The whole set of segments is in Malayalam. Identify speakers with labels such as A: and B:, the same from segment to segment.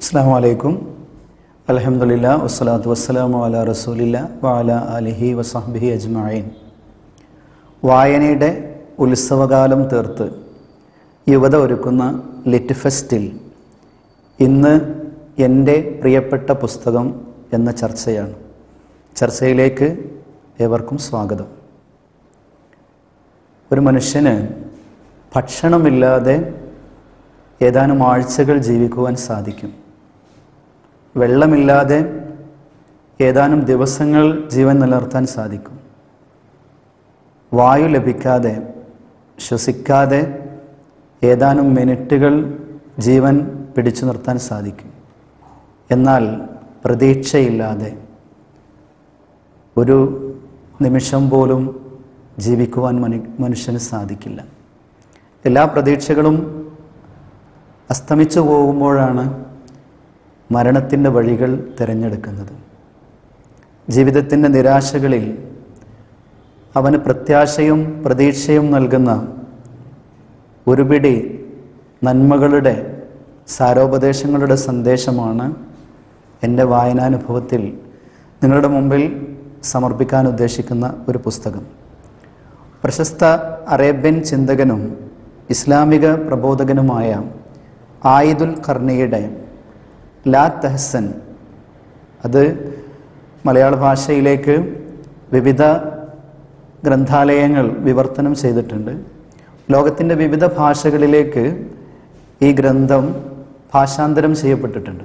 A: അസ്സാം വലൈക്കും അലഹമുല്ല വസ്സലാത്തു വസ്സലാമു അല റസൂലില്ല വാല അലിഹി വസഹബിഹി അജ്മായിൻ വായനയുടെ ഉത്സവകാലം തീർത്ത് യുവത ഒരുക്കുന്ന ലിറ്റ് ഫെസ്റ്റിൽ ഇന്ന് എൻ്റെ പ്രിയപ്പെട്ട പുസ്തകം എന്ന ചർച്ചയാണ് ചർച്ചയിലേക്ക് ഏവർക്കും സ്വാഗതം ഒരു മനുഷ്യന് ഭക്ഷണമില്ലാതെ ഏതാനും ആഴ്ചകൾ ജീവിക്കുവാൻ സാധിക്കും വെള്ളമില്ലാതെ ഏതാനും ദിവസങ്ങൾ ജീവൻ നിലനിർത്താൻ സാധിക്കും വായു ലഭിക്കാതെ ശ്വസിക്കാതെ ഏതാനും മിനിറ്റുകൾ ജീവൻ പിടിച്ചു നിർത്താൻ സാധിക്കും എന്നാൽ പ്രതീക്ഷയില്ലാതെ ഒരു നിമിഷം പോലും ജീവിക്കുവാൻ മനു മനുഷ്യന് സാധിക്കില്ല എല്ലാ പ്രതീക്ഷകളും അസ്തമിച്ചു പോകുമ്പോഴാണ് മരണത്തിൻ്റെ വഴികൾ തിരഞ്ഞെടുക്കുന്നത് ജീവിതത്തിൻ്റെ നിരാശകളിൽ അവന് പ്രത്യാശയും പ്രതീക്ഷയും നൽകുന്ന ഒരു പിടി നന്മകളുടെ സാരോപദേശങ്ങളുടെ സന്ദേശമാണ് എൻ്റെ വായനാനുഭവത്തിൽ നിങ്ങളുടെ മുമ്പിൽ സമർപ്പിക്കാൻ ഉദ്ദേശിക്കുന്ന ഒരു പുസ്തകം പ്രശസ്ത അറേബ്യൻ ചിന്തകനും ഇസ്ലാമിക പ്രബോധകനുമായ ആയിദുൽ കർണിയുടെ ലാ തെഹസൻ അത് മലയാള ഭാഷയിലേക്ക് വിവിധ ഗ്രന്ഥാലയങ്ങൾ വിവർത്തനം ചെയ്തിട്ടുണ്ട് ലോകത്തിൻ്റെ വിവിധ ഭാഷകളിലേക്ക് ഈ ഗ്രന്ഥം ഭാഷാന്തരം ചെയ്യപ്പെട്ടിട്ടുണ്ട്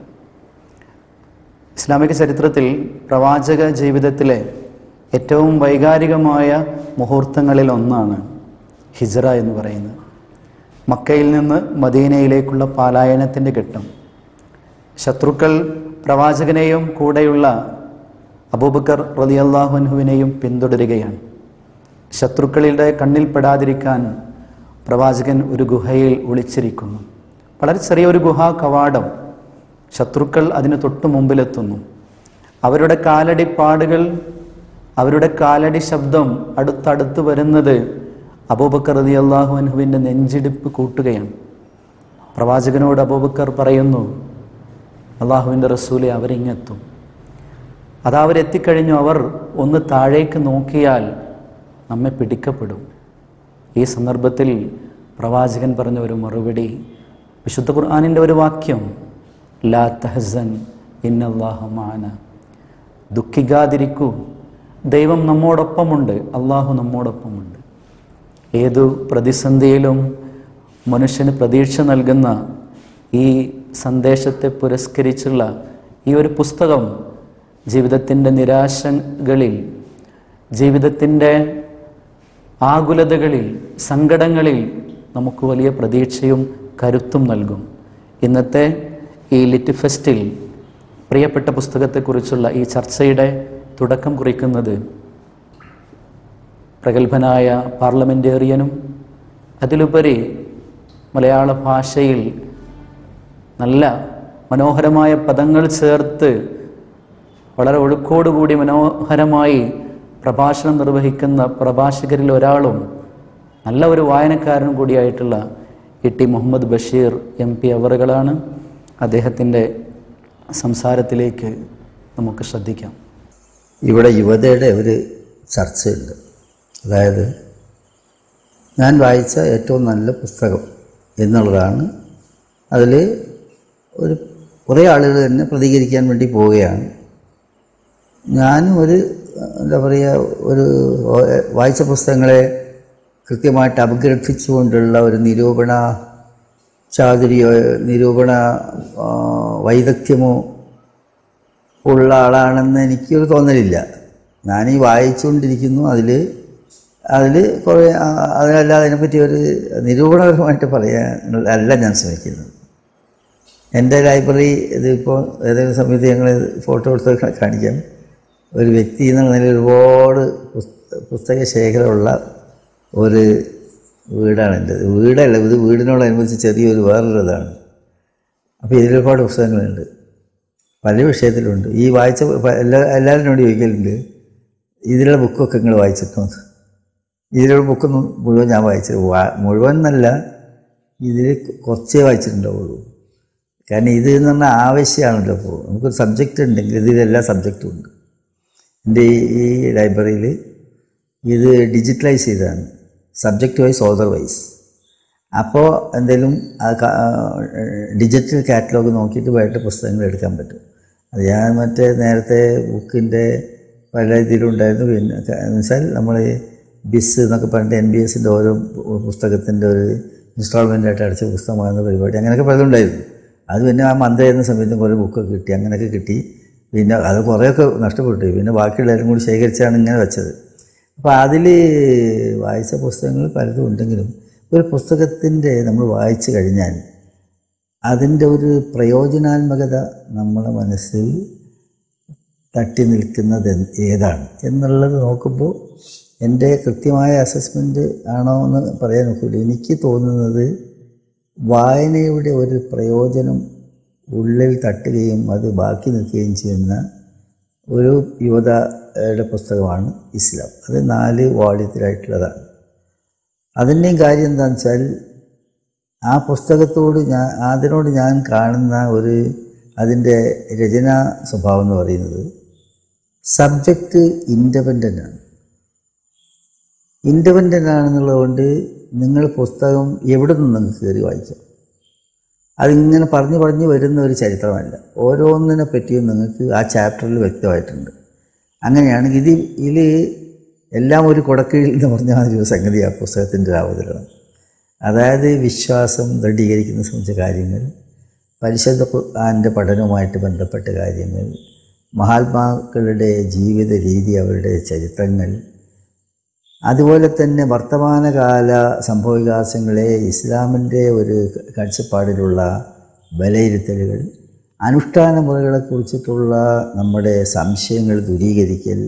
A: ഇസ്ലാമിക ചരിത്രത്തിൽ പ്രവാചക ജീവിതത്തിലെ ഏറ്റവും വൈകാരികമായ മുഹൂർത്തങ്ങളിൽ ഒന്നാണ് ഹിജറ എന്ന് പറയുന്നത് മക്കയിൽ നിന്ന് മദീനയിലേക്കുള്ള പാലായനത്തിൻ്റെ ഘട്ടം ശത്രുക്കൾ പ്രവാചകനെയും കൂടെയുള്ള അബൂബക്കർ റലിയല്ലാഹുൻഹുവിനെയും പിന്തുടരുകയാണ് ശത്രുക്കളുടെ കണ്ണിൽപ്പെടാതിരിക്കാൻ പ്രവാചകൻ ഒരു ഗുഹയിൽ ഒളിച്ചിരിക്കുന്നു വളരെ ചെറിയൊരു ഗുഹാ കവാടം ശത്രുക്കൾ അതിന് തൊട്ടു മുമ്പിലെത്തുന്നു അവരുടെ കാലടി പാടുകൾ അവരുടെ കാലടി ശബ്ദം അടുത്തടുത്ത് വരുന്നത് അബൂബക്കർ റതി അള്ളാഹു അൻഹുവിൻ്റെ നെഞ്ചിടിപ്പ് കൂട്ടുകയാണ് പ്രവാചകനോട് അബൂബക്കർ പറയുന്നു അള്ളാഹുവിൻ്റെ റസൂലെ അവരിങ്ങെത്തും അത് അവരെത്തിക്കഴിഞ്ഞു അവർ ഒന്ന് താഴേക്ക് നോക്കിയാൽ നമ്മെ പിടിക്കപ്പെടും ഈ സന്ദർഭത്തിൽ പ്രവാചകൻ പറഞ്ഞ ഒരു മറുപടി വിശുദ്ധ ഖുർആാനിൻ്റെ ഒരു വാക്യം ലാ തഹസൻ ഇന്നല്ലാഹുമാന ദുഃഖിക്കാതിരിക്കൂ ദൈവം നമ്മോടൊപ്പമുണ്ട് അള്ളാഹു നമ്മോടൊപ്പമുണ്ട് ഏതു പ്രതിസന്ധിയിലും മനുഷ്യന് പ്രതീക്ഷ നൽകുന്ന ഈ സന്ദേശത്തെ പുരസ്കരിച്ചുള്ള ഈ ഒരു പുസ്തകം ജീവിതത്തിൻ്റെ നിരാശകളിൽ ജീവിതത്തിൻ്റെ ആകുലതകളിൽ സങ്കടങ്ങളിൽ നമുക്ക് വലിയ പ്രതീക്ഷയും കരുത്തും നൽകും ഇന്നത്തെ ഈ ലിറ്റ് ഫെസ്റ്റിൽ പ്രിയപ്പെട്ട പുസ്തകത്തെക്കുറിച്ചുള്ള ഈ ചർച്ചയുടെ തുടക്കം കുറിക്കുന്നത് പ്രഗത്ഭനായ പാർലമെൻറ്റേറിയനും അതിലുപരി മലയാള ഭാഷയിൽ നല്ല മനോഹരമായ പദങ്ങൾ ചേർത്ത് വളരെ ഒഴുക്കോടുകൂടി മനോഹരമായി പ്രഭാഷണം നിർവഹിക്കുന്ന പ്രഭാഷകരിൽ ഒരാളും നല്ല ഒരു വായനക്കാരനും കൂടിയായിട്ടുള്ള E T Muhammad Basheer M P അവറുകളാണ് അദ്ദേഹത്തിൻ്റെ സംസാരത്തിലേക്ക് നമുക്ക് ശ്രദ്ധിക്കാം
B: ഇവിടെ യുവതയുടെ ഒരു ചർച്ചയുണ്ട് അതായത് ഞാൻ വായിച്ച ഏറ്റവും നല്ല പുസ്തകം എന്നുള്ളതാണ് അതിൽ ഒരു കുറേ ആളുകൾ തന്നെ പ്രതികരിക്കാൻ വേണ്ടി പോവുകയാണ് ഞാനും ഒരു എന്താ പറയുക ഒരു വായിച്ച പുസ്തകങ്ങളെ കൃത്യമായിട്ട് അപഗ്രഥിച്ചുകൊണ്ടുള്ള ഒരു നിരൂപണ ചാതുരിയോ നിരൂപണ ആ, വൈദഗ്ധ്യമോ ഉള്ള ആളാണെന്ന് എനിക്കൊരു തോന്നലില്ല ഞാനീ വായിച്ചുകൊണ്ടിരിക്കുന്നു അതിൽ അതിൽ കുറേ ആ, അതിനല്ലാതെ അതിനെപ്പറ്റി ഒരു നിരൂപണപരമായിട്ട് പറയാൻ അല്ല ഞാൻ ശ്രമിക്കുന്നത് എൻ്റെ ലൈബ്രറി ഇതിപ്പോൾ ഏതെങ്കിലും സമയത്ത് ഞങ്ങൾ ഫോട്ടോ എടുത്ത് കാണിക്കാം ഒരു വ്യക്തി എന്നുള്ള നിലയിൽ ഒരുപാട് പുസ്ത പുസ്തക ശേഖരമുള്ള ഒരു വീടാണ് എൻ്റെ വീടല്ല ഇത് വീടിനോടനുബന്ധിച്ച് ചെറിയൊരു വേറൊരു ഇതാണ് അപ്പോൾ ഇതിൽ ഒരുപാട് പുസ്തകങ്ങളുണ്ട് പല വിഷയത്തിലുണ്ട് ഈ വായിച്ച പ- എല്ലാ എല്ലാവരും എന്നോട് ചോദിക്കലുണ്ട് ഇതിലുള്ള ബുക്കൊക്കെ നിങ്ങൾ വായിച്ചിട്ടോ ഇതിലുള്ള ബുക്കൊന്നും മുഴുവൻ ഞാൻ വായിച്ചത് വാ മുഴുവൻ എന്നല്ല ഇതിൽ കുറച്ചേ വായിച്ചിട്ടുണ്ടാവുള്ളൂ കാരണം ഇത് എന്ന് പറഞ്ഞാൽ ആവശ്യമാണല്ലോ ഇപ്പോൾ നമുക്കൊരു സബ്ജക്റ്റ് ഉണ്ടെങ്കിൽ ഇതിലെല്ലാ സബ്ജക്റ്റും ഉണ്ട് എൻ്റെ ഈ ലൈബ്രറിയിൽ ഇത് ഡിജിറ്റലൈസ് ചെയ്തതാണ് സബ്ജക്റ്റ് വൈസ് ഓതർ വൈസ് അപ്പോൾ എന്തെങ്കിലും ഡിജിറ്റൽ കാറ്റലോഗ് നോക്കിയിട്ട് വേണ്ട പുസ്തകങ്ങൾ എടുക്കാൻ പറ്റും അത് ഞാൻ മറ്റേ നേരത്തെ ബുക്കിൻ്റെ പല ഇതിലുണ്ടായിരുന്നു പിന്നെ എന്ന് വെച്ചാൽ നമ്മൾ ബിസ് എന്നൊക്കെ പറഞ്ഞിട്ട് എൻ ബി എസിൻ്റെ ഓരോ പുസ്തകത്തിൻ്റെ ഒരു ഇൻസ്റ്റാൾമെൻ്റ് ആയിട്ട് അടച്ച പുസ്തകമാകുന്ന പരിപാടി അങ്ങനെയൊക്കെ പലതുണ്ടായിരുന്നു അത് പിന്നെ ആ മന്ത് ചെയ്യുന്ന സമയത്തും കുറേ ബുക്കൊക്കെ കിട്ടി അങ്ങനെയൊക്കെ കിട്ടി പിന്നെ അത് കുറേയൊക്കെ നഷ്ടപ്പെട്ടു പിന്നെ ബാക്കിയുള്ളവരും കൂടി ശേഖരിച്ചാണ് ഇങ്ങനെ വെച്ചത് അപ്പോൾ അതിൽ വായിച്ച പുസ്തകങ്ങൾ പലതും ഉണ്ടെങ്കിലും ഒരു പുസ്തകത്തിൻ്റെ നമ്മൾ വായിച്ചു കഴിഞ്ഞാൽ അതിൻ്റെ ഒരു പ്രയോജനാത്മകത നമ്മുടെ മനസ്സിൽ തട്ടി നിൽക്കുന്നത് എന്ത് ഏതാണ് എന്നുള്ളത് നോക്കുമ്പോൾ എൻ്റെ കൃത്യമായ അസസ്മെൻറ്റ് ആണോ എന്ന് പറയാൻ നോക്കില്ല എനിക്ക് തോന്നുന്നത് വായനയുടെ ഒരു പ്രയോജനം ഉള്ളിൽ തട്ടുകയും അത് ബാക്കി നിൽക്കുകയും ചെയ്യുന്ന ഒരു യുവതയുടെ പുസ്തകമാണ് ഇസ്ലാം അത് നാല് വാള്യത്തിലായിട്ടുള്ളതാണ് അതിൻ്റെയും കാര്യം എന്താണെന്ന് വെച്ചാൽ ആ പുസ്തകത്തോട് ഞാൻ അതിനോട് ഞാൻ കാണുന്ന ഒരു അതിൻ്റെ രചനാ സ്വഭാവം എന്ന് പറയുന്നത് സബ്ജക്റ്റ് ഇൻഡിപെൻഡൻ്റ് ആണ് ഇൻഡിപെൻഡൻ്റ് ആണെന്നുള്ളതുകൊണ്ട് നിങ്ങൾ പുസ്തകം എവിടെ നിന്ന് നിങ്ങൾക്ക് കയറി വായിക്കാം അതിങ്ങനെ പറഞ്ഞു പറഞ്ഞു വരുന്ന ഒരു ചരിത്രമല്ല ഓരോന്നിനെ പറ്റിയും നിങ്ങൾക്ക് ആ ചാപ്റ്ററിൽ വ്യക്തമായിട്ടുണ്ട് അങ്ങനെയാണെങ്കിൽ ഇത് ഇതിൽ എല്ലാം ഒരു കുടക്കീഴിൽ എന്ന് പറഞ്ഞ മാതിരി ഒരു സംഗതി ആ പുസ്തകത്തിൻ്റെ ഒരു അവതരണം അതായത് വിശ്വാസം ദൃഢീകരിക്കുന്ന സംബന്ധിച്ച കാര്യങ്ങൾ പരിശുദ്ധ ഖുർആൻ്റെ പഠനവുമായിട്ട് ബന്ധപ്പെട്ട കാര്യങ്ങൾ മഹാത്മാക്കളുടെ ജീവിത രീതി അവരുടെ ചരിത്രങ്ങൾ അതുപോലെ തന്നെ വർത്തമാനകാല സംഭവവികാസങ്ങളെ ഇസ്ലാമിൻ്റെ ഒരു കാഴ്ചപ്പാടിലുള്ള വിലയിരുത്തലുകൾ അനുഷ്ഠാന മുറകളെക്കുറിച്ചിട്ടുള്ള നമ്മുടെ സംശയങ്ങൾ ദൂരീകരിക്കൽ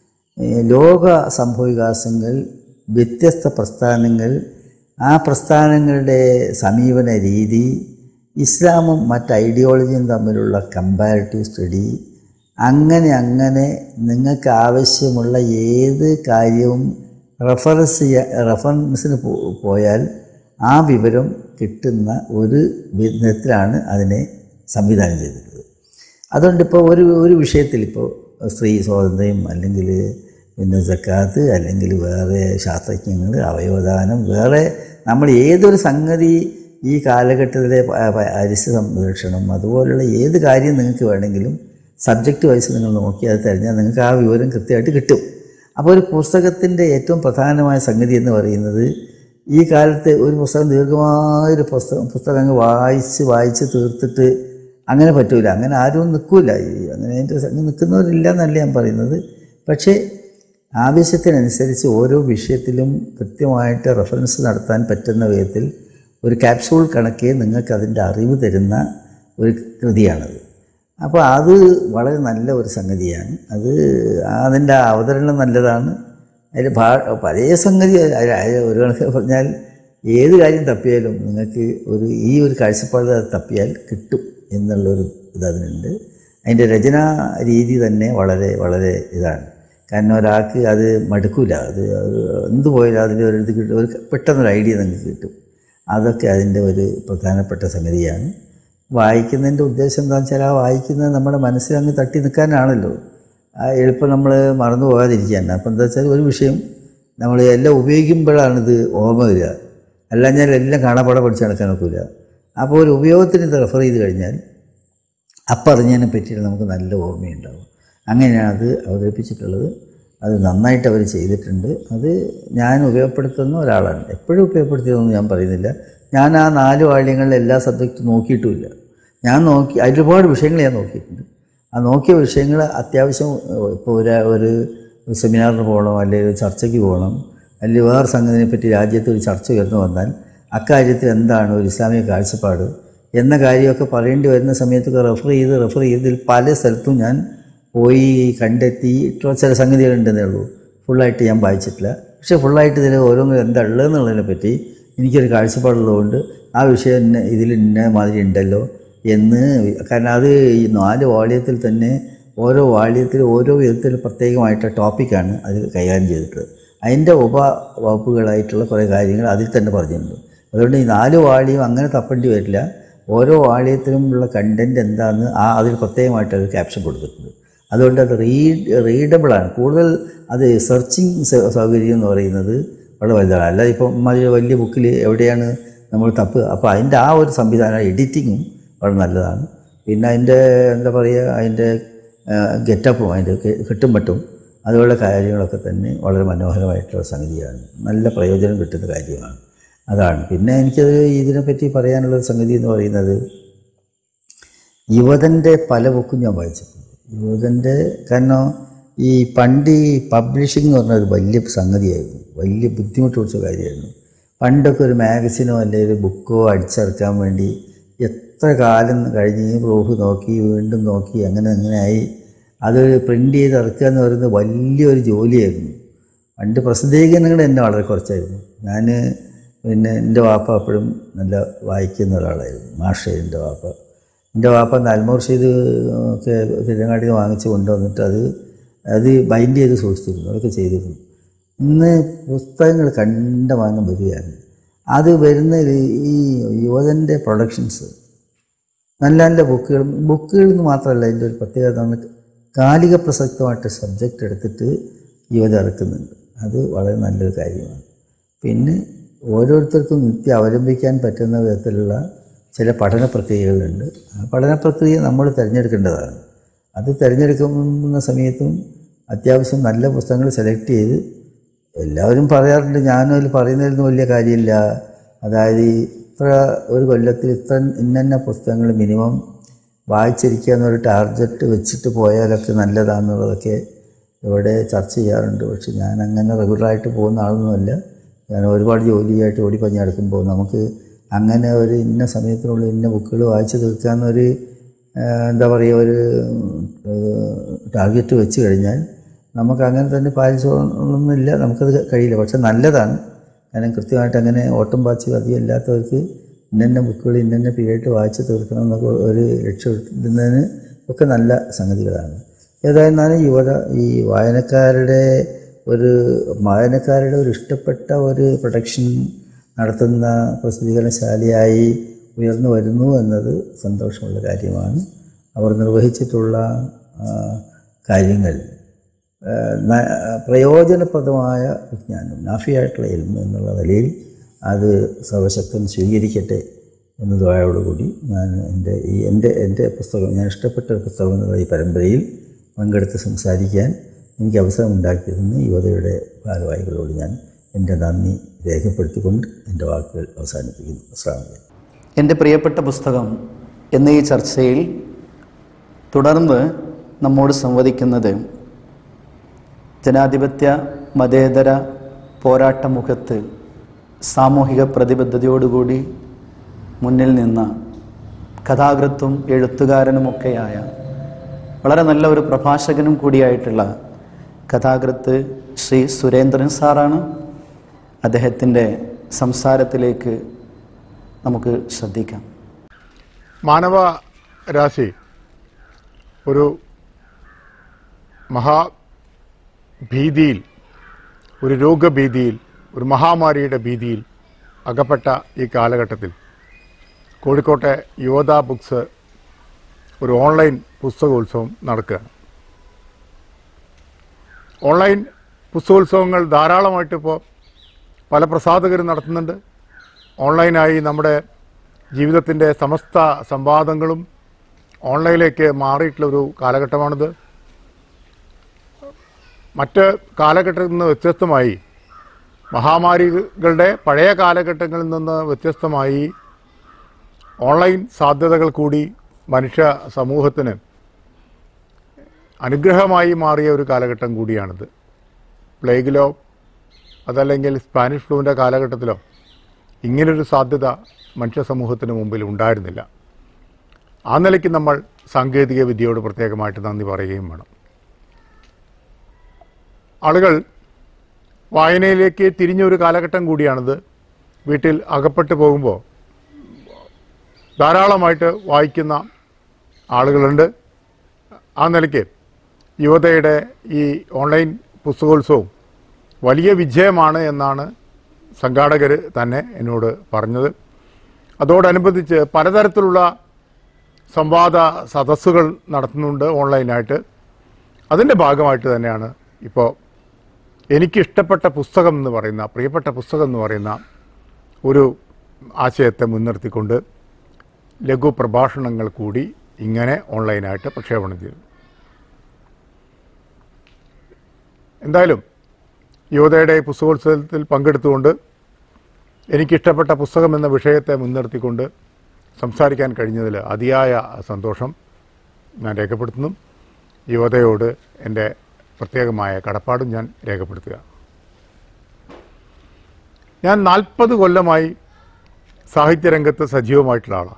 B: ഏഹ് ലോക സംഭവവികാസങ്ങൾ വ്യത്യസ്ത പ്രസ്ഥാനങ്ങൾ ആ പ്രസ്ഥാനങ്ങളുടെ സമീപന രീതി ഇസ്ലാമും മറ്റ് ഐഡിയോളജിയും തമ്മിലുള്ള കമ്പാരിറ്റീവ് സ്റ്റഡി അങ്ങനെ അങ്ങനെ നിങ്ങൾക്ക് ആവശ്യമുള്ള ഏത് കാര്യവും റെഫറൻസ് ചെയ്യാൻ റെഫറൻസിന് പോ- പോയാൽ ആ വിവരം കിട്ടുന്ന ഒരു വിധത്തിലാണ് അതിനെ സംവിധാനം ചെയ്തിട്ടുള്ളത് അതുകൊണ്ട് ഇപ്പോൾ ഒരു ഒരു വിഷയത്തിൽ ഇപ്പോൾ സ്ത്രീ സ്വാതന്ത്ര്യം അല്ലെങ്കിൽ പിന്നെ സക്കാത്ത് അല്ലെങ്കിൽ വേറെ ശാസ്ത്രജ്ഞങ്ങൾ അവയവദാനം വേറെ നമ്മൾ ഏതൊരു സംഗതി ഈ കാലഘട്ടത്തിലെ പ- പ- പരിസ്ഥിതി സംരക്ഷണം അതുപോലുള്ള ഏത് കാര്യം നിങ്ങൾക്ക് വേണമെങ്കിലും സബ്ജക്റ്റ് വൈസ് നിങ്ങൾ നോക്കി അത് തിരഞ്ഞാൽ നിങ്ങൾക്ക് ആ വിവരം കൃത്യമായിട്ട് കിട്ടും അപ്പോൾ ഒരു പുസ്തകത്തിൻ്റെ ഏറ്റവും പ്രധാനമായ സംഗതി എന്ന് പറയുന്നത് ഈ കാലത്ത് ഒരു പുസ്തകം ദീർഘമായൊരു പുസ്തകം പുസ്തകം അങ്ങ് വായിച്ച് വായിച്ച് തീർത്തിട്ട് അങ്ങനെ പറ്റൂല അങ്ങനെ ആരും നിൽക്കൂല ഈ അങ്ങനെ അതിൻ്റെ അങ്ങ് നിൽക്കുന്നവരില്ല എന്നല്ല ഞാൻ പറയുന്നത് പക്ഷേ ആവശ്യത്തിനനുസരിച്ച് ഓരോ വിഷയത്തിലും കൃത്യമായിട്ട് റെഫറൻസ് നടത്താൻ പറ്റുന്ന വിധത്തിൽ ഒരു ക്യാപ്സൂൾ കണക്കെ നിങ്ങൾക്ക് അതിൻ്റെ അറിവ് തരുന്ന ഒരു കൃതിയാണത് അപ്പോൾ അത് വളരെ നല്ല ഒരു സംഗതിയാണ് അത് അതിൻ്റെ അവതരണം നല്ലതാണ് അതിൽ ഭാ പഴയ സംഗതി അല്ല, അത് ഒരു കണക്ക് പറഞ്ഞാൽ ഏത് കാര്യം തപ്പിയാലും നിങ്ങൾക്ക് ഒരു ഈ ഒരു കാഴ്ചപ്പാട് അത് തപ്പിയാൽ കിട്ടും എന്നുള്ളൊരു ഇത് അതിനുണ്ട് അതിൻ്റെ രചനാ രീതി തന്നെ വളരെ വളരെ ഇതാണ് കാരണം ഒരാൾക്ക് അത് മടുക്കില്ല അത് അത് എന്ത് പോയാലും അതിൻ്റെ ഒരു ഇത് കിട്ടും ഒരു പെട്ടെന്നൊരു ഐഡിയ നിങ്ങൾക്ക് കിട്ടും അതൊക്കെ അതിൻ്റെ ഒരു പ്രധാനപ്പെട്ട സംഗതിയാണ് വായിക്കുന്നതിൻ്റെ ഉദ്ദേശം എന്താണെന്ന് വെച്ചാൽ ആ വായിക്കുന്നത് നമ്മുടെ മനസ്സിൽ അങ്ങ് തട്ടി നിൽക്കാനാണല്ലോ ആ എളുപ്പം നമ്മൾ മറന്നു പോകാതിരിക്കാൻ അപ്പം എന്താ വെച്ചാൽ ഒരു വിഷയം നമ്മൾ എല്ലാം ഉപയോഗിക്കുമ്പോഴാണിത് ഓർമ്മ വരിക അല്ലാഞ്ഞാൽ എല്ലാം കാണാപ്പാടെ പഠിച്ച് നടക്കാൻ ഒക്കില്ല അപ്പോൾ ഒരു ഉപയോഗത്തിന് ഇത് റെഫർ ചെയ്ത് കഴിഞ്ഞാൽ അപ്പറിഞ്ഞതിനെ പറ്റിയിട്ട് നമുക്ക് നല്ല ഓർമ്മയുണ്ടാവും അങ്ങനെയാണ് അത് അവതരിപ്പിച്ചിട്ടുള്ളത് അത് നന്നായിട്ട് അവർ ചെയ്തിട്ടുണ്ട് അത് ഞാൻ ഉപയോഗപ്പെടുത്തുന്ന ഒരാളാണ് എപ്പോഴും ഉപയോഗപ്പെടുത്തിയതൊന്നും ഞാൻ പറയുന്നില്ല ഞാൻ ആ നാല് വാള്യങ്ങളിൽ എല്ലാ സബ്ജക്റ്റും നോക്കിയിട്ടുമില്ല ഞാൻ നോക്കി അതിൽ ഒരുപാട് വിഷയങ്ങൾ ഞാൻ നോക്കിയിട്ടുണ്ട് ആ നോക്കിയ വിഷയങ്ങൾ അത്യാവശ്യം ഇപ്പോൾ ഒരു ഒരു സെമിനാറിന് പോകണം അല്ലെങ്കിൽ ഒരു ചർച്ചയ്ക്ക് പോകണം അല്ലെങ്കിൽ വേറെ സംഗതിനെ പറ്റി രാജ്യത്ത് ഒരു ചർച്ച ഉയർന്നു വന്നാൽ അക്കാര്യത്തിൽ എന്താണ് ഒരു ഇസ്ലാമിക കാഴ്ചപ്പാട് എന്ന കാര്യമൊക്കെ പറയേണ്ടി വരുന്ന സമയത്തൊക്കെ റെഫർ ചെയ്ത് റെഫർ ചെയ്തതിൽ പല സ്ഥലത്തും ഞാൻ പോയി കണ്ടെത്തി ഇട്ടുള്ള ചില സംഗതികളുണ്ടെന്നേ ഉള്ളൂ ഫുള്ളായിട്ട് ഞാൻ വായിച്ചിട്ടില്ല പക്ഷേ ഫുള്ളായിട്ട് ഇതിൽ ഓരോന്നും എന്താ ഉള്ളതെന്നുള്ളതിനെ പറ്റി എനിക്കൊരു കാഴ്ചപ്പാടുള്ളതുകൊണ്ട് ആ വിഷയം ഇന്ന ഇതിൽ ഇന്ന മാതിരി ഉണ്ടല്ലോ എന്ന് കാരണം അത് ഈ നാല് വാള്യത്തിൽ തന്നെ ഓരോ വാള്യത്തിൽ ഓരോ വിധത്തിൽ പ്രത്യേകമായിട്ട് ടോപ്പിക്കാണ് അത് കൈകാര്യം ചെയ്തിട്ടുള്ളത് അതിൻ്റെ ഉപ വകുപ്പുകളായിട്ടുള്ള കുറേ കാര്യങ്ങൾ അതിൽ തന്നെ പറഞ്ഞിട്ടുണ്ട് അതുകൊണ്ട് ഈ നാല് വാളിയും അങ്ങനെ തപ്പേണ്ടി വരില്ല ഓരോ ആലയത്തിലും ഉള്ള കണ്ടൻറ് എന്താണെന്ന് ആ അതിൽ പ്രത്യേകമായിട്ട് അത് ക്യാപ്ഷൻ കൊടുത്തിട്ടുണ്ട് അതുകൊണ്ട് അത് റീഡ് റീഡബിളാണ് കൂടുതൽ അത് സെർച്ചിങ് സൗകര്യം എന്ന് പറയുന്നത് വളരെ വലുതാണ് അല്ല ഇപ്പം മതി വലിയ ബുക്കിൽ എവിടെയാണ് നമ്മൾ തപ്പ് അപ്പോൾ അതിൻ്റെ ആ ഒരു സംവിധാനം എഡിറ്റിങ്ങും വളരെ നല്ലതാണ് പിന്നെ അതിൻ്റെ എന്താ പറയുക അതിൻ്റെ ഗെറ്റപ്പും അതിൻ്റെ കെ- കെട്ടും മട്ടും അതുപോലുള്ള കാര്യങ്ങളൊക്കെ തന്നെ വളരെ മനോഹരമായിട്ടുള്ള സംഗതിയാണ് നല്ല പ്രയോജനം കിട്ടുന്ന കാര്യമാണ് അതാണ് പിന്നെ എനിക്കത് ഇതിനെപ്പറ്റി പറയാനുള്ളൊരു സംഗതി എന്ന് പറയുന്നത് യുവതൻ്റെ പല ബുക്കും ഞാൻ വായിച്ചിട്ടുണ്ട് യുവതൻ്റെ കാരണം ഈ പണ്ട് ഈ പബ്ലിഷിംഗ് എന്ന് പറഞ്ഞ ഒരു വലിയ സംഗതിയായിരുന്നു വലിയ ബുദ്ധിമുട്ട് പിടിച്ച കാര്യമായിരുന്നു പണ്ടൊക്കെ ഒരു മാഗസിനോ അല്ലെങ്കിൽ ഒരു ബുക്കോ അടിച്ചിറക്കാൻ വേണ്ടി എത്ര കാലം കഴിഞ്ഞ് പ്രൂഫ് നോക്കി വീണ്ടും നോക്കി അങ്ങനെ അങ്ങനെയായി അത് പ്രിൻ്റ് ചെയ്ത് ഇറക്കുക എന്ന് പറയുന്നത് വലിയൊരു ജോലിയായിരുന്നു പണ്ട് പ്രസിദ്ധീകരണങ്ങൾ തന്നെ വളരെ കുറച്ചായിരുന്നു ഞാൻ പിന്നെ എൻ്റെ വാപ്പ എപ്പോഴും നല്ല വായിക്കുന്ന ഒരാളായിരുന്നു മാഷേ എൻ്റെ വാപ്പ എൻ്റെ വാപ്പ നൽമൂർ ചെയ്ത് ഒക്കെ തിരുവങ്ങാടി നിന്ന് വാങ്ങിച്ച് കൊണ്ടുവന്നിട്ട് അത് അത് ബൈൻഡ് ചെയ്ത് സൂക്ഷിച്ചിരുന്നു അതൊക്കെ ചെയ്തിരുന്നു ഇന്ന് പുസ്തകങ്ങൾ കണ്ടമാനം വരികയാണ് അത് വരുന്ന ഈ യുവതൻ്റെ പ്രൊഡക്ഷൻസ് നല്ല നല്ല ബുക്കുകൾ ബുക്കുകളിൽ നിന്ന് മാത്രമല്ല അതിൻ്റെ ഒരു പ്രത്യേകത നമ്മൾ കാലിക പ്രസക്തമായിട്ട് സബ്ജക്റ്റ് എടുത്തിട്ട് യുവത ഇറക്കുന്നുണ്ട് അത് വളരെ നല്ലൊരു കാര്യമാണ് പിന്നെ ഓരോരുത്തർക്കും നിത്യം അവലംബിക്കാൻ പറ്റുന്ന വിധത്തിലുള്ള ചില പഠന പ്രക്രിയകളുണ്ട് ആ പഠന പ്രക്രിയ നമ്മൾ തിരഞ്ഞെടുക്കേണ്ടതാണ് അത് തിരഞ്ഞെടുക്കുന്ന സമയത്തും അത്യാവശ്യം നല്ല പുസ്തകങ്ങൾ സെലക്ട് ചെയ്ത് എല്ലാവരും പറയാറുണ്ട് ഞാനും അതിൽ പറയുന്നതിലൊന്നും വലിയ കാര്യമില്ല അതായത് ഈ ഇത്ര ഒരു കൊല്ലത്തിൽ ഇത്ര ഇന്ന പുസ്തകങ്ങൾ മിനിമം വായിച്ചിരിക്കുക എന്നൊരു ടാർഗറ്റ് വെച്ചിട്ട് പോയാലൊക്കെ നല്ലതാണെന്നുള്ളതൊക്കെ ഇവിടെ ചർച്ച ചെയ്യാറുണ്ട് പക്ഷെ ഞാൻ അങ്ങനെ റെഗുലറായിട്ട് പോകുന്ന ആളൊന്നുമല്ല ഞാൻ ഒരുപാട് ജോലിയായിട്ട് ഓടിപ്പഞ്ഞ് നടക്കുമ്പോൾ നമുക്ക് അങ്ങനെ ഒരു ഇന്ന സമയത്തിനുള്ളിൽ ഇന്ന ബുക്കുകൾ വായിച്ച് തീർക്കാമെന്നൊരു ആ, എന്താ പറയുക ഒരു ടാർഗറ്റ് വെച്ച് കഴിഞ്ഞാൽ നമുക്ക് അങ്ങനെ തന്നെ പാലിച്ചോളണമെന്നില്ല നമുക്കത് കഴിയില്ല പക്ഷെ നല്ലതാണ് കാരണം കൃത്യമായിട്ട് അങ്ങനെ ഓട്ടം പാച്ച് അധികം ഇല്ലാത്തവർക്ക് ഇന്ന ബുക്കുകൾ ഇന്ന പീരീഡ് വായിച്ച് തീർക്കണം എന്നൊക്കെ ഒരു ലക്ഷ്യമിടുന്നതിന് ഒക്കെ നല്ല സംഗതികളാണ് ഏതായിരുന്നാലും യുവത ഈ വായനക്കാരുടെ ഒരു വായനക്കാരുടെ ഒരു ഇഷ്ടപ്പെട്ട ഒരു പ്രൊഡക്ഷൻ നടത്തുന്ന പ്രസിദ്ധീകരണശാലയായി ഉയർന്നു വരുന്നു എന്നത് സന്തോഷമുള്ള കാര്യമാണ് അവർ നിർവഹിച്ചിട്ടുള്ള ആ, കാര്യങ്ങൾ ആ, ന- പ്രയോജനപ്രദമായ വിജ്ഞാനം നാഫിയായിട്ടുള്ള എൽമ എന്നുള്ള നിലയിൽ അത് സർവശക്തൻ സ്വീകരിക്കട്ടെ എന്നതോടുകൂടി ഞാൻ എൻ്റെ ഈ എൻ്റെ എൻ്റെ പുസ്തകം ഞാൻ ഇഷ്ടപ്പെട്ട ഒരു പുസ്തകം എന്നുള്ള ഈ പരമ്പരയിൽ പങ്കെടുത്ത് സംസാരിക്കാൻ എനിക്ക് അവസരം ഉണ്ടാക്കിയതിന് യുവതയുടെ ഭാരവാഹികളോട് ഞാൻ എൻ്റെ നന്ദി രേഖപ്പെടുത്തിക്കൊണ്ട് എൻ്റെ വാക്കുകൾ അവസാനിപ്പിക്കുന്നു അസ്സാം വലൈക്കും
A: എൻ്റെ പ്രിയപ്പെട്ട പുസ്തകം എന്ന ഈ ചർച്ചയിൽ തുടർന്ന് നമ്മോട് സംവദിക്കുന്നത് ജനാധിപത്യ മതേതര പോരാട്ടമുഖത്ത് സാമൂഹിക പ്രതിബദ്ധതയോടുകൂടി മുന്നിൽ നിന്ന കഥാകൃത്തും എഴുത്തുകാരനുമൊക്കെയായ വളരെ നല്ല ഒരു പ്രഭാഷകനും കൂടിയായിട്ടുള്ള കഥാകൃത്ത് ശ്രീ സുരേന്ദ്രൻ സാറാണ് അദ്ദേഹത്തിൻ്റെ സംസാരത്തിലേക്ക് നമുക്ക് ശ്രദ്ധിക്കാം
C: മാനവ രാശി ഒരു മഹാഭീതിയിൽ ഒരു രോഗഭീതിയിൽ ഒരു മഹാമാരിയുടെ ഭീതിയിൽ അകപ്പെട്ട ഈ കാലഘട്ടത്തിൽ കോഴിക്കോട്ടെ യുവത ബുക്സ് ഒരു ഓൺലൈൻ പുസ്തകോത്സവം നടക്കുകയാണ് ഓൺലൈൻ പുസ്തകോത്സവങ്ങൾ ധാരാളമായിട്ട് ഇപ്പോൾ പല പ്രസാധകരും നടത്തുന്നുണ്ട് ഓൺലൈനായി നമ്മുടെ ജീവിതത്തിൻ്റെ സമസ്ത സംവാദങ്ങളും ഓൺലൈനിലേക്ക് മാറിയിട്ടുള്ള ഒരു കാലഘട്ടമാണിത് മറ്റ് കാലഘട്ടത്തിൽ നിന്ന് വ്യത്യസ്തമായി മഹാമാരികളുടെ പഴയ കാലഘട്ടങ്ങളിൽ നിന്ന് വ്യത്യസ്തമായി ഓൺലൈൻ സാധ്യതകൾ കൂടി മനുഷ്യ സമൂഹത്തിന് അനുഗ്രഹമായി മാറിയ ഒരു കാലഘട്ടം കൂടിയാണിത് പ്ലേഗിലോ അതല്ലെങ്കിൽ സ്പാനിഷ് ഫ്ലൂവിൻ്റെ കാലഘട്ടത്തിലോ ഇങ്ങനൊരു സാധ്യത മനുഷ്യ സമൂഹത്തിന് മുമ്പിൽ ഉണ്ടായിരുന്നില്ല ആ നിലയ്ക്ക് നമ്മൾ സാങ്കേതിക വിദ്യയോട് പ്രത്യേകമായിട്ട് നന്ദി പറയുകയും വേണം ആളുകൾ വായനയിലേക്ക് തിരിഞ്ഞ ഒരു കാലഘട്ടം കൂടിയാണിത് വീട്ടിൽ അകപ്പെട്ടു പോകുമ്പോൾ ധാരാളമായിട്ട് വായിക്കുന്ന ആളുകളുണ്ട് ആ നിലയ്ക്ക് യുവതയുടെ ഈ ഓൺലൈൻ പുസ്തകോത്സവം വലിയ വിജയമാണ് എന്നാണ് സംഘാടകർ തന്നെ എന്നോട് പറഞ്ഞത് അതോടനുബന്ധിച്ച് പലതരത്തിലുള്ള സംവാദ സദസ്സുകൾ നടത്തുന്നുണ്ട് ഓൺലൈനായിട്ട് അതിൻ്റെ ഭാഗമായിട്ട് തന്നെയാണ് ഇപ്പോൾ എനിക്കിഷ്ടപ്പെട്ട പുസ്തകം എന്ന് പറയുന്ന പ്രിയപ്പെട്ട പുസ്തകം എന്ന് പറയുന്ന ഒരു ആശയത്തെ മുൻനിർത്തിക്കൊണ്ട് ലഘു പ്രഭാഷണങ്ങൾ കൂടി ഇങ്ങനെ ഓൺലൈനായിട്ട് പ്രക്ഷേപണം ചെയ്തു എന്തായാലും യുവതയുടെ ഈ പുസ്തകോത്സവത്തിൽ പങ്കെടുത്തുകൊണ്ട് എനിക്കിഷ്ടപ്പെട്ട പുസ്തകം എന്ന വിഷയത്തെ മുൻനിർത്തിക്കൊണ്ട് സംസാരിക്കാൻ കഴിഞ്ഞതിൽ അതിയായ സന്തോഷം ഞാൻ രേഖപ്പെടുത്തുന്നു യുവതയോട് എൻ്റെ പ്രത്യേകമായ കടപ്പാടും ഞാൻ രേഖപ്പെടുത്തുക ഞാൻ നാൽപ്പത് കൊല്ലമായി സാഹിത്യരംഗത്ത് സജീവമായിട്ടുള്ള ആളാണ്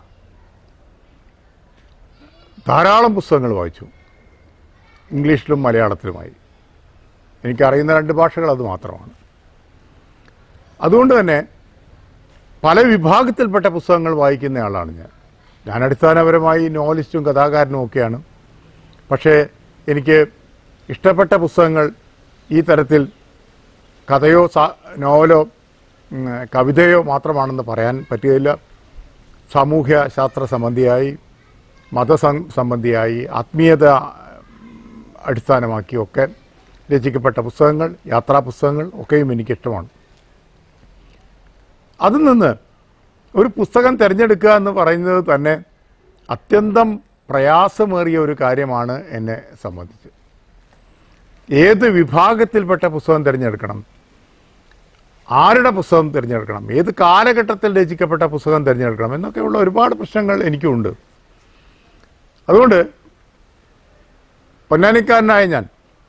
C: ധാരാളം പുസ്തകങ്ങൾ വായിച്ചു ഇംഗ്ലീഷിലും മലയാളത്തിലുമായി എനിക്കറിയുന്ന രണ്ട് ഭാഷകൾ അത് മാത്രമാണ് അതുകൊണ്ട് തന്നെ പല വിഭാഗത്തിൽപ്പെട്ട പുസ്തകങ്ങൾ വായിക്കുന്ന ആളാണ് ഞാൻ ഞാൻ അടിസ്ഥാനപരമായി നോവലിസ്റ്റും കഥാകാരനും ഒക്കെയാണ് പക്ഷേ എനിക്ക് ഇഷ്ടപ്പെട്ട പുസ്തകങ്ങൾ ഈ തരത്തിൽ കഥയോ സാ- നോവലോ ഉം, കവിതയോ മാത്രമാണെന്ന് പറയാൻ പറ്റുകയില്ല സാമൂഹ്യ ശാസ്ത്ര സംബന്ധിയായി മത സം- സംബന്ധിയായി ആത്മീയത അടിസ്ഥാനമാക്കിയൊക്കെ രചിക്കപ്പെട്ട പുസ്തകങ്ങൾ യാത്രാ പുസ്തകങ്ങൾ ഒക്കെയും എനിക്കിഷ്ടമാണ് അതിൽ നിന്ന് ഒരു പുസ്തകം തിരഞ്ഞെടുക്കുക എന്ന് പറയുന്നത് തന്നെ അത്യന്തം പ്രയാസമേറിയ ഒരു കാര്യമാണ് എന്നെ സംബന്ധിച്ച് ഏത് വിഭാഗത്തിൽപ്പെട്ട പുസ്തകം തിരഞ്ഞെടുക്കണം ആരുടെ പുസ്തകം തിരഞ്ഞെടുക്കണം ഏത് കാലഘട്ടത്തിൽ രചിക്കപ്പെട്ട പുസ്തകം തിരഞ്ഞെടുക്കണം എന്നൊക്കെയുള്ള ഒരുപാട് പ്രശ്നങ്ങൾ എനിക്കുണ്ട് അതുകൊണ്ട് പൊന്നാനിക്കാരനായ ഞാൻ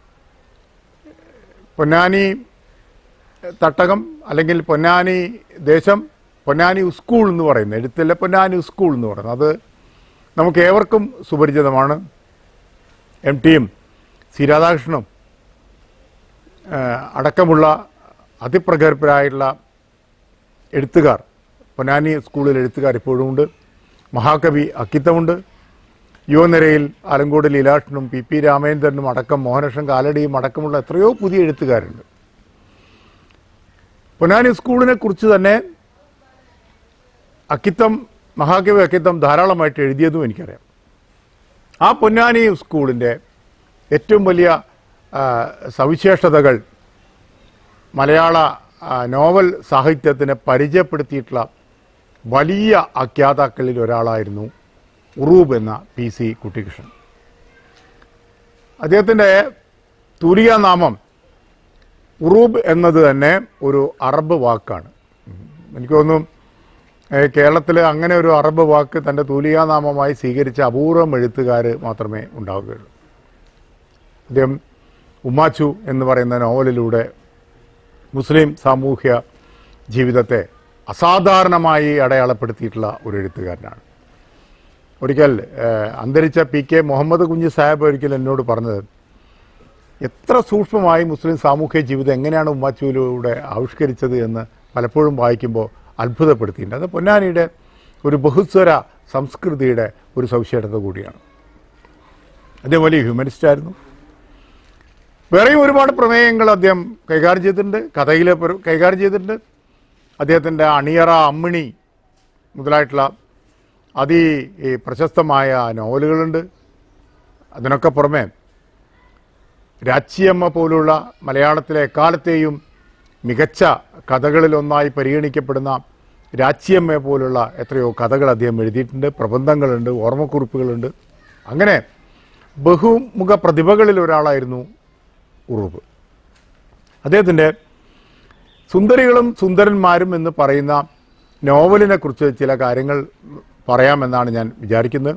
C: പൊന്നാനി തട്ടകം അല്ലെങ്കിൽ പൊന്നാനി ദേശം പൊന്നാനി സ്കൂൾ എന്ന് പറയുന്നത് എഴുത്തിലെ പൊന്നാനി സ്കൂൾ എന്ന് പറയുന്നത് അത് നമുക്ക് ഏവർക്കും സുപരിചിതമാണ് എം ടിയും സി രാധാകൃഷ്ണനും ആ, അടക്കമുള്ള അതിപ്രഗത്ഭരായിട്ടുള്ള എഴുത്തുകാർ പൊന്നാനി സ്കൂളിൽ എഴുത്തുകാർ ഇപ്പോഴും ഉണ്ട് മഹാകവി അക്കിത്തമുണ്ട് യുവനിരയിൽ ആലങ്കോട് ലീലാകൃഷ്ണനും പി പി രാമേന്ദ്രനും അടക്കം മോഹനകൃഷ്ണൻ കാലടിയും അടക്കമുള്ള എത്രയോ പുതിയ എഴുത്തുകാരുണ്ട് പൊന്നാനി സ്കൂളിനെ കുറിച്ച് തന്നെ അക്കിത്തം മഹാകവി അക്കിത്തം ധാരാളമായിട്ട് എഴുതിയതും എനിക്കറിയാം ആ പൊന്നാനി സ്കൂളിൻ്റെ ഏറ്റവും വലിയ ആ, സവിശേഷതകൾ മലയാള ആ, നോവൽ സാഹിത്യത്തിന് പരിചയപ്പെടുത്തിയിട്ടുള്ള വലിയ ആഖ്യാതാക്കളിൽ ഒരാളായിരുന്നു ഉറൂബ് എന്ന പി സി കുട്ടികൃഷ്ണൻ അദ്ദേഹത്തിൻ്റെ തൂലിക നാമം ഉറൂബ് എന്നത് തന്നെ ഒരു അറബ് വാക്കാണ് ഉം. എനിക്ക് തോന്നുന്നു കേരളത്തിൽ അങ്ങനെ ഒരു അറബ് വാക്ക് തൻ്റെ തൂലികാനാമമായി സ്വീകരിച്ച അപൂർവം എഴുത്തുകാർ മാത്രമേ ഉണ്ടാവുകയുള്ളൂ അദ്ദേഹം ഉമ്മാച്ചു എന്ന് പറയുന്ന നോവലിലൂടെ മുസ്ലിം സാമൂഹ്യ ജീവിതത്തെ അസാധാരണമായി അടയാളപ്പെടുത്തിയിട്ടുള്ള ഒരു എഴുത്തുകാരനാണ് ഒരിക്കൽ ഏഹ്, അന്തരിച്ച പി കെ മുഹമ്മദ് കുഞ്ഞ് സാഹിബ് ഒരിക്കൽ എന്നോട് പറഞ്ഞത് എത്ര സൂക്ഷ്മമായി മുസ്ലിം സാമൂഹ്യ ജീവിതം എങ്ങനെയാണ് ഉമ്മാച്ചുവിലൂടെ ആവിഷ്കരിച്ചത് എന്ന് പലപ്പോഴും വായിക്കുമ്പോൾ അത്ഭുതപ്പെടുത്തിയിട്ടുണ്ട് അത് പൊന്നാനിയുടെ ഒരു ബഹുസ്വര സംസ്കൃതിയുടെ ഒരു സവിശേഷത കൂടിയാണ് അദ്ദേഹം വലിയ ഹ്യൂമനിസ്റ്റായിരുന്നു വേറെയും ഒരുപാട് പ്രമേയങ്ങൾ അദ്ദേഹം കൈകാര്യം ചെയ്തിട്ടുണ്ട് കഥയിൽ കൈകാര്യം ചെയ്തിട്ടുണ്ട് അദ്ദേഹത്തിൻ്റെ അണിയറ അമ്മിണി മുതലായിട്ടുള്ള അതി ഈ പ്രശസ്തമായ നോവലുകളുണ്ട് അതിനൊക്കെ പുറമെ രാച്ചിയമ്മ പോലുള്ള മലയാളത്തിലെ എക്കാലത്തെയും മികച്ച കഥകളിലൊന്നായി പരിഗണിക്കപ്പെടുന്ന രാച്ചിയമ്മ പോലുള്ള എത്രയോ കഥകൾ അദ്ദേഹം എഴുതിയിട്ടുണ്ട് പ്രബന്ധങ്ങളുണ്ട് ഓർമ്മക്കുറിപ്പുകളുണ്ട് അങ്ങനെ ബഹുമുഖ പ്രതിഭകളിൽ ഒരാളായിരുന്നു ഉറുബ് അദ്ദേഹത്തിൻ്റെ സുന്ദരികളും സുന്ദരന്മാരും എന്ന് പറയുന്ന നോവലിനെ കുറിച്ച് ചില കാര്യങ്ങൾ പറയാമെന്നാണ് ഞാൻ വിചാരിക്കുന്നത്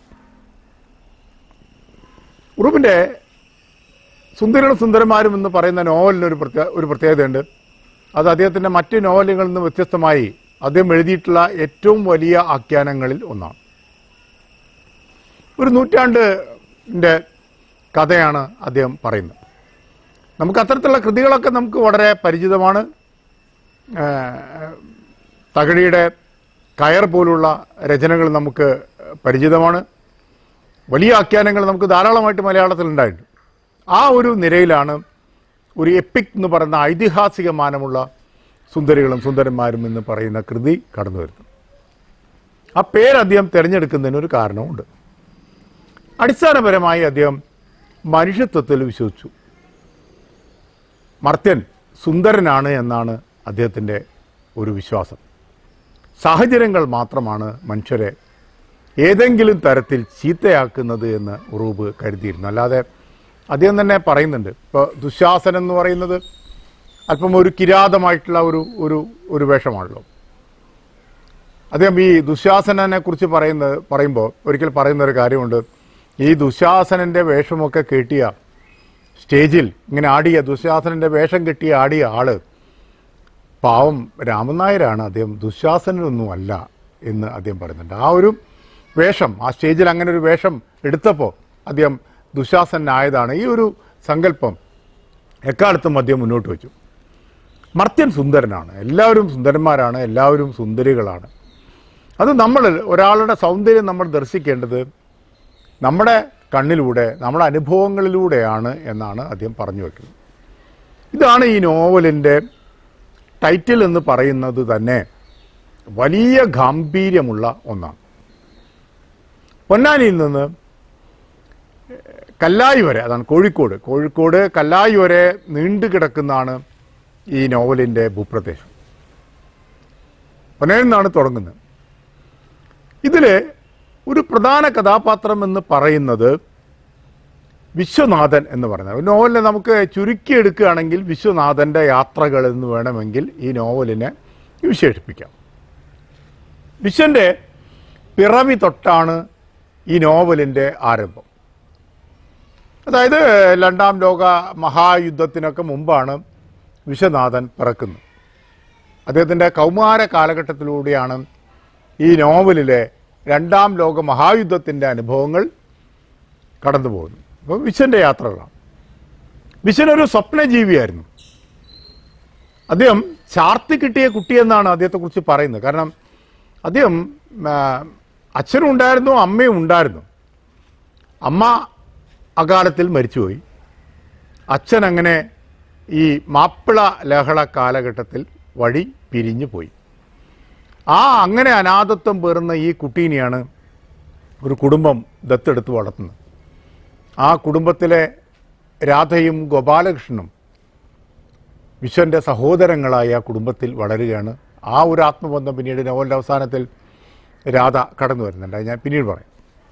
C: ഉറുബിൻ്റെ സുന്ദരികളും സുന്ദരന്മാരും എന്ന് പറയുന്ന നോവലിന് ഒരു പ്രത്യേക ഒരു പ്രത്യേകതയുണ്ട് അത് അദ്ദേഹത്തിൻ്റെ മറ്റ് നോവലുകളിൽ നിന്ന് വ്യത്യസ്തമായി അദ്ദേഹം എഴുതിയിട്ടുള്ള ഏറ്റവും വലിയ ആഖ്യാനങ്ങളിൽ ഒന്നാണ് ഒരു നൂറ്റാണ്ടിൻ്റെ കഥയാണ് അദ്ദേഹം പറയുന്നത് നമുക്ക് അത്തരത്തിലുള്ള കൃതികളൊക്കെ നമുക്ക് വളരെ പരിചിതമാണ് ഏഹ്, തകഴിയുടെ കയർ പോലുള്ള രചനകൾ നമുക്ക് പരിചിതമാണ് വലിയ ആഖ്യാനങ്ങൾ നമുക്ക് ധാരാളമായിട്ട് മലയാളത്തിൽ ഉണ്ടായിട്ടുണ്ട് ആ ഒരു നിരയിലാണ് ഒരു എപ്പിക് എന്ന് പറയുന്ന ഐതിഹാസിക മാനമുള്ള സുന്ദരികളും സുന്ദരന്മാരും എന്ന് പറയുന്ന കൃതി കടന്നു വരുന്നത് ആ പേര് അദ്ദേഹം തിരഞ്ഞെടുക്കുന്നതിന് ഒരു കാരണമുണ്ട് അടിസ്ഥാനപരമായി അദ്ദേഹം മനുഷ്യത്വത്തിൽ വിശ്വസിച്ചു മർത്യൻ സുന്ദരനാണ് എന്നാണ് അദ്ദേഹത്തിൻ്റെ ഒരു വിശ്വാസം സാഹചര്യങ്ങൾ മാത്രമാണ് മനുഷ്യരെ ഏതെങ്കിലും തരത്തിൽ ചീത്തയാക്കുന്നത് എന്ന് ഉറൂബ് കരുതിയിരുന്നു അല്ലാതെ അദ്ദേഹം തന്നെ പറയുന്നുണ്ട് ഇപ്പോൾ ദുശാസനം എന്ന് പറയുന്നത് അല്പം ഒരു കിരാതമായിട്ടുള്ള ഒരു ഒരു ഒരു വേഷമാണല്ലോ അദ്ദേഹം ഈ ദുശാസനനെ കുറിച്ച് പറയുന്നത് പറയുമ്പോൾ ഒരിക്കൽ പറയുന്ന ഒരു കാര്യമുണ്ട് ഈ ദുശാസനൻ്റെ വേഷമൊക്കെ കെട്ടിയ സ്റ്റേജിൽ ഇങ്ങനെ ആടിയ ദുശാസനൻ്റെ വേഷം കെട്ടിയ ആടിയ ആള് പാവം രാമൻ നായരാണ് അദ്ദേഹം ദുശാസനൊന്നും അല്ല എന്ന് അദ്ദേഹം പറയുന്നുണ്ട് ആ ഒരു വേഷം ആ സ്റ്റേജിൽ അങ്ങനെ ഒരു വേഷം എടുത്തപ്പോൾ അദ്ദേഹം ദുശാസനായതാണ് ഈ ഒരു സങ്കല്പം എക്കാലത്തും അദ്ദേഹം മുന്നോട്ട് വെച്ചു മർത്യൻ സുന്ദരനാണ് എല്ലാവരും സുന്ദരന്മാരാണ് എല്ലാവരും സുന്ദരികളാണ് അത് നമ്മൾ ഒരാളുടെ സൗന്ദര്യം നമ്മൾ ദർശിക്കേണ്ടത് നമ്മുടെ കണ്ണിലൂടെ നമ്മുടെ അനുഭവങ്ങളിലൂടെയാണ് എന്നാണ് അദ്ദേഹം പറഞ്ഞു വയ്ക്കുന്നത് ഇതാണ് ഈ നോവലിൻ്റെ ടൈറ്റിൽ എന്ന് പറയുന്നത് തന്നെ വലിയ ഗാംഭീര്യമുള്ള ഒന്നാണ് പൊന്നാനിയിൽ നിന്ന് കല്ലായി വരെ അതാണ് കോഴിക്കോട് കോഴിക്കോട് കല്ലായി വരെ നീണ്ടു കിടക്കുന്നതാണ് ഈ നോവലിൻ്റെ ഭൂപ്രദേശം പൊന്നാനിൽ നിന്നാണ് തുടങ്ങുന്നത് ഇതിൽ ഒരു പ്രധാന കഥാപാത്രം എന്ന് പറയുന്നത് വിശ്വനാഥൻ എന്ന് പറയുന്നത് നോവലിനെ നമുക്ക് ചുരുക്കിയെടുക്കുകയാണെങ്കിൽ വിശ്വനാഥൻ്റെ യാത്രകൾ എന്ന് വേണമെങ്കിൽ ഈ നോവലിനെ വിശേഷിപ്പിക്കാം വിശ്വൻ്റെ പിറവി തൊട്ടാണ് ഈ നോവലിൻ്റെ ആരംഭം അതായത് രണ്ടാം ലോക മഹായുദ്ധത്തിനൊക്കെ മുമ്പാണ് വിശ്വനാഥൻ പിറക്കുന്നത് അദ്ദേഹത്തിൻ്റെ കൗമാര കാലഘട്ടത്തിലൂടെയാണ് ഈ നോവലിലെ രണ്ടാം ലോക മഹായുദ്ധത്തിൻ്റെ അനുഭവങ്ങൾ കടന്നു പോകുന്നു അപ്പോൾ വിശ്വൻ്റെ യാത്രകളാണ് വിശ്വൻ ഒരു സ്വപ്നജീവിയായിരുന്നു അദ്ദേഹം ചാർത്തി കിട്ടിയ കുട്ടിയെന്നാണ് അദ്ദേഹത്തെക്കുറിച്ച് പറയുന്നത് കാരണം അദ്ദേഹം ആ, അച്ഛനും ഉണ്ടായിരുന്നു അമ്മയും ഉണ്ടായിരുന്നു അമ്മ അകാലത്തിൽ മരിച്ചുപോയി അച്ഛൻ അങ്ങനെ ഈ മാപ്പിള ലഹള കാലഘട്ടത്തിൽ വഴി പിരിഞ്ഞു പോയി ആ അങ്ങനെ അനാഥത്വം പേറുന്ന ഈ കുട്ടീനെയാണ് ഒരു കുടുംബം ദത്തെടുത്ത് വളർത്തുന്നത് ആ കുടുംബത്തിലെ രാധയും ഗോപാലകൃഷ്ണനും വിശ്വന്റെ സഹോദരങ്ങളായ ആ കുടുംബത്തിൽ വളരുകയാണ് ആ ഒരു ആത്മബന്ധം പിന്നീട് നോവലിൻ്റെ അവസാനത്തിൽ രാധ കടന്നു വരുന്നുണ്ട് അത് ഞാൻ പിന്നീട് പറയാം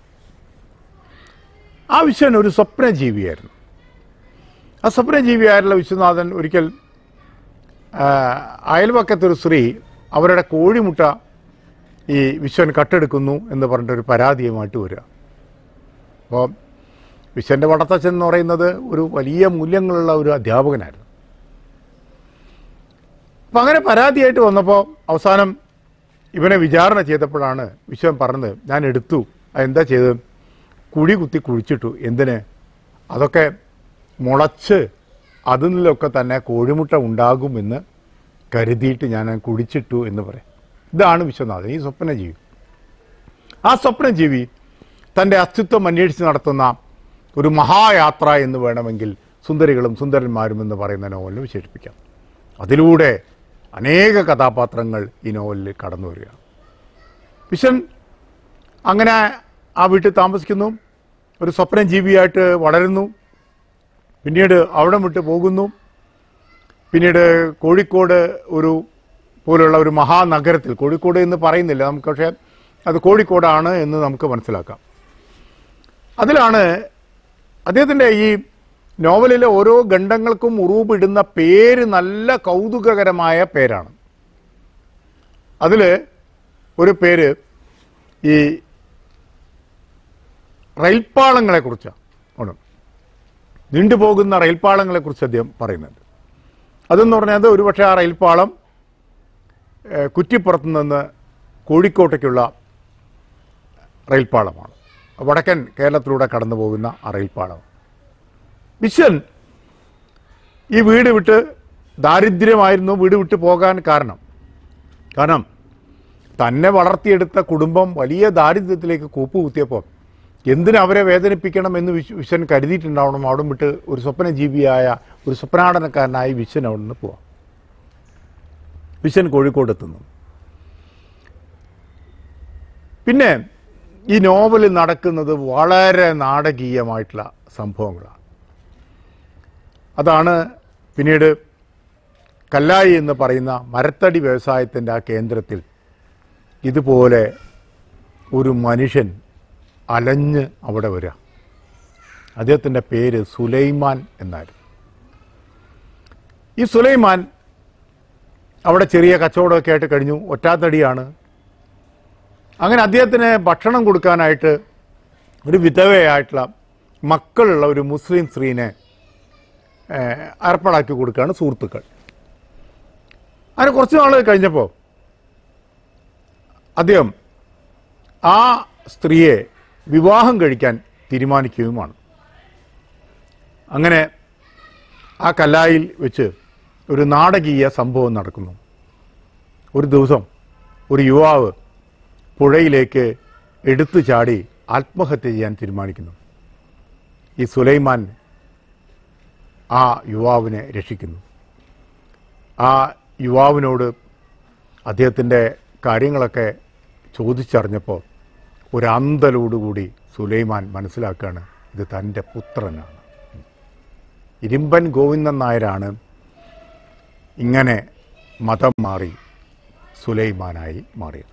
C: ആ വിശ്വൻ ഒരു സ്വപ്നജീവിയായിരുന്നു ആ സ്വപ്നജീവിയായിട്ടുള്ള വിശ്വനാഥൻ ഒരിക്കൽ ആ, അയൽവക്കത്തൊരു സ്ത്രീ അവരുടെ കോഴിമുട്ട ഈ വിശ്വൻ കട്ടെടുക്കുന്നു എന്ന് പറഞ്ഞിട്ടൊരു പരാതിയുമായിട്ട് വരിക അപ്പോൾ വിശ്വൻ്റെ വടത്തച്ഛൻ എന്ന് പറയുന്നത് ഒരു വലിയ മൂല്യങ്ങളുള്ള ഒരു അധ്യാപകനായിരുന്നു അപ്പം അങ്ങനെ പരാതിയായിട്ട് വന്നപ്പോൾ അവസാനം ഇവനെ വിചാരണ ചെയ്തപ്പോഴാണ് വിശ്വൻ പറഞ്ഞത് ഞാൻ എടുത്തു അതെന്താ ചെയ്തത് കുഴി കുത്തി കുഴിച്ചിട്ടു എന്തിന് അതൊക്കെ മുളച്ച് അതിൽ നിന്നൊക്കെ തന്നെ കോഴിമുട്ട ഉണ്ടാകുമെന്ന് കരുതിയിട്ട് ഞാൻ കുഴിച്ചിട്ടു എന്ന് പറയും ഇതാണ് വിശ്വനാഥൻ ഈ സ്വപ്നജീവി ആ സ്വപ്നജീവി തൻ്റെ അസ്തിത്വം അന്വേഷിച്ച് നടത്തുന്ന ഒരു മഹായാത്ര എന്ന് വേണമെങ്കിൽ സുന്ദരികളും സുന്ദരന്മാരും എന്ന് പറയുന്ന നോവലിനെ വിശേഷിപ്പിക്കാം അതിലൂടെ അനേക കഥാപാത്രങ്ങൾ ഈ നോവലിൽ കടന്നു വരികയാണ് വിശ്വൻ അങ്ങനെ ആ വീട്ടിൽ താമസിക്കുന്നു ഒരു സ്വപ്നജീവിയായിട്ട് വളരുന്നു പിന്നീട് അവിടെ വിട്ട് പോകുന്നു പിന്നീട് കോഴിക്കോട് ഒരു പോലുള്ള ഒരു മഹാനഗരത്തിൽ കോഴിക്കോട് എന്ന് പറയുന്നില്ല നമുക്ക് പക്ഷേ അത് കോഴിക്കോടാണ് എന്ന് നമുക്ക് മനസ്സിലാക്കാം അതിലാണ് അദ്ദേഹത്തിൻ്റെ ഈ നോവലിലെ ഓരോ ഖണ്ഡങ്ങൾക്കും ഉറൂപിടുന്ന പേര് നല്ല കൗതുകകരമായ പേരാണ് അതിൽ ഒരു പേര് ഈ റെയിൽപ്പാളങ്ങളെക്കുറിച്ചാണ് ആണ് നീണ്ടുപോകുന്ന റെയിൽപ്പാളങ്ങളെക്കുറിച്ച് അദ്ദേഹം പറയുന്നുണ്ട് അതെന്ന് പറഞ്ഞാൽ ഒരുപക്ഷെ ആ റെയിൽപ്പാളം ഏഹ്, കുറ്റിപ്പുറത്ത് നിന്ന് കോഴിക്കോട്ടേക്കുള്ള റെയിൽപ്പാളമാണ് വടക്കൻ കേരളത്തിലൂടെ കടന്നു പോകുന്ന ആ റെയിൽപ്പാളം വിശ്വൻ ഈ വീട് വിട്ട് ദാരിദ്ര്യമായിരുന്നു വീട് വിട്ട് പോകാൻ കാരണം കാരണം തന്നെ വളർത്തിയെടുത്ത കുടുംബം വലിയ ദാരിദ്ര്യത്തിലേക്ക് കൂപ്പുകുത്തിയപ്പോൾ എന്തിനു അവരെ വേദനിപ്പിക്കണം എന്ന് വിശ്വ വിശ്വൻ കരുതിയിട്ടുണ്ടാവണം അവിടെ വിട്ട് ഒരു സ്വപ്നജീവിയായ ഒരു സ്വപ്നാടനക്കാരനായി വിശ്വൻ അവിടെ നിന്ന് പോവാം വിശ്വൻ കോഴിക്കോട് എത്തുന്നു പിന്നെ ഈ നോവലിൽ നടക്കുന്നത് വളരെ നാടകീയമായിട്ടുള്ള സംഭവങ്ങളാണ് അതാണ് പിന്നീട് കല്ലായി എന്ന് പറയുന്ന മരത്തടി വ്യവസായത്തിൻ്റെ ആ കേന്ദ്രത്തിൽ ഇതുപോലെ ഒരു മനുഷ്യൻ അലഞ്ഞ് അവിടെ വരിക അദ്ദേഹത്തിൻ്റെ പേര് സുലൈമാൻ എന്നായിരുന്നു ഈ സുലൈമാൻ അവിടെ ചെറിയ കച്ചവടമൊക്കെ ആയിട്ട് കഴിഞ്ഞു ഒറ്റാത്തടിയാണ് അങ്ങനെ അദ്ദേഹത്തിന് ഭക്ഷണം കൊടുക്കാനായിട്ട് ഒരു വിധവയായിട്ടുള്ള മക്കളുള്ള ഒരു മുസ്ലിം സ്ത്രീനെ ഏഹ്, ഏർപ്പാടാക്കി കൊടുക്കുകയാണ് സുഹൃത്തുക്കൾ അങ്ങനെ കുറച്ച് നാൾ കഴിഞ്ഞപ്പോൾ അദ്ദേഹം ആ സ്ത്രീയെ വിവാഹം കഴിക്കാൻ തീരുമാനിക്കുകയുമാണ് അങ്ങനെ ആ കല്ലായിൽ വെച്ച് ഒരു നാടകീയ സംഭവം നടക്കുന്നു ഒരു ദിവസം ഒരു യുവാവ് പുഴയിലേക്ക് എടുത്തു ചാടി ആത്മഹത്യ ചെയ്യാൻ തീരുമാനിക്കുന്നു ഈ സുലൈമാൻ ആ യുവാവിനെ രക്ഷിക്കുന്നു ആ യുവാവിനോട് അദ്ദേഹത്തിൻ്റെ കാര്യങ്ങളൊക്കെ ചോദിച്ചറിഞ്ഞപ്പോൾ ഒരു അന്തലോടുകൂടി സുലൈമാൻ മനസ്സിലാക്കുകയാണ് ഇത് തൻ്റെ പുത്രനാണ് ഇരുമ്പൻ ഗോവിന്ദൻ നായരാണ് ഇങ്ങനെ മതം മാറി സുലൈമാനായി മാറിയത്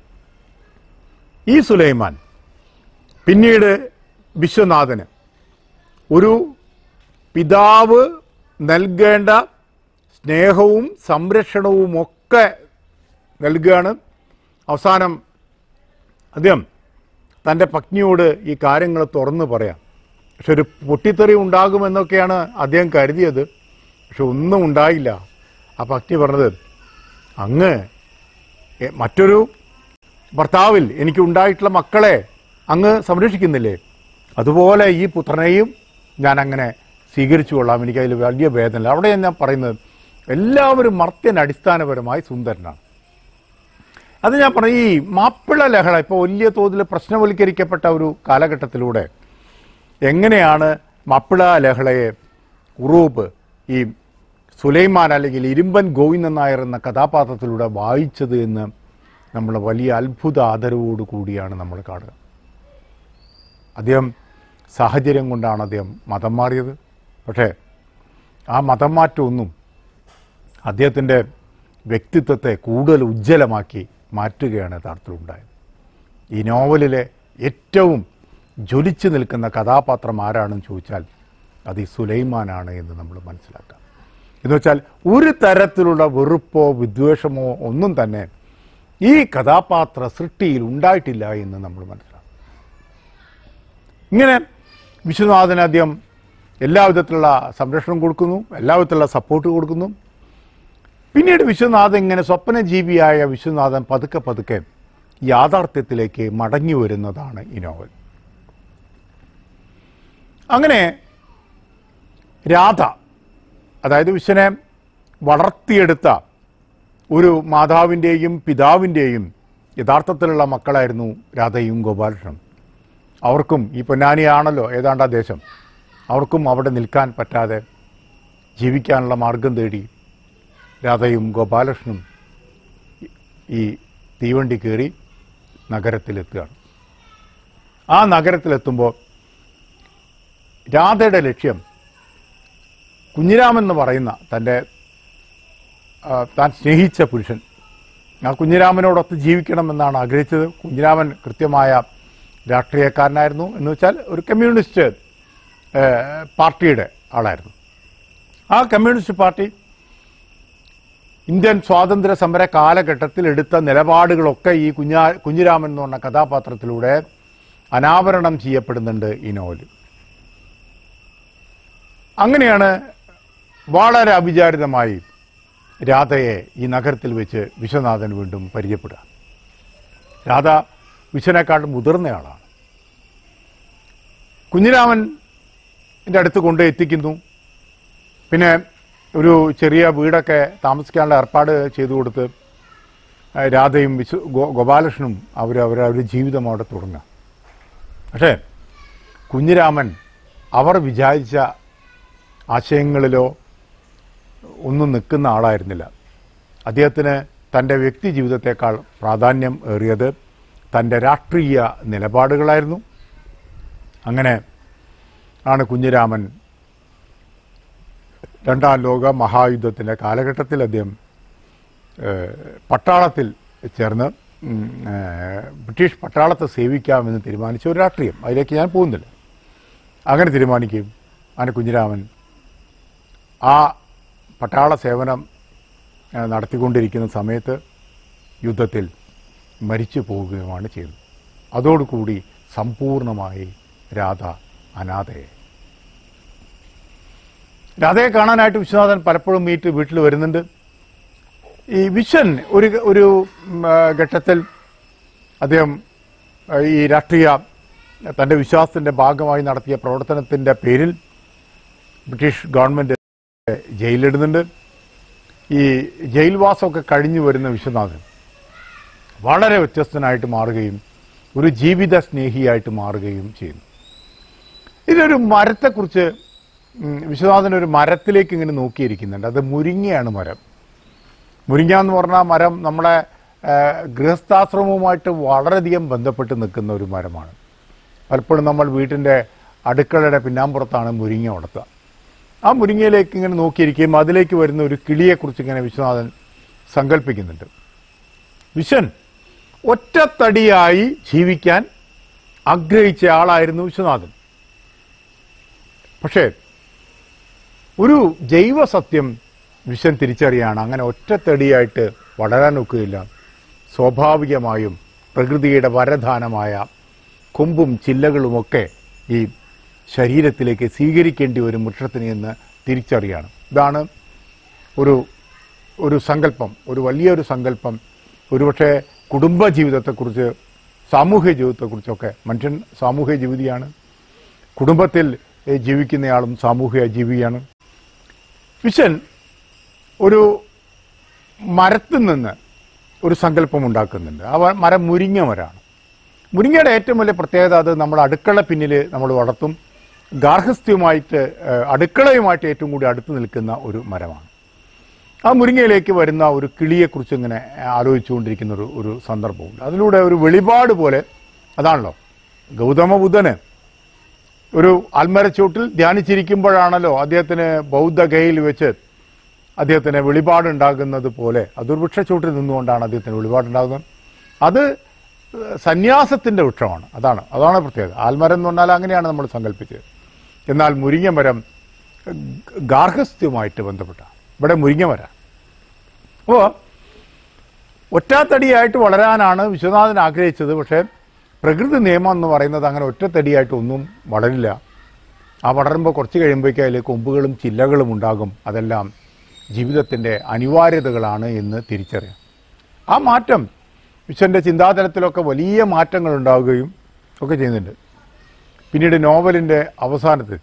C: ഈ സുലൈമാൻ പിന്നീട് വിശ്വനാഥന് ഒരു പിതാവ് നൽകേണ്ട സ്നേഹവും സംരക്ഷണവും ഒക്കെ നൽകുകയാണ് അവസാനം അദ്ദേഹം തൻ്റെ പത്നിയോട് ഈ കാര്യങ്ങൾ തുറന്ന് പറയാം പക്ഷെ ഒരു പൊട്ടിത്തെറി ഉണ്ടാകുമെന്നൊക്കെയാണ് അദ്ദേഹം കരുതിയത് പക്ഷെ ഒന്നും ഉണ്ടായില്ല ആ പത്നി പറഞ്ഞത് അങ്ങ് എ- മറ്റൊരു ഭർത്താവിൽ എനിക്ക് ഉണ്ടായിട്ടുള്ള മക്കളെ അങ്ങ് സംരക്ഷിക്കുന്നില്ലേ അതുപോലെ ഈ പുത്രനെയും ഞാൻ അങ്ങനെ സ്വീകരിച്ചു കൊള്ളാം എനിക്ക് അതിൽ വലിയ വേദനയില്ല അവിടെ ഞാൻ പറയുന്നത് എല്ലാവരും മർത്യൻ അടിസ്ഥാനപരമായി സുന്ദരനാണ് അത് ഞാൻ പറഞ്ഞു ഈ മാപ്പിള ലഹള ഇപ്പോൾ വലിയ തോതിൽ പ്രശ്നവൽക്കരിക്കപ്പെട്ട ഒരു കാലഘട്ടത്തിലൂടെ എങ്ങനെയാണ് മാപ്പിള ലഹളയെ ഉറൂപ്പ് ഈ സുലൈമാൻ അല്ലെങ്കിൽ ഇരുമ്പൻ ഗോവിന്ദൻ നായർ എന്ന കഥാപാത്രത്തിലൂടെ വായിച്ചത് എന്ന് നമ്മൾ വലിയ അത്ഭുത ആദരവോടു കൂടിയാണ് നമ്മൾ കാണുക അദ്ദേഹം സാഹചര്യം കൊണ്ടാണ് അദ്ദേഹം മതം മാറിയത് പക്ഷേ ആ മതം മാറ്റമൊന്നും അദ്ദേഹത്തിൻ്റെ വ്യക്തിത്വത്തെ കൂടുതൽ ഉജ്ജ്വലമാക്കി മാറ്റുകയാണ് യഥാർത്ഥത്തിലുണ്ടായത് ഈ നോവലിലെ ഏറ്റവും ജ്വലിച്ചു നിൽക്കുന്ന കഥാപാത്രം ആരാണെന്ന് ചോദിച്ചാൽ അത് ഈ സുലൈമാനാണ് എന്ന് നമ്മൾ മനസ്സിലാക്കാം എന്ന് വെച്ചാൽ ഒരു തരത്തിലുള്ള വെറുപ്പോ വിദ്വേഷമോ ഒന്നും തന്നെ ഈ കഥാപാത്ര സൃഷ്ടിയിൽ ഉണ്ടായിട്ടില്ല എന്ന് നമ്മൾ മനസ്സിലാക്കും ഇങ്ങനെ വിശ്വനാഥന് അദ്ദേഹം എല്ലാവിധത്തിലുള്ള സംരക്ഷണം കൊടുക്കുന്നു എല്ലാവിധത്തിലുള്ള സപ്പോർട്ട് കൊടുക്കുന്നു പിന്നീട് വിശ്വനാഥൻ ഇങ്ങനെ സ്വപ്നജീവിയായ വിശ്വനാഥൻ പതുക്കെ പതുക്കെ യാഥാർത്ഥ്യത്തിലേക്ക് മടങ്ങി വരുന്നതാണ് ഈ നോവൽ അങ്ങനെ രാധ അതായത് വിശ്വനെ വളർത്തിയെടുത്ത ഒരു മാതാവിൻ്റെയും പിതാവിൻ്റെയും യഥാർത്ഥത്തിലുള്ള മക്കളായിരുന്നു രാധയും ഗോപാലകൃഷ്ണനും അവർക്കും ഈ പൊന്നാനിയാണല്ലോ ഏതാണ്ട് ആ ദേശം അവർക്കും അവിടെ നിൽക്കാൻ പറ്റാതെ ജീവിക്കാനുള്ള മാർഗം തേടി രാധയും ഗോപാലകൃഷ്ണനും ഈ തീവണ്ടി കയറി നഗരത്തിലെത്തുകയാണ് ആ നഗരത്തിലെത്തുമ്പോൾ രാധയുടെ ലക്ഷ്യം കുഞ്ഞിരാമൻ എന്ന് പറയുന്ന തൻ്റെ ആ, താൻ സ്നേഹിച്ച പുരുഷൻ ആ കുഞ്ഞിരാമനോടൊത്ത് ജീവിക്കണമെന്നാണ് ആഗ്രഹിച്ചത് കുഞ്ഞിരാമൻ കൃത്യമായ രാഷ്ട്രീയക്കാരനായിരുന്നു എന്ന് വെച്ചാൽ ഒരു കമ്മ്യൂണിസ്റ്റ് ഏ, പാർട്ടിയുടെ ആളായിരുന്നു ആ കമ്മ്യൂണിസ്റ്റ് പാർട്ടി ഇന്ത്യൻ സ്വാതന്ത്ര്യ സമര കാലഘട്ടത്തിൽ എടുത്ത നിലപാടുകളൊക്കെ ഈ കുഞ്ഞാ കുഞ്ഞിരാമൻ എന്ന് പറഞ്ഞ കഥാപാത്രത്തിലൂടെ അനാവരണം ചെയ്യപ്പെടുന്നുണ്ട് ഈ നോവൽ അങ്ങനെയാണ് വളരെ അവിചാരിതമായി രാധയെ ഈ നഗരത്തിൽ വെച്ച് വിശ്വനാഥൻ വീണ്ടും പരിചയപ്പെടുക രാധ വിശ്വനേക്കാളും മുതിർന്നയാളാണ് കുഞ്ഞിരാമൻ്റെ അടുത്ത് കൊണ്ട് എത്തിക്കുന്നു പിന്നെ ഒരു ചെറിയ വീടൊക്കെ താമസിക്കാനുള്ള ഏർപ്പാട് ചെയ്തു കൊടുത്ത് ആ, രാധയും വിശ്വ ഗോ- ഗോപാലകൃഷ്ണനും അവർ അവരവരുടെ ജീവിതം അവിടെ തുടങ്ങുക പക്ഷേ കുഞ്ഞിരാമൻ അവർ വിചാരിച്ച ആശയങ്ങളിലോ ഒന്നും നിൽക്കുന്ന ആളായിരുന്നില്ല അദ്ദേഹത്തിന് തൻ്റെ വ്യക്തി ജീവിതത്തെക്കാൾ പ്രാധാന്യം ഏറിയത് തൻ്റെ രാഷ്ട്രീയ നിലപാടുകളായിരുന്നു അങ്ങനെ ആണ് കുഞ്ഞിരാമൻ രണ്ടാം ലോക മഹായുദ്ധത്തിൻ്റെ കാലഘട്ടത്തിൽ അദ്ദേഹം ഏഹ്, പട്ടാളത്തിൽ ചേർന്ന് ഉം, ഏഹ്, ബ്രിട്ടീഷ് പട്ടാളത്തെ സേവിക്കാമെന്ന് തീരുമാനിച്ച ഒരു രാഷ്ട്രീയം അതിലേക്ക് ഞാൻ പോകുന്നില്ല അങ്ങനെ തീരുമാനിക്കുകയും അങ്ങനെ കുഞ്ഞിരാമൻ ആ പട്ടാള സേവനം ഏഹ്, നടത്തിക്കൊണ്ടിരിക്കുന്ന സമയത്ത് യുദ്ധത്തിൽ മരിച്ചു പോവുകയുമാണ് ചെയ്തത് അതോടുകൂടി സമ്പൂർണമായി രാധ അനാഥയെ രാധയെ കാണാനായിട്ട് വിശ്വനാഥൻ പലപ്പോഴും മീറ്റ് വീട്ടിൽ വരുന്നുണ്ട് ഈ വിശ്വൻ ഒരു ഒരു ഉം, ആ, ഘട്ടത്തിൽ അദ്ദേഹം ആ, ഈ രാഷ്ട്രീയ തൻ്റെ വിശ്വാസത്തിൻ്റെ ഭാഗമായി നടത്തിയ പ്രവർത്തനത്തിൻ്റെ പേരിൽ ബ്രിട്ടീഷ് ഗവൺമെൻറ് ജയിലിടുന്നുണ്ട് ഈ ജയിൽവാസമൊക്കെ കഴിഞ്ഞു വരുന്ന വിശ്വനാഥൻ വളരെ വ്യത്യസ്തനായിട്ട് മാറുകയും ഒരു ജീവിത സ്നേഹിയായിട്ട് മാറുകയും ചെയ്യുന്നു ഇതൊരു മരത്തെക്കുറിച്ച് ഉം, വിശ്വനാഥൻ ഒരു മരത്തിലേക്ക് ഇങ്ങനെ നോക്കിയിരിക്കുന്നുണ്ട് അത് മുരിങ്ങയാണ് മരം മുരിങ്ങ എന്ന് പറഞ്ഞാൽ മരം നമ്മളെ ആ, ഗൃഹസ്ഥാശ്രമവുമായിട്ട് വളരെയധികം ബന്ധപ്പെട്ട് നിൽക്കുന്ന ഒരു മരമാണ് പലപ്പോഴും നമ്മൾ വീട്ടിൻ്റെ അടുക്കളയുടെ പിന്നാമ്പുറത്താണ് മുരിങ്ങ വളർത്തുക ആ മുരിങ്ങയിലേക്ക് ഇങ്ങനെ നോക്കിയിരിക്കുകയും അതിലേക്ക് വരുന്ന ഒരു കിളിയെക്കുറിച്ച് ഇങ്ങനെ വിശ്വനാഥൻ സങ്കല്പിക്കുന്നുണ്ട് വിശ്വൻ ഒറ്റത്തടിയായി ജീവിക്കാൻ ആഗ്രഹിച്ച ആളായിരുന്നു വിശ്വനാഥൻ പക്ഷേ ഒരു ജൈവസത്യം വിശ്വൻ തിരിച്ചറിയാണ് അങ്ങനെ ഒറ്റത്തടിയായിട്ട് വളരാൻ ഒക്കുകയില്ല സ്വാഭാവികമായും പ്രകൃതിയുടെ വരദാനമായ കൊമ്പും ചില്ലകളുമൊക്കെ ഈ ശരീരത്തിലേക്ക് സ്വീകരിക്കേണ്ടി വരും വൃക്ഷത്തിന് എന്ന് തിരിച്ചറിയാണ് ഇതാണ് ഒരു ഒരു സങ്കല്പം ഒരു വലിയൊരു സങ്കല്പം ഒരുപക്ഷെ കുടുംബ ജീവിതത്തെക്കുറിച്ച് സാമൂഹ്യ ജീവിതത്തെക്കുറിച്ചൊക്കെ മനുഷ്യൻ സാമൂഹ്യ ജീവിതയാണ് കുടുംബത്തിൽ ഏഹ്, ജീവിക്കുന്നയാളും സാമൂഹ്യ ജീവിയാണ് വിശ്വൻ ഒരു മരത്തിൽ നിന്ന് ഒരു സങ്കല്പം ഉണ്ടാക്കുന്നുണ്ട് ആ വ- മരം മുരിങ്ങ മരമാണ് മുരിങ്ങയുടെ ഏറ്റവും വലിയ പ്രത്യേകത അത് നമ്മൾ അടുക്കള പിന്നിൽ നമ്മൾ വളർത്തും ഗാർഹസ്ഥ്യവുമായിട്ട് ഏഹ്, അടുക്കളയുമായിട്ട് ഏറ്റവും കൂടി അടുത്ത് നിൽക്കുന്ന ഒരു മരമാണ് ആ മുരിങ്ങയിലേക്ക് വരുന്ന ഒരു കിളിയെക്കുറിച്ച് ഇങ്ങനെ ആലോചിച്ചുകൊണ്ടിരിക്കുന്ന ഒരു ഒരു സന്ദർഭമുണ്ട് അതിലൂടെ ഒരു വെളിപാട് പോലെ അതാണല്ലോ ഗൗതമ ബുദ്ധന് ഒരു ആൽമരച്ചൂട്ടിൽ ധ്യാനിച്ചിരിക്കുമ്പോഴാണല്ലോ അദ്ദേഹത്തിന് ബൗദ്ധഗയയിൽ വെച്ച് അദ്ദേഹത്തിന് വെളിപാടുണ്ടാകുന്നത് പോലെ അതൊരു വൃക്ഷച്ചൂട്ടിൽ നിന്നുകൊണ്ടാണ് അദ്ദേഹത്തിന് വെളിപാടുണ്ടാകുന്നത് അത് സന്യാസത്തിന്റെ വൃക്ഷമാണ് അതാണ് അതാണ് പ്രത്യേകത ആൽമരം എന്ന് പറഞ്ഞാൽ അങ്ങനെയാണ് നമ്മൾ സങ്കല്പിച്ചത് എന്നാൽ മുരിങ്ങ മരം ഗാർഹസ്ഥ്യവുമായിട്ട് ബന്ധപ്പെട്ട ഇവിടെ മുരിങ്ങ മരം അപ്പോൾ ഒറ്റാത്തടിയായിട്ട് വളരാനാണ് വിശ്വനാഥൻ ആഗ്രഹിച്ചത് പക്ഷേ പ്രകൃതി നിയമം എന്ന് പറയുന്നത് അങ്ങനെ ഒറ്റത്തടിയായിട്ട് ഒന്നും വളരില്ല ആ വളരുമ്പോൾ കുറച്ച് കഴിയുമ്പോഴേക്കും അതിൽ കൊമ്പുകളും ചില്ലകളും ഉണ്ടാകും അതെല്ലാം ജീവിതത്തിൻ്റെ അനിവാര്യതകളാണ് എന്ന് തിരിച്ചറിയാം ആ മാറ്റം വിശ്വൻ്റെ ചിന്താതലത്തിലൊക്കെ വലിയ മാറ്റങ്ങൾ ഉണ്ടാവുകയും ഒക്കെ ചെയ്യുന്നുണ്ട് പിന്നീട് നോവലിൻ്റെ അവസാനത്തിൽ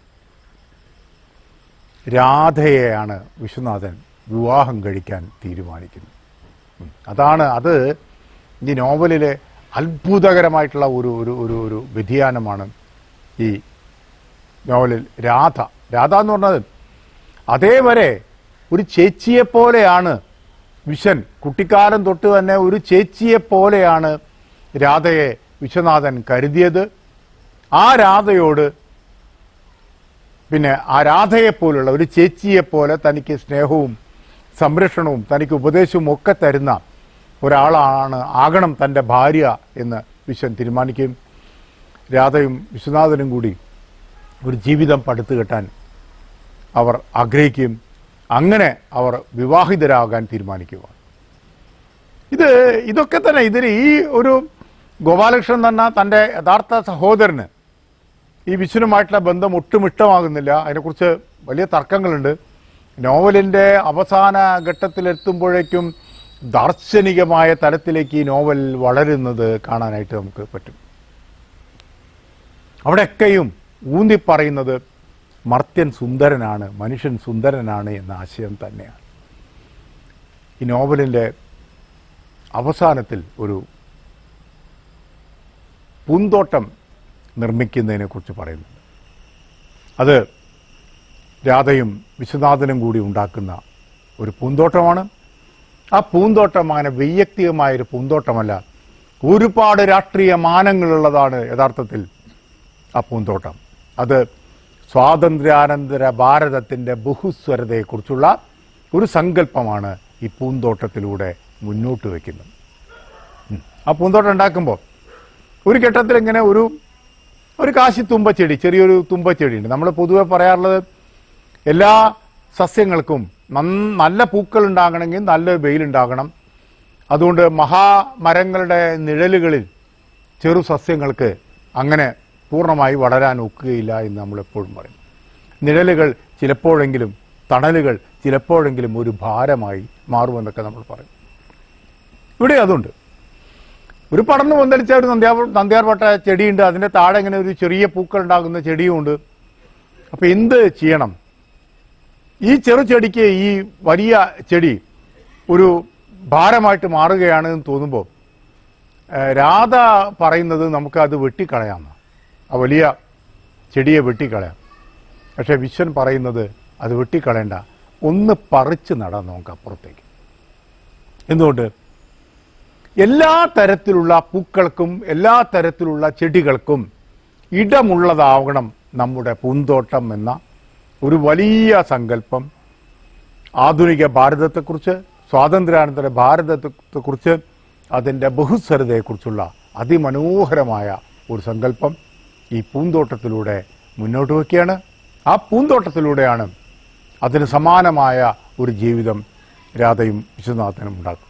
C: രാധയെയാണ് വിശ്വനാഥൻ വിവാഹം കഴിക്കാൻ തീരുമാനിക്കുന്നത് ഉം. അതാണ് അത് ഈ നോവലിലെ അത്ഭുതകരമായിട്ടുള്ള ഒരു ഒരു ഒരു ഒരു വ്യതിയാനമാണ് ഈ നോവലിൽ രാധ രാധ എന്ന് പറഞ്ഞത് അതേവരെ ഒരു ചേച്ചിയെ പോലെയാണ് വിശ്വൻ കുട്ടിക്കാലം തൊട്ട് തന്നെ ഒരു ചേച്ചിയെ പോലെയാണ് രാധയെ വിശ്വനാഥൻ കരുതിയത് ആ രാധയോട് പിന്നെ ആ രാധയെപ്പോലുള്ള ഒരു ചേച്ചിയെപ്പോലെ തനിക്ക് സ്നേഹവും സംരക്ഷണവും തനിക്ക് ഉപദേശവും ഒക്കെ തരുന്ന ഒരാളാണ് ആകണം തൻ്റെ ഭാര്യ എന്ന് വിശ്വൻ തീരുമാനിക്കുകയും രാധയും വിശ്വനാഥനും കൂടി ഒരു ജീവിതം പടുത്തു കെട്ടാൻ അവർ ആഗ്രഹിക്കുകയും അങ്ങനെ അവർ വിവാഹിതരാകാൻ തീരുമാനിക്കുക ഇത് ഇതൊക്കെ തന്നെ ഇതിന് ഈ ഒരു ഗോപാലകൃഷ്ണൻ തന്നെ തൻ്റെ യഥാർത്ഥ സഹോദരന് ഈ വിഷ്ണുമായിട്ടുള്ള ബന്ധം ഒട്ടും ഇഷ്ടമാകുന്നില്ല അതിനെക്കുറിച്ച് വലിയ തർക്കങ്ങളുണ്ട് നോവലിൻ്റെ അവസാന ഘട്ടത്തിലെത്തുമ്പോഴേക്കും ദാർശനികമായ തലത്തിലേക്ക് ഈ നോവൽ വളരുന്നത് കാണാനായിട്ട് നമുക്ക് പറ്റും അവിടെയൊക്കെയും ഊന്നി പറയുന്നത് മർത്യൻ സുന്ദരനാണ് മനുഷ്യൻ സുന്ദരനാണ് എന്ന ആശയം തന്നെയാണ് ഈ നോവലിൻ്റെ അവസാനത്തിൽ ഒരു പൂന്തോട്ടം നിർമ്മിക്കുന്നതിനെ കുറിച്ച് പറയുന്നുണ്ട് അത് രാധയും വിശ്വനാഥനും കൂടി ഉണ്ടാക്കുന്ന ഒരു പൂന്തോട്ടമാണ് ആ പൂന്തോട്ടം അങ്ങനെ വൈയക്തികമായൊരു പൂന്തോട്ടമല്ല ഒരുപാട് രാഷ്ട്രീയ മാനങ്ങളുള്ളതാണ് യഥാർത്ഥത്തിൽ ആ പൂന്തോട്ടം അത് സ്വാതന്ത്ര്യാനന്തര ഭാരതത്തിൻ്റെ ബഹുസ്വരതയെക്കുറിച്ചുള്ള ഒരു സങ്കല്പമാണ് ഈ പൂന്തോട്ടത്തിലൂടെ മുന്നോട്ട് വയ്ക്കുന്നത് ഉം. ആ പൂന്തോട്ടം ഉണ്ടാക്കുമ്പോൾ ഒരു ഘട്ടത്തിൽ ഇങ്ങനെ ഒരു ഒരു കാശി തുമ്പച്ചെടി ചെറിയൊരു തുമ്പച്ചെടി ഉണ്ട് നമ്മൾ പൊതുവെ പറയാറുള്ളത് എല്ലാ സസ്യങ്ങൾക്കും നന്ന നല്ല പൂക്കൾ ഉണ്ടാകണമെങ്കിൽ നല്ല വെയിലുണ്ടാകണം അതുകൊണ്ട് മഹാമരങ്ങളുടെ നിഴലുകളിൽ ചെറു സസ്യങ്ങൾക്ക് അങ്ങനെ പൂർണ്ണമായി വളരാൻ ഒക്കുകയില്ല എന്ന് നമ്മൾ എപ്പോഴും പറയും നിഴലുകൾ ചിലപ്പോഴെങ്കിലും തണലുകൾ ചിലപ്പോഴെങ്കിലും ഒരു ഭാരമായി മാറുമെന്നൊക്കെ നമ്മൾ പറയും ഇവിടെ അതുണ്ട് ഒരു പടർന്ന് പന്തലിച്ച ഒരു നന്ദ്യാർ നന്ദ്യാർവട്ട ചെടിയുണ്ട് അതിൻ്റെ താഴെ ഇങ്ങനെ ഒരു ചെറിയ പൂക്കൾ ഉണ്ടാകുന്ന ചെടിയുമുണ്ട് അപ്പോൾ എന്ത് ചെയ്യണം ഈ ചെറു ചെടിക്ക് ഈ വലിയ ചെടി ഒരു ഭാരമായിട്ട് മാറുകയാണ് എന്ന് തോന്നുമ്പോൾ ഏഹ്, രാധ പറയുന്നത് നമുക്ക് അത് വെട്ടിക്കളയാമെന്ന് ആ വലിയ ചെടിയെ വെട്ടിക്കളയാം പക്ഷേ വിശ്വൻ പറയുന്നത് അത് വെട്ടിക്കളയണ്ട ഒന്ന് പറിച്ച് നടാം നമുക്ക് അപ്പുറത്തേക്ക് എന്തുകൊണ്ട് എല്ലാ തരത്തിലുള്ള പൂക്കൾക്കും എല്ലാ തരത്തിലുള്ള ചെടികൾക്കും ഇടമുള്ളതാവണം നമ്മുടെ പൂന്തോട്ടം എന്ന ഒരു വലിയ സങ്കല്പം ആധുനിക ഭാരതത്തെക്കുറിച്ച് സ്വാതന്ത്ര്യാനന്തര ഭാരതത്തെക്കുറിച്ച് അതിൻ്റെ ബഹുസ്വരതയെക്കുറിച്ചുള്ള അതിമനോഹരമായ ഒരു സങ്കല്പം ഈ പൂന്തോട്ടത്തിലൂടെ മുന്നോട്ട് വയ്ക്കുകയാണ് ആ പൂന്തോട്ടത്തിലൂടെയാണ് അതിന് സമാനമായ ഒരു ജീവിതം രാധയും വിശ്വനാഥനും ഉണ്ടാക്കും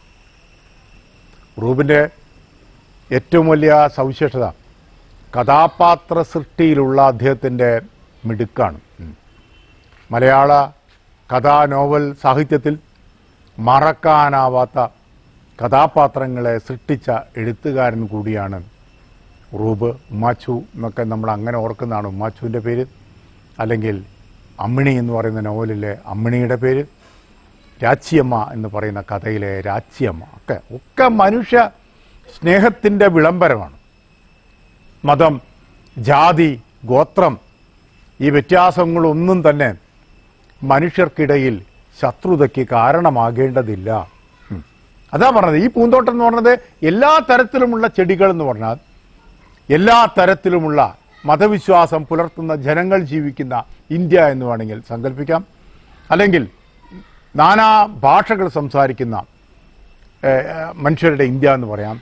C: റൂബിൻ്റെ ഏറ്റവും വലിയ സവിശേഷത കഥാപാത്ര സൃഷ്ടിയിലുള്ള അദ്ദേഹത്തിൻ്റെ മിടുക്കാണ് ഉം. മലയാള കഥാ നോവൽ സാഹിത്യത്തിൽ മറക്കാനാവാത്ത കഥാപാത്രങ്ങളെ സൃഷ്ടിച്ച എഴുത്തുകാരൻ കൂടിയാണ് റൂബ് ഉമ്മാച്ചു എന്നൊക്കെ നമ്മൾ അങ്ങനെ ഓർക്കുന്നതാണ് ഉമ്മാച്ചുവിൻ്റെ പേര് അല്ലെങ്കിൽ അമ്മിണി എന്ന് പറയുന്ന നോവലിലെ അമ്മിണിയുടെ പേര് രാച്ചിയമ്മ എന്ന് പറയുന്ന കഥയിലെ രാച്ചിയമ്മ ഒക്കെ ഒക്കെ മനുഷ്യ സ്നേഹത്തിൻ്റെ വിളംബരമാണ് മതം ജാതി ഗോത്രം ഈ വ്യത്യാസങ്ങളൊന്നും തന്നെ മനുഷ്യർക്കിടയിൽ ശത്രുതയ്ക്ക് കാരണമാകേണ്ടതില്ല ഉം. അതാ പറഞ്ഞത് ഈ പൂന്തോട്ടം എന്ന് പറഞ്ഞത് എല്ലാ തരത്തിലുമുള്ള ചെടികൾ എന്ന് പറഞ്ഞാൽ എല്ലാ തരത്തിലുമുള്ള മതവിശ്വാസം പുലർത്തുന്ന ജനങ്ങൾ ജീവിക്കുന്ന ഇന്ത്യ എന്ന് വേണമെങ്കിൽ സങ്കല്പിക്കാം അല്ലെങ്കിൽ നാനാ ഭാഷകൾ സംസാരിക്കുന്ന ഏഹ്, ഏഹ്, മനുഷ്യരുടെ ഇന്ത്യ എന്ന് പറയാം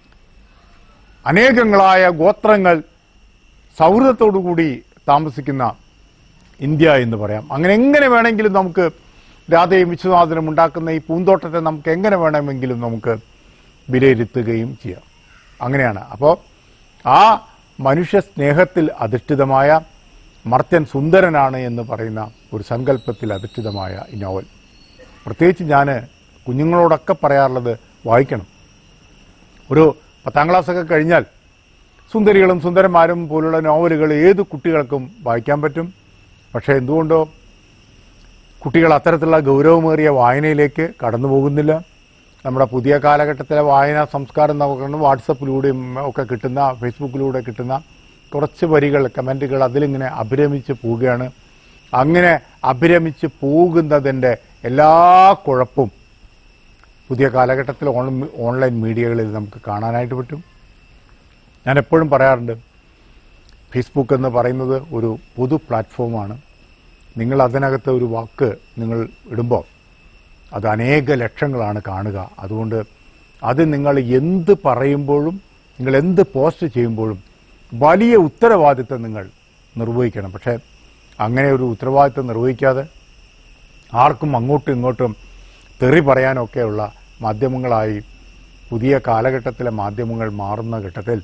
C: അനേകങ്ങളായ ഗോത്രങ്ങൾ സൗഹൃദത്തോടുകൂടി താമസിക്കുന്ന ഇന്ത്യ എന്ന് പറയാം അങ്ങനെ എങ്ങനെ വേണമെങ്കിലും നമുക്ക് രാധയും വിശ്വനാഥനും ഉണ്ടാക്കുന്ന ഈ പൂന്തോട്ടത്തെ നമുക്ക് എങ്ങനെ വേണമെങ്കിലും നമുക്ക് വിലയിരുത്തുകയും ചെയ്യാം അങ്ങനെയാണ് അപ്പോൾ ആ മനുഷ്യ സ്നേഹത്തിൽ അധിഷ്ഠിതമായ മർത്യൻ സുന്ദരനാണ് എന്ന് പറയുന്ന ഒരു സങ്കല്പത്തിൽ അധിഷ്ഠിതമായ ഈ നോവൽ പ്രത്യേകിച്ച് ഞാൻ കുഞ്ഞുങ്ങളോടൊക്കെ പറയാറുള്ളത് വായിക്കണം ഒരു പത്താം ക്ലാസ്സൊക്കെ കഴിഞ്ഞാൽ സുന്ദരികളും സുന്ദരന്മാരും പോലുള്ള നോവലുകൾ ഏത് കുട്ടികൾക്കും വായിക്കാൻ പറ്റും പക്ഷേ എന്തുകൊണ്ടോ കുട്ടികൾ അത്തരത്തിലുള്ള ഗൗരവമേറിയ വായനയിലേക്ക് കടന്നു പോകുന്നില്ല നമ്മുടെ പുതിയ കാലഘട്ടത്തിലെ വായനാ സംസ്കാരം നമുക്ക് വാട്സപ്പിലൂടെയും ഒക്കെ കിട്ടുന്ന ഫേസ്ബുക്കിലൂടെ കിട്ടുന്ന കുറച്ച് വരികൾ കമൻറ്റുകൾ അതിലിങ്ങനെ അഭിരമിച്ച് പോവുകയാണ് അങ്ങനെ അഭിരമിച്ച് പോകുന്നതിൻ്റെ എല്ലാ കുഴപ്പവും പുതിയ കാലഘട്ടത്തിൽ ഓൺ ഓൺലൈൻ മീഡിയകളിൽ നമുക്ക് കാണാനായിട്ട് പറ്റും ഞാൻ എപ്പോഴും പറയാറുണ്ട് ഫേസ്ബുക്ക് എന്ന് പറയുന്നത് ഒരു പൊതു പ്ലാറ്റ്ഫോമാണ് നിങ്ങൾ അതിനകത്ത് ഒരു വാക്ക് നിങ്ങൾ ഇടുമ്പോൾ അത് അനേക ലക്ഷങ്ങളാണ് കാണുക അതുകൊണ്ട് അത് നിങ്ങൾ എന്ത് പറയുമ്പോഴും നിങ്ങൾ എന്ത് പോസ്റ്റ് ചെയ്യുമ്പോഴും വലിയ ഉത്തരവാദിത്തം നിങ്ങൾ നിർവഹിക്കണം പക്ഷേ അങ്ങനെ ഒരു ഉത്തരവാദിത്തം നിർവഹിക്കാതെ ആർക്കും അങ്ങോട്ടും ഇങ്ങോട്ടും തെറി പറയാനൊക്കെയുള്ള മാധ്യമങ്ങളായി പുതിയ കാലഘട്ടത്തിലെ മാധ്യമങ്ങൾ മാറുന്ന ഘട്ടത്തിൽ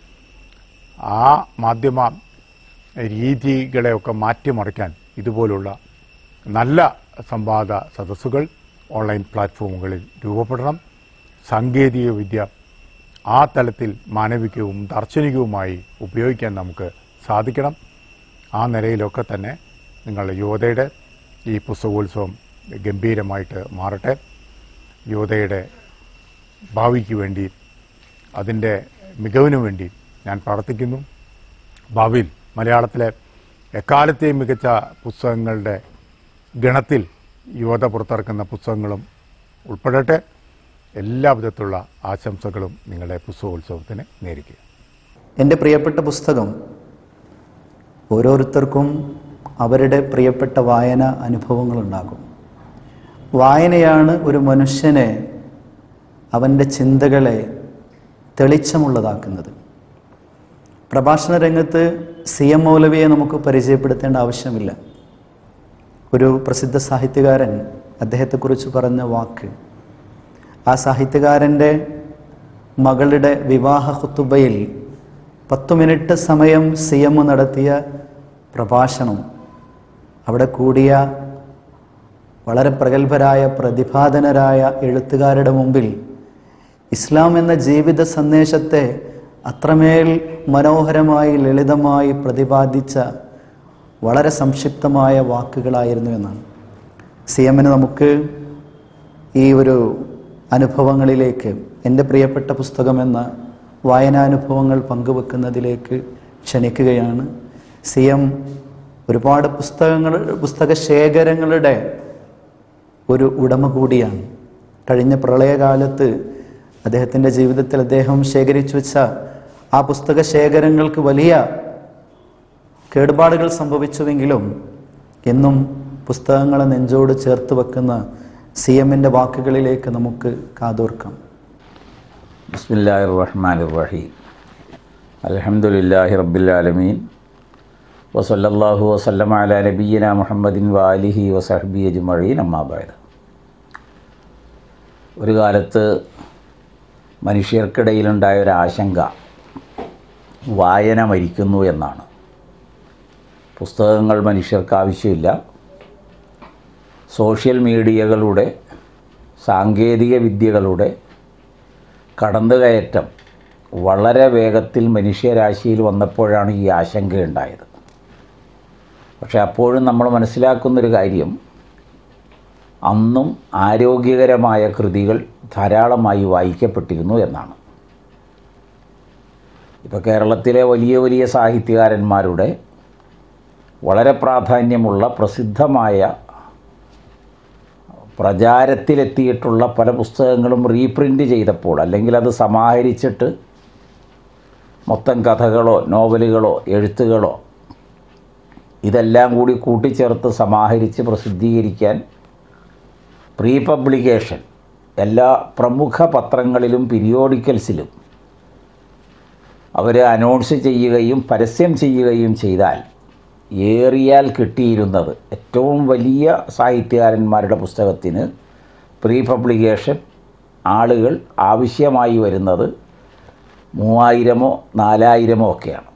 C: ആ മാധ്യമ രീതികളെയൊക്കെ മാറ്റിമറിക്കാൻ ഇതുപോലുള്ള നല്ല സംവാദ സദസ്സുകൾ ഓൺലൈൻ പ്ലാറ്റ്ഫോമുകളിൽ രൂപപ്പെടണം സാങ്കേതിക വിദ്യ ആ തലത്തിൽ മാനവികവും ദാർശനികവുമായി ഉപയോഗിക്കാൻ നമുക്ക് സാധിക്കണം ആ നിലയിലൊക്കെ തന്നെ നിങ്ങളുടെ യുവതയുടെ ഈ പുസ്തകോത്സവം ഗംഭീരമായിട്ട് മാറട്ടെ യുവതയുടെ ഭാവിക്ക് വേണ്ടി അതിൻ്റെ മികവിനു വേണ്ടി ഞാൻ പ്രാർത്ഥിക്കുന്നു ഭാവിയിൽ മലയാളത്തിലെ എക്കാലത്തെയും മികച്ച പുസ്തകങ്ങളുടെ ഗണത്തിൽ യുവത പുറത്തിറക്കുന്ന പുസ്തകങ്ങളും ഉൾപ്പെടട്ടെ എല്ലാവിധത്തിലുള്ള ആശംസകളും നിങ്ങളുടെ പുസ്തകോത്സവത്തിന് നേരിക്കുക
A: എൻ്റെ പ്രിയപ്പെട്ട പുസ്തകം ഓരോരുത്തർക്കും അവരുടെ പ്രിയപ്പെട്ട വായന അനുഭവങ്ങളുണ്ടാകും വായനയാണ് ഒരു മനുഷ്യനെ അവൻ്റെ ചിന്തകളെ തെളിച്ചമുള്ളതാക്കുന്നത് പ്രഭാഷണ രംഗത്ത് സി എം മൗലവിയെ നമുക്ക് പരിചയപ്പെടുത്തേണ്ട ആവശ്യമില്ല ഒരു പ്രസിദ്ധ സാഹിത്യകാരൻ അദ്ദേഹത്തെക്കുറിച്ച് പറഞ്ഞ വാക്ക് ആ സാഹിത്യകാരൻ്റെ മകളുടെ വിവാഹ ഹുത്തുബയിൽ പത്തു മിനിറ്റ് സമയം സി എം നടത്തിയ പ്രഭാഷണം അവിടെ കൂടിയ വളരെ പ്രഗത്ഭരായ പ്രതിഭാധനരായ എഴുത്തുകാരുടെ മുമ്പിൽ ഇസ്ലാം എന്ന ജീവിത സന്ദേശത്തെ അത്രമേൽ മനോഹരമായി ലളിതമായി പ്രതിപാദിച്ച വളരെ സംക്ഷിപ്തമായ വാക്കുകളായിരുന്നു എന്നാണ് സി എമ്മിന് നമുക്ക് ഈ ഒരു അനുഭവങ്ങളിലേക്ക് എൻ്റെ പ്രിയപ്പെട്ട പുസ്തകമെന്ന വായനാനുഭവങ്ങൾ പങ്കുവെക്കുന്നതിലേക്ക് ക്ഷണിക്കുകയാണ് സി എം ഒരുപാട് പുസ്തകങ്ങൾ പുസ്തക ശേഖരങ്ങളുടെ ഒരു ഉടമ കൂടിയാണ് കഴിഞ്ഞ പ്രളയകാലത്ത് അദ്ദേഹത്തിൻ്റെ ജീവിതത്തിൽ അദ്ദേഹം ശേഖരിച്ചു വെച്ച ആ പുസ്തക ശേഖരങ്ങൾക്ക് വലിയ കേടുപാടുകൾ സംഭവിച്ചുവെങ്കിലും എന്നും പുസ്തകങ്ങളെ നെഞ്ചോട് ചേർത്ത് വെക്കുന്ന സി എമ്മിൻ്റെ വാക്കുകളിലേക്ക് നമുക്ക് കാതോർക്കാം
D: ബിസ്മില്ലാഹി റഹ്മാൻ റഹീം അലഹമുല്ലാഹി റബ്ബിലാലമീൻ വസല്ലല്ലാഹു വസല്ലമ അല നബീന മുഹമ്മദിൻ വാലിഹി വസഹബി അജ്മഴീൻ അമ്മാബായത് ഒരു കാലത്ത് മനുഷ്യർക്കിടയിലുണ്ടായ ഒരു ആശങ്ക വായന മരിക്കുന്നു എന്നാണ് പുസ്തകങ്ങൾ മനുഷ്യർക്ക് ആവശ്യമില്ല സോഷ്യൽ മീഡിയകളുടെ സാങ്കേതിക വിദ്യകളുടെ കടന്നുകയറ്റം വളരെ വേഗത്തിൽ മനുഷ്യരാശിയിൽ വന്നപ്പോഴാണ് ഈ ആശങ്കയുണ്ടായത് പക്ഷേ അപ്പോഴും നമ്മൾ മനസ്സിലാക്കുന്നൊരു കാര്യം അന്നും ആരോഗ്യകരമായ കൃതികൾ ധാരാളമായി വായിക്കപ്പെട്ടിരുന്നു എന്നാണ് ഇപ്പോൾ കേരളത്തിലെ വലിയ വലിയ സാഹിത്യകാരന്മാരുടെ വളരെ പ്രാധാന്യമുള്ള പ്രസിദ്ധമായ പ്രചാരത്തിലെത്തിയിട്ടുള്ള പല പുസ്തകങ്ങളും റീപ്രിൻ്റ് ചെയ്തപ്പോൾ അല്ലെങ്കിൽ അത് സമാഹരിച്ചിട്ട് മൊത്തം കഥകളോ നോവലുകളോ എഴുത്തുകളോ ഇതെല്ലാം കൂടി കൂട്ടിച്ചേർത്ത് സമാഹരിച്ച് പ്രസിദ്ധീകരിക്കാൻ പ്രീ പബ്ലിക്കേഷൻ എല്ലാ പ്രമുഖ പത്രങ്ങളിലും പീരിയോഡിക്കൽസിലും അവർ അനൗൺസ് ചെയ്യുകയും പരസ്യം ചെയ്യുകയും ചെയ്താൽ ഏറിയാൽ കിട്ടിയിരുന്നത് ഏറ്റവും വലിയ സാഹിത്യകാരന്മാരുടെ പുസ്തകത്തിന് പ്രീ പബ്ലിക്കേഷൻ ആളുകൾ ആവശ്യമായി വരുന്നത് മൂവായിരമോ നാലായിരമോ ഒക്കെയാണ്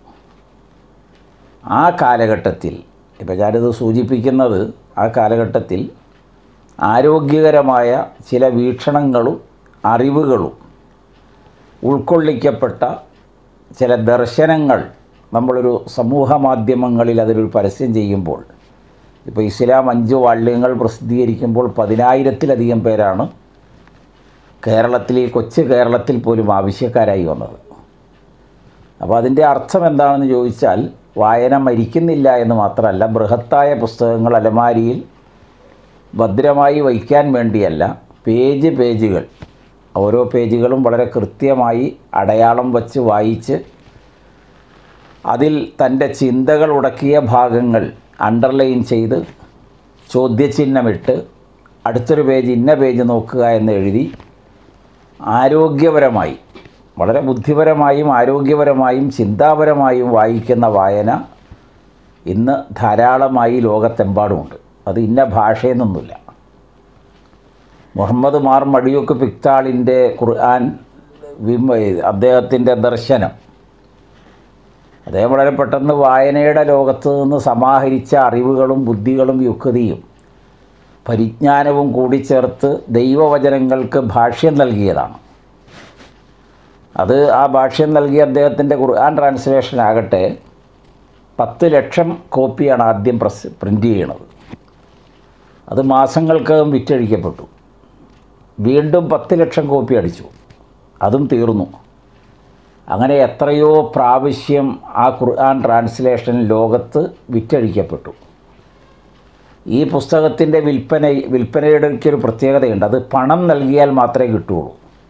D: ആ കാലഘട്ടത്തിൽ ഇപ്പം ഞാനിത് സൂചിപ്പിക്കുന്നത് ആ കാലഘട്ടത്തിൽ ആരോഗ്യകരമായ ചില വീക്ഷണങ്ങളും അറിവുകളും ഉൾക്കൊള്ളിക്കപ്പെട്ട ചില ദർശനങ്ങൾ നമ്മളൊരു സമൂഹ മാധ്യമങ്ങളിൽ അതൊരു പരസ്യം ചെയ്യുമ്പോൾ ഇപ്പോൾ ഇസ്ലാം അഞ്ച് വാള്യങ്ങൾ പ്രസിദ്ധീകരിക്കുമ്പോൾ പതിനായിരത്തിലധികം പേരാണ് കേരളത്തിൽ ഈ കൊച്ചു കേരളത്തിൽ പോലും ആവശ്യക്കാരായി വന്നത് അപ്പോൾ അതിൻ്റെ അർത്ഥം എന്താണെന്ന് ചോദിച്ചാൽ വായന മരിക്കുന്നില്ല എന്ന് മാത്രമല്ല ബൃഹത്തായ പുസ്തകങ്ങൾ അലമാരിയിൽ ഭദ്രമായി വയ്ക്കാൻ വേണ്ടിയല്ല പേജ് പേജുകൾ ഓരോ പേജുകളും വളരെ കൃത്യമായി അടയാളം വച്ച് വായിച്ച് അതിൽ തൻ്റെ ചിന്തകൾ ഉടക്കിയ ഭാഗങ്ങൾ അണ്ടർലൈൻ ചെയ്ത് ചോദ്യചിഹ്നമിട്ട് അടുത്തൊരു പേജ് ഇന്ന പേജ് നോക്കുക എന്ന് എഴുതി ആരോഗ്യപരമായി വളരെ ബുദ്ധിപരമായും ആരോഗ്യപരമായും ചിന്താപരമായും വായിക്കുന്ന വായന ഇന്ന് ധാരാളമായി ലോകത്തെമ്പാടുമുണ്ട് അത് ഇന്ന ഭാഷയെന്നൊന്നുമില്ല മുഹമ്മദ് മാർ മടിയൊക്കെ പിക്താളിൻ്റെ ഖുർആൻ വിമ അദ്ദേഹത്തിൻ്റെ ദർശനം അദ്ദേഹം വളരെ പെട്ടെന്ന് വായനയുടെ ലോകത്ത് നിന്ന് സമാഹരിച്ച അറിവുകളും ബുദ്ധികളും യുക്തിയും പരിജ്ഞാനവും കൂടിച്ചേർത്ത് ദൈവവചനങ്ങൾക്ക് ഭാഷ്യം നൽകിയതാണ് അത് ആ ഭാഷ്യം നൽകിയ അദ്ദേഹത്തിൻ്റെ ഖുർആൻ ട്രാൻസ്ലേഷൻ ആകട്ടെ പത്ത് ലക്ഷം കോപ്പിയാണ് ആദ്യം പ്രസ് പ്രിൻ്റ് ചെയ്യണത് അത് മാസങ്ങൾക്കകം വിറ്റഴിക്കപ്പെട്ടു വീണ്ടും പത്ത് ലക്ഷം കോപ്പി അടിച്ചു അതും തീർന്നു അങ്ങനെ എത്രയോ പ്രാവശ്യം ആ ഖുർആൻ ട്രാൻസ്ലേഷൻ ലോകത്ത് വിറ്റഴിക്കപ്പെട്ടു ഈ പുസ്തകത്തിൻ്റെ വിൽപ്പന വിൽപ്പനയുടെ ഒരു പ്രത്യേകതയുണ്ട് അത് പണം നൽകിയാൽ മാത്രമേ കിട്ടുകയുള്ളൂ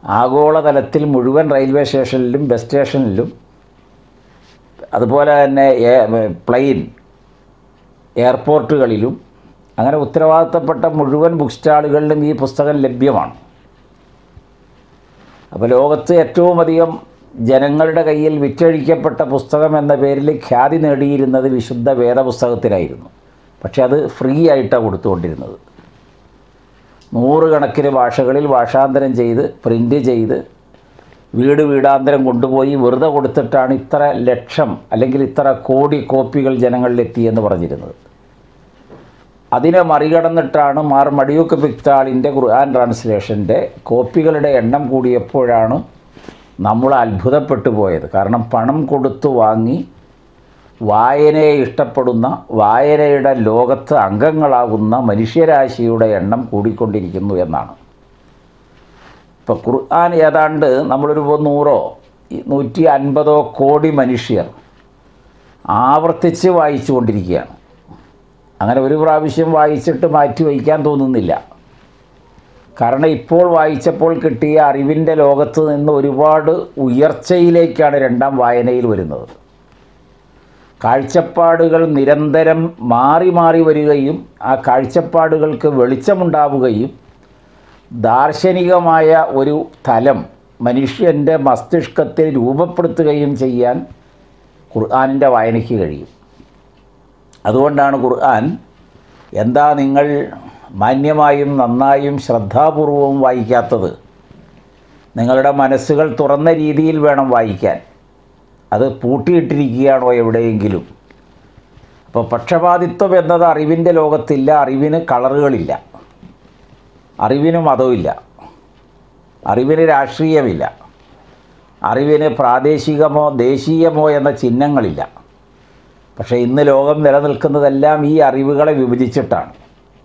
D: ആഗോളതലത്തിൽ മുഴുവൻ റെയിൽവേ സ്റ്റേഷനിലും ബസ് സ്റ്റേഷനിലും അതുപോലെ തന്നെ എ- പ്ലെയിൻ എയർപോർട്ടുകളിലും അങ്ങനെ ഉത്തരവാദിത്തപ്പെട്ട മുഴുവൻ ബുക്ക് സ്റ്റാളുകളിലും ഈ പുസ്തകം ലഭ്യമാണ് അപ്പോൾ ലോകത്ത് ഏറ്റവും അധികം ജനങ്ങളുടെ കയ്യിൽ വിറ്റഴിക്കപ്പെട്ട പുസ്തകം എന്ന പേരിൽ ഖ്യാതി നേടിയിരുന്നത് വിശുദ്ധ വേദപുസ്തകത്തിലായിരുന്നു പക്ഷെ അത് ഫ്രീ ആയിട്ടാണ് കൊടുത്തുകൊണ്ടിരുന്നത് നൂറുകണക്കിന് ഭാഷകളിൽ ഭാഷാന്തരം ചെയ്ത് പ്രിൻ്റ് ചെയ്ത് വീട് വീടാന്തരം കൊണ്ടുപോയി വെറുതെ കൊടുത്തിട്ടാണ് ഇത്ര ലക്ഷം അല്ലെങ്കിൽ ഇത്ര കോടി കോപ്പികൾ ജനങ്ങളിലെത്തിയെന്ന് പറഞ്ഞിരുന്നത് അതിനെ മറികടന്നിട്ടാണ് മാർ മടിയൂക്ക് പിക്താളിൻ്റെ ഖുർആൻ ട്രാൻസ്ലേഷൻ്റെ കോപ്പികളുടെ എണ്ണം കൂടിയപ്പോഴാണ് നമ്മൾ അത്ഭുതപ്പെട്ടു പോയത് കാരണം പണം കൊടുത്തു വാങ്ങി വായനയെ ഇഷ്ടപ്പെടുന്ന വായനയുടെ ലോകത്ത് അംഗങ്ങളാകുന്ന മനുഷ്യരാശിയുടെ എണ്ണം കൂടിക്കൊണ്ടിരിക്കുന്നു എന്നാണ് ഇപ്പോൾ ഖുർആൻ ഏതാണ്ട് നമ്മളൊരു നൂറോ നൂറ്റി അൻപതോ കോടി മനുഷ്യർ ആവർത്തിച്ച് വായിച്ചു കൊണ്ടിരിക്കുകയാണ് അങ്ങനെ ഒരു പ്രാവശ്യം വായിച്ചിട്ട് മാറ്റി വയ്ക്കാൻ തോന്നുന്നില്ല കാരണം ഇപ്പോൾ വായിച്ചപ്പോൾ കിട്ടിയ അറിവിൻ്റെ ലോകത്ത് നിന്ന് ഒരുപാട് ഉയർച്ചയിലേക്കാണ് രണ്ടാം വായനയിൽ വരുന്നത് കാഴ്ചപ്പാടുകൾ നിരന്തരം മാറി മാറി വരികയും ആ കാഴ്ചപ്പാടുകൾക്ക് വെളിച്ചമുണ്ടാവുകയും ദാർശനികമായ ഒരു തലം മനുഷ്യൻ്റെ മസ്തിഷ്കത്തിൽ രൂപപ്പെടുത്തുകയും ചെയ്യാൻ ഖുർആാനിൻ്റെ വായനയ്ക്ക് കഴിയും അതുകൊണ്ടാണ് ഖുർആൻ എന്താ നിങ്ങൾ മാന്യമായും നന്നായും ശ്രദ്ധാപൂർവവും വായിക്കാത്തത് നിങ്ങളുടെ മനസ്സുകൾ തുറന്ന രീതിയിൽ വേണം വായിക്കാൻ അത് പൂട്ടിയിട്ടിരിക്കുകയാണോ എവിടെയെങ്കിലും അപ്പോൾ പക്ഷപാതിത്വം എന്നത് അറിവിൻ്റെ ലോകത്തില്ല അറിവിന് കളറുകളില്ല അറിവിന് മതമില്ല അറിവിന് രാഷ്ട്രീയമില്ല അറിവിന് പ്രാദേശികമോ ദേശീയമോ എന്ന ചിഹ്നങ്ങളില്ല പക്ഷേ ഇന്ന് ലോകം നിലനിൽക്കുന്നതെല്ലാം ഈ അറിവുകളെ വിഭജിച്ചിട്ടാണ്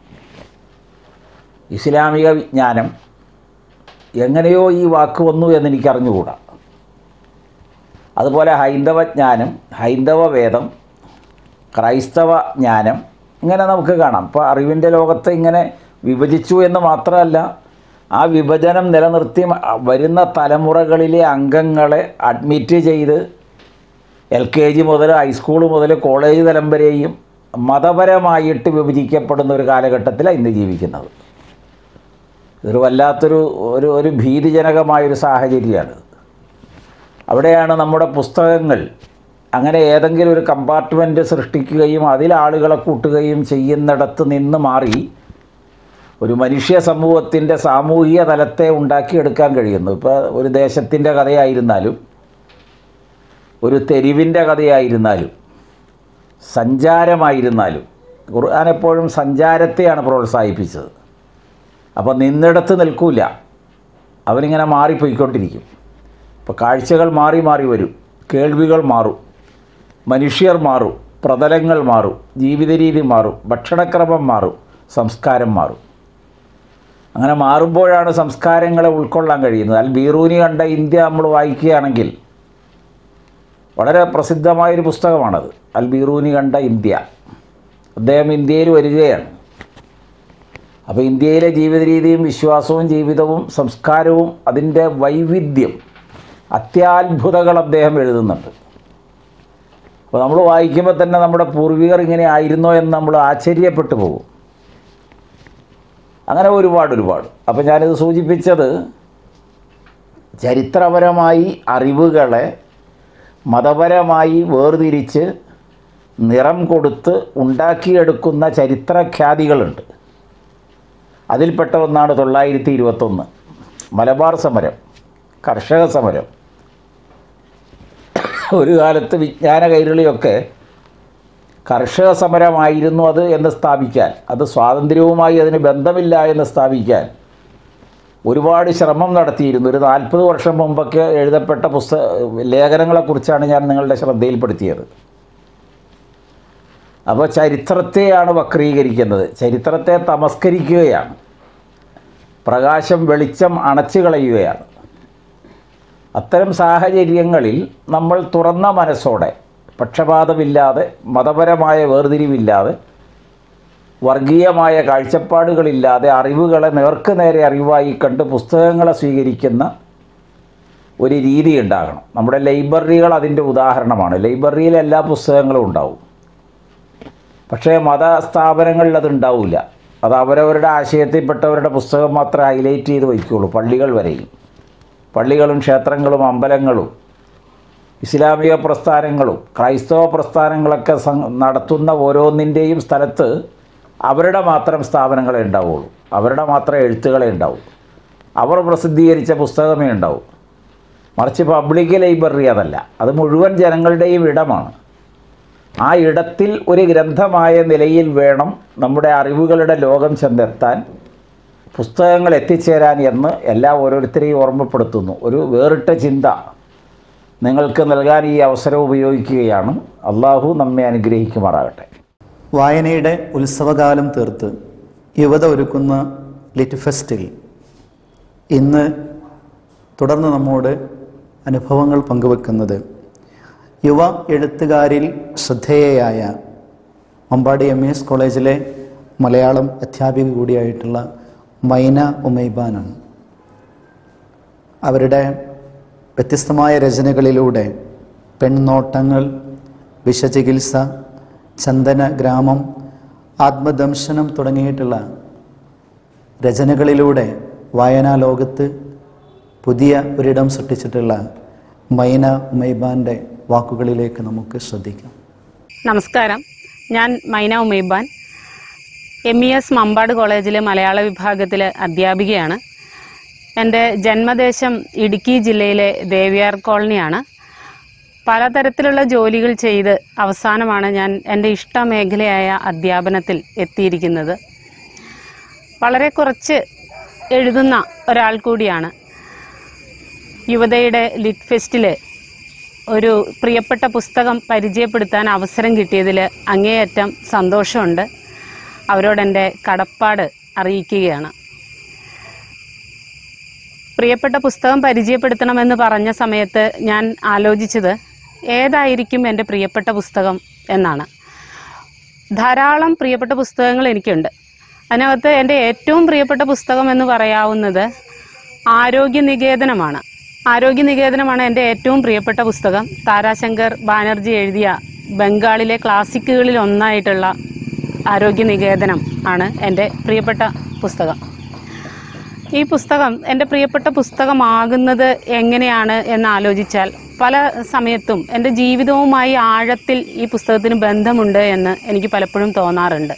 D: ഇസ്ലാമിക വിജ്ഞാനം എങ്ങനെയോ ഈ വാക്ക് വന്നു എന്നെനിക്ക് അറിഞ്ഞുകൂടാ അതുപോലെ ഹൈന്ദവ ജ്ഞാനം ഹൈന്ദവ വേദം ക്രൈസ്തവ ജ്ഞാനം ഇങ്ങനെ നമുക്ക് കാണാം ഇപ്പോൾ അറിവിൻ്റെ ലോകത്തെ ഇങ്ങനെ വിഭജിച്ചു എന്ന് മാത്രമല്ല ആ വിഭജനം നിലനിർത്തി മ- വരുന്ന തലമുറകളിലെ അംഗങ്ങളെ അഡ്മിറ്റ് ചെയ്ത് എൽ കെ ജി മുതൽ ഹൈസ്കൂൾ മുതൽ കോളേജ് തലം വരെയും മതപരമായിട്ട് വിഭജിക്കപ്പെടുന്ന ഒരു കാലഘട്ടത്തിലാണ് ഇന്ന് ജീവിക്കുന്നത് ഇതൊരു വല്ലാത്തൊരു ഒരു ഒരു ഭീതിജനകമായൊരു സാഹചര്യമാണ് അവിടെയാണ് നമ്മുടെ പുസ്തകങ്ങൾ അങ്ങനെ ഏതെങ്കിലും ഒരു കമ്പാർട്ട്മെൻറ്റ് സൃഷ്ടിക്കുകയും അതിൽ ആളുകളെ കൂട്ടുകയും ചെയ്യുന്നിടത്ത് നിന്ന് മാറി ഒരു മനുഷ്യ സമൂഹത്തിൻ്റെ സാമൂഹിക തലത്തെ ഉണ്ടാക്കിയെടുക്കാൻ കഴിയുന്നു ഇപ്പോൾ ഒരു ദേശത്തിൻ്റെ കഥയായിരുന്നാലും ഒരു തെരുവിൻ്റെ കഥയായിരുന്നാലും സഞ്ചാരമായിരുന്നാലും ഖുർആൻ എപ്പോഴും സഞ്ചാരത്തെയാണ് പ്രോത്സാഹിപ്പിച്ചത് അപ്പോൾ നിന്നിടത്ത് നിൽക്കൂല അവനിങ്ങനെ മാറിപ്പോയിക്കൊണ്ടിരിക്കും ഇപ്പോൾ കാഴ്ചകൾ മാറി മാറി വരും കേൾവികൾ മാറും മനുഷ്യർ മാറും പ്രതലങ്ങൾ മാറും ജീവിത രീതി മാറും ഭക്ഷണക്രമം മാറും സംസ്കാരം മാറും അങ്ങനെ മാറുമ്പോഴാണ് സംസ്കാരങ്ങളെ ഉൾക്കൊള്ളാൻ കഴിയുന്നത് അൽ ബീറൂനി കണ്ട ഇന്ത്യ നമ്മൾ വായിക്കുകയാണെങ്കിൽ വളരെ പ്രസിദ്ധമായൊരു പുസ്തകമാണത് അൽ ബീറൂനി കണ്ട ഇന്ത്യ അദ്ദേഹം ഇന്ത്യയിൽ വരികയാണ് അപ്പോൾ ഇന്ത്യയിലെ ജീവിത രീതിയും വിശ്വാസവും ജീവിതവും സംസ്കാരവും അതിൻ്റെ വൈവിധ്യം അത്യാത്ഭുതങ്ങൾ അദ്ദേഹം എഴുതുന്നുണ്ട് അപ്പോൾ നമ്മൾ വായിക്കുമ്പോൾ തന്നെ നമ്മുടെ പൂർവികർ ഇങ്ങനെ ആയിരുന്നോ എന്ന് നമ്മൾ ആശ്ചര്യപ്പെട്ടു പോകും അങ്ങനെ ഒരുപാട് ഒരുപാട് അപ്പോൾ ഞാനിത് സൂചിപ്പിച്ചത് ചരിത്രപരമായി അറിവുകളെ മതപരമായി വേർതിരിച്ച് നിറം കൊടുത്ത് ഉണ്ടാക്കിയെടുക്കുന്ന ചരിത്രഖ്യാതികളുണ്ട് അതിൽപ്പെട്ട ഒന്നാണ് തൊള്ളായിരത്തി ഇരുപത്തൊന്ന് മലബാർ സമരം കർഷക സമരം ഒരു കാലത്ത് വിജ്ഞാന കൈരളിയൊക്കെ കർഷക സമരമായിരുന്നു അത് എന്ന് സ്ഥാപിക്കാൻ അത് സ്വാതന്ത്ര്യവുമായി അതിന് ബന്ധമില്ല എന്ന് സ്ഥാപിക്കാൻ ഒരുപാട് ശ്രമം നടത്തിയിരുന്നു ഒരു നാൽപ്പത് വർഷം മുമ്പൊക്കെ എഴുതപ്പെട്ട പുസ്തക ലേഖനങ്ങളെക്കുറിച്ചാണ് ഞാൻ നിങ്ങളുടെ ശ്രദ്ധയിൽപ്പെടുത്തിയത് അപ്പോൾ ചരിത്രത്തെയാണ് വക്രീകരിക്കുന്നത് ചരിത്രത്തെ തമസ്കരിക്കുകയാണ് പ്രകാശം വെളിച്ചം അണച്ചു കളയുകയാണ് അത്തരം സാഹചര്യങ്ങളിൽ നമ്മൾ തുറന്ന മനസ്സോടെ പക്ഷപാതമില്ലാതെ മതപരമായ വേർതിരിവില്ലാതെ വർഗീയമായ കാഴ്ചപ്പാടുകളില്ലാതെ അറിവുകളെ നേർക്ക് നേരെ അറിവായി കണ്ട് പുസ്തകങ്ങളെ സ്വീകരിക്കുന്ന ഒരു രീതി ഉണ്ടാകണം നമ്മുടെ ലൈബ്രറികൾ അതിൻ്റെ ഉദാഹരണമാണ് ലൈബ്രറിയിൽ എല്ലാ പുസ്തകങ്ങളും ഉണ്ടാവും പക്ഷേ മതസ്ഥാപനങ്ങളിൽ അത് ഉണ്ടാവില്ല അത് അവരവരുടെ ആശയത്തിൽപ്പെട്ടവരുടെ പുസ്തകം മാത്രമേ ഹൈലൈറ്റ് ചെയ്ത് വയ്ക്കുകയുള്ളൂ പള്ളികൾ വരെയും പള്ളികളും ക്ഷേത്രങ്ങളും അമ്പലങ്ങളും ഇസ്ലാമിക പ്രസ്ഥാനങ്ങളും ക്രൈസ്തവ പ്രസ്ഥാനങ്ങളൊക്കെ സം- നടത്തുന്ന ഓരോന്നിൻ്റെയും സ്ഥലത്ത് അവരുടെ മാത്രം സ്ഥാപനങ്ങളെ ഉണ്ടാവുള്ളൂ അവരുടെ മാത്രം എഴുത്തുകളെ ഉണ്ടാവൂ അവർ പ്രസിദ്ധീകരിച്ച പുസ്തകമേ ഉണ്ടാവൂ മറിച്ച് പബ്ലിക് ലൈബ്രറി അതല്ല അത് മുഴുവൻ ജനങ്ങളുടെയും ഇടമാണ് ആ ഇടത്തിൽ ഒരു ഗ്രന്ഥമായ നിലയിൽ വേണം നമ്മുടെ അറിവുകളുടെ ലോകം ചെന്നെത്താൻ പുസ്തകങ്ങൾ എത്തിച്ചേരാൻ എന്ന് എല്ലാ ഓരോരുത്തരെയും ഓർമ്മപ്പെടുത്തുന്നു ഒരു വേറിട്ട ചിന്ത നിങ്ങൾക്ക് നൽകാൻ ഈ അവസരം ഉപയോഗിക്കുകയാണ് അള്ളാഹു നമ്മെ അനുഗ്രഹിക്കുമാറാകട്ടെ
A: വായനയുടെ ഉത്സവകാലം തീർത്ത് യുവത ഒരുക്കുന്ന ലിറ്റ് ഫെസ്റ്റിൽ ഇന്ന് തുടർന്ന് നമ്മോട് അനുഭവങ്ങൾ പങ്കുവെക്കുന്നത് യുവ എഴുത്തുകാരിൽ ശ്രദ്ധേയയായ മമ്പാടി എം എസ് കോളേജിലെ മലയാളം അധ്യാപിക കൂടിയായിട്ടുള്ള മൈന ഉമൈബാനാണ് അവരുടെ വ്യത്യസ്തമായ രചനകളിലൂടെ പെൺനോട്ടങ്ങൾ വിഷചികിത്സ ചന്ദന ഗ്രാമം ആത്മദംശനം തുടങ്ങിയിട്ടുള്ള രചനകളിലൂടെ വായനാ ലോകത്ത് പുതിയ ഒരിടം സൃഷ്ടിച്ചിട്ടുള്ള മൈന ഉമൈബാൻ്റെ വാക്കുകളിലേക്ക് നമുക്ക് ശ്രദ്ധിക്കാം
E: നമസ്കാരം ഞാൻ Maina Umaiban M E S Mampad കോളേജിലെ മലയാള വിഭാഗത്തിലെ അധ്യാപികയാണ് എൻ്റെ ജന്മദേശം ഇടുക്കി ജില്ലയിലെ ദേവിയാർ കോളനിയാണ് പലതരത്തിലുള്ള ജോലികൾ ചെയ്ത് അവസാനമാണ് ഞാൻ എൻ്റെ ഇഷ്ട മേഖലയായ അധ്യാപനത്തിൽ എത്തിയിരിക്കുന്നത് വളരെ കുറച്ച് എഴുതുന്ന ഒരാൾ കൂടിയാണ് യുവതയുടെ ലിറ്റ് ഫെസ്റ്റിൽ ഒരു പ്രിയപ്പെട്ട പുസ്തകം പരിചയപ്പെടുത്താൻ അവസരം കിട്ടിയതിൽ അങ്ങേയറ്റം സന്തോഷമുണ്ട് അവരോടെൻ്റെ കടപ്പാട് അറിയിക്കുകയാണ് പ്രിയപ്പെട്ട പുസ്തകം പരിചയപ്പെടുത്തണമെന്ന് പറഞ്ഞ സമയത്ത് ഞാൻ ആലോചിച്ചത് ഏതായിരിക്കും എൻ്റെ പ്രിയപ്പെട്ട പുസ്തകം എന്നാണ് ധാരാളം പ്രിയപ്പെട്ട പുസ്തകങ്ങൾ എനിക്കുണ്ട് അതിനകത്ത് എൻ്റെ ഏറ്റവും പ്രിയപ്പെട്ട പുസ്തകം എന്ന് പറയാവുന്നത് ആരോഗ്യ നികേതനമാണ് ആരോഗ്യ നികേതനമാണ് എൻ്റെ ഏറ്റവും പ്രിയപ്പെട്ട പുസ്തകം താരാശങ്കർ ബാനർജി എഴുതിയ ബംഗാളിലെ ക്ലാസിക്കുകളിൽ ഒന്നായിട്ടുള്ള ആരോഗ്യ നികേതനം ആണ് എൻ്റെ പ്രിയപ്പെട്ട പുസ്തകം ഈ പുസ്തകം എൻ്റെ പ്രിയപ്പെട്ട പുസ്തകമാകുന്നത് എങ്ങനെയാണ് എന്ന് ആലോചിച്ചാൽ പല സമയത്തും എൻ്റെ ജീവിതവുമായി ആഴത്തിൽ ഈ പുസ്തകത്തിന് ബന്ധമുണ്ട് എന്ന് എനിക്ക് പലപ്പോഴും തോന്നാറുണ്ട്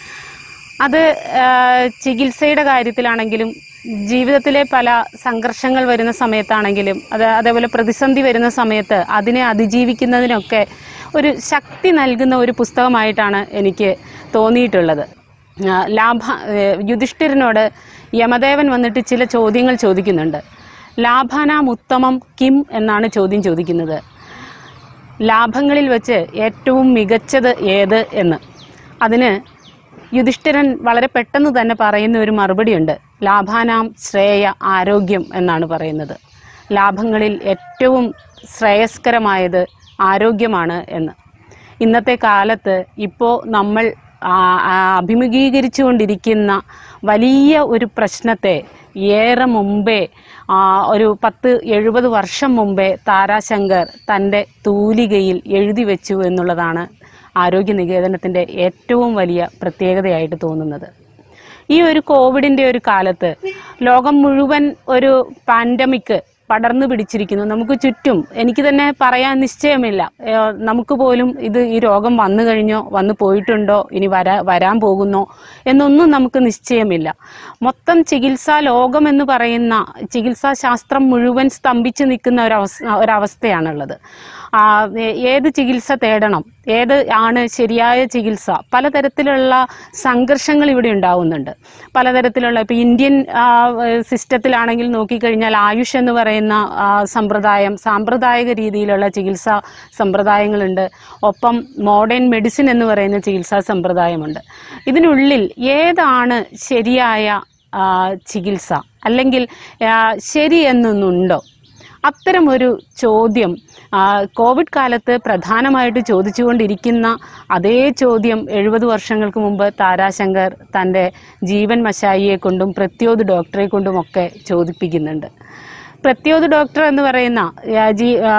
E: അത് ആ, ചികിത്സയുടെ കാര്യത്തിലാണെങ്കിലും ജീവിതത്തിലെ പല സംഘർഷങ്ങൾ വരുന്ന സമയത്താണെങ്കിലും അത് അതേപോലെ പ്രതിസന്ധി വരുന്ന സമയത്ത് അതിനെ അതിജീവിക്കുന്നതിനൊക്കെ ഒരു ശക്തി നൽകുന്ന ഒരു പുസ്തകമായിട്ടാണ് എനിക്ക് തോന്നിയിട്ടുള്ളത് ആ, ലാഭ ഏ, യുധിഷ്ഠിരനോട് യമദേവൻ വന്നിട്ട് ചില ചോദ്യങ്ങൾ ചോദിക്കുന്നുണ്ട് ലാഭാനാം ഉത്തമം കിം എന്നാണ് ചോദ്യം ചോദിക്കുന്നത് ലാഭങ്ങളിൽ വെച്ച് ഏറ്റവും മികച്ചത് ഏത് എന്ന് അതിന് യുധിഷ്ഠിരൻ വളരെ പെട്ടെന്ന് തന്നെ പറയുന്ന ഒരു മറുപടിയുണ്ട് ലാഭാനാം ശ്രേയ ആരോഗ്യം എന്നാണ് പറയുന്നത് ലാഭങ്ങളിൽ ഏറ്റവും ശ്രേയസ്കരമായത് ആരോഗ്യമാണ് എന്ന് ഇന്നത്തെ കാലത്ത് ഇപ്പോൾ നമ്മൾ ആ, ആ, അഭിമുഖീകരിച്ചുകൊണ്ടിരിക്കുന്ന വലിയ ഒരു പ്രശ്നത്തെ ഏറെ മുമ്പേ ആ, ഒരു പത്ത് എഴുപത് വർഷം മുമ്പേ താരാശങ്കർ തൻ്റെ തൂലികയിൽ എഴുതി വെച്ചു എന്നുള്ളതാണ് ആരോഗ്യ നികേതനത്തിൻ്റെ ഏറ്റവും വലിയ പ്രത്യേകതയായിട്ട് തോന്നുന്നത് ഈ ഒരു കോവിഡിൻ്റെ ഒരു കാലത്ത് ലോകം മുഴുവൻ ഒരു പാൻഡമിക് പടർന്നു പിടിച്ചിരിക്കുന്നു നമുക്ക് ചുറ്റും എനിക്ക് തന്നെ പറയാൻ നിശ്ചയമില്ല ഏഹ് നമുക്ക് പോലും ഇത് ഈ രോഗം വന്നു കഴിഞ്ഞോ വന്നു പോയിട്ടുണ്ടോ ഇനി വരാ വരാൻ പോകുന്നോ എന്നൊന്നും നമുക്ക് നിശ്ചയമില്ല മൊത്തം ചികിത്സാ ലോകം എന്ന് പറയുന്ന ചികിത്സാ ശാസ്ത്രം മുഴുവൻ സ്തംഭിച്ചു നിൽക്കുന്ന ഒരവസ്ഥ ഒരവസ്ഥയാണുള്ളത് ആ, ഏ- ഏത് ചികിത്സ തേടണം ഏത് ആണ് ശരിയായ ചികിത്സ പലതരത്തിലുള്ള സംഘർഷങ്ങൾ ഇവിടെ ഉണ്ടാവുന്നുണ്ട് പലതരത്തിലുള്ള ഇപ്പോൾ ഇന്ത്യൻ ആ, ഏഹ് സിസ്റ്റത്തിലാണെങ്കിൽ നോക്കിക്കഴിഞ്ഞാൽ ആയുഷ് എന്ന് പറയുന്ന ആ, സമ്പ്രദായം സാമ്പ്രദായിക രീതിയിലുള്ള ചികിത്സാ സമ്പ്രദായങ്ങളുണ്ട് ഒപ്പം മോഡേൺ മെഡിസിൻ എന്ന് പറയുന്ന ചികിത്സാ സമ്പ്രദായമുണ്ട് ഇതിനുള്ളിൽ ഏതാണ് ശരിയായ ആ, ചികിത്സ അല്ലെങ്കിൽ ആ, ശരി എന്നൊന്നുണ്ടോ അത്തരം ഒരു ചോദ്യം ആ, കോവിഡ് കാലത്ത് പ്രധാനമായിട്ട് ചോദിച്ചുകൊണ്ടിരിക്കുന്ന അതേ ചോദ്യം എഴുപത് വർഷങ്ങൾക്ക് മുമ്പ് താരാശങ്കർ തൻ്റെ ജീവൻ മശായിയെ കൊണ്ടും പ്രത്യോത് ഡോക്ടറെ കൊണ്ടുമൊക്കെ ചോദിപ്പിക്കുന്നുണ്ട് പ്രത്യോത് ഡോക്ടർ എന്ന് പറയുന്ന ആ, ജീ ആ,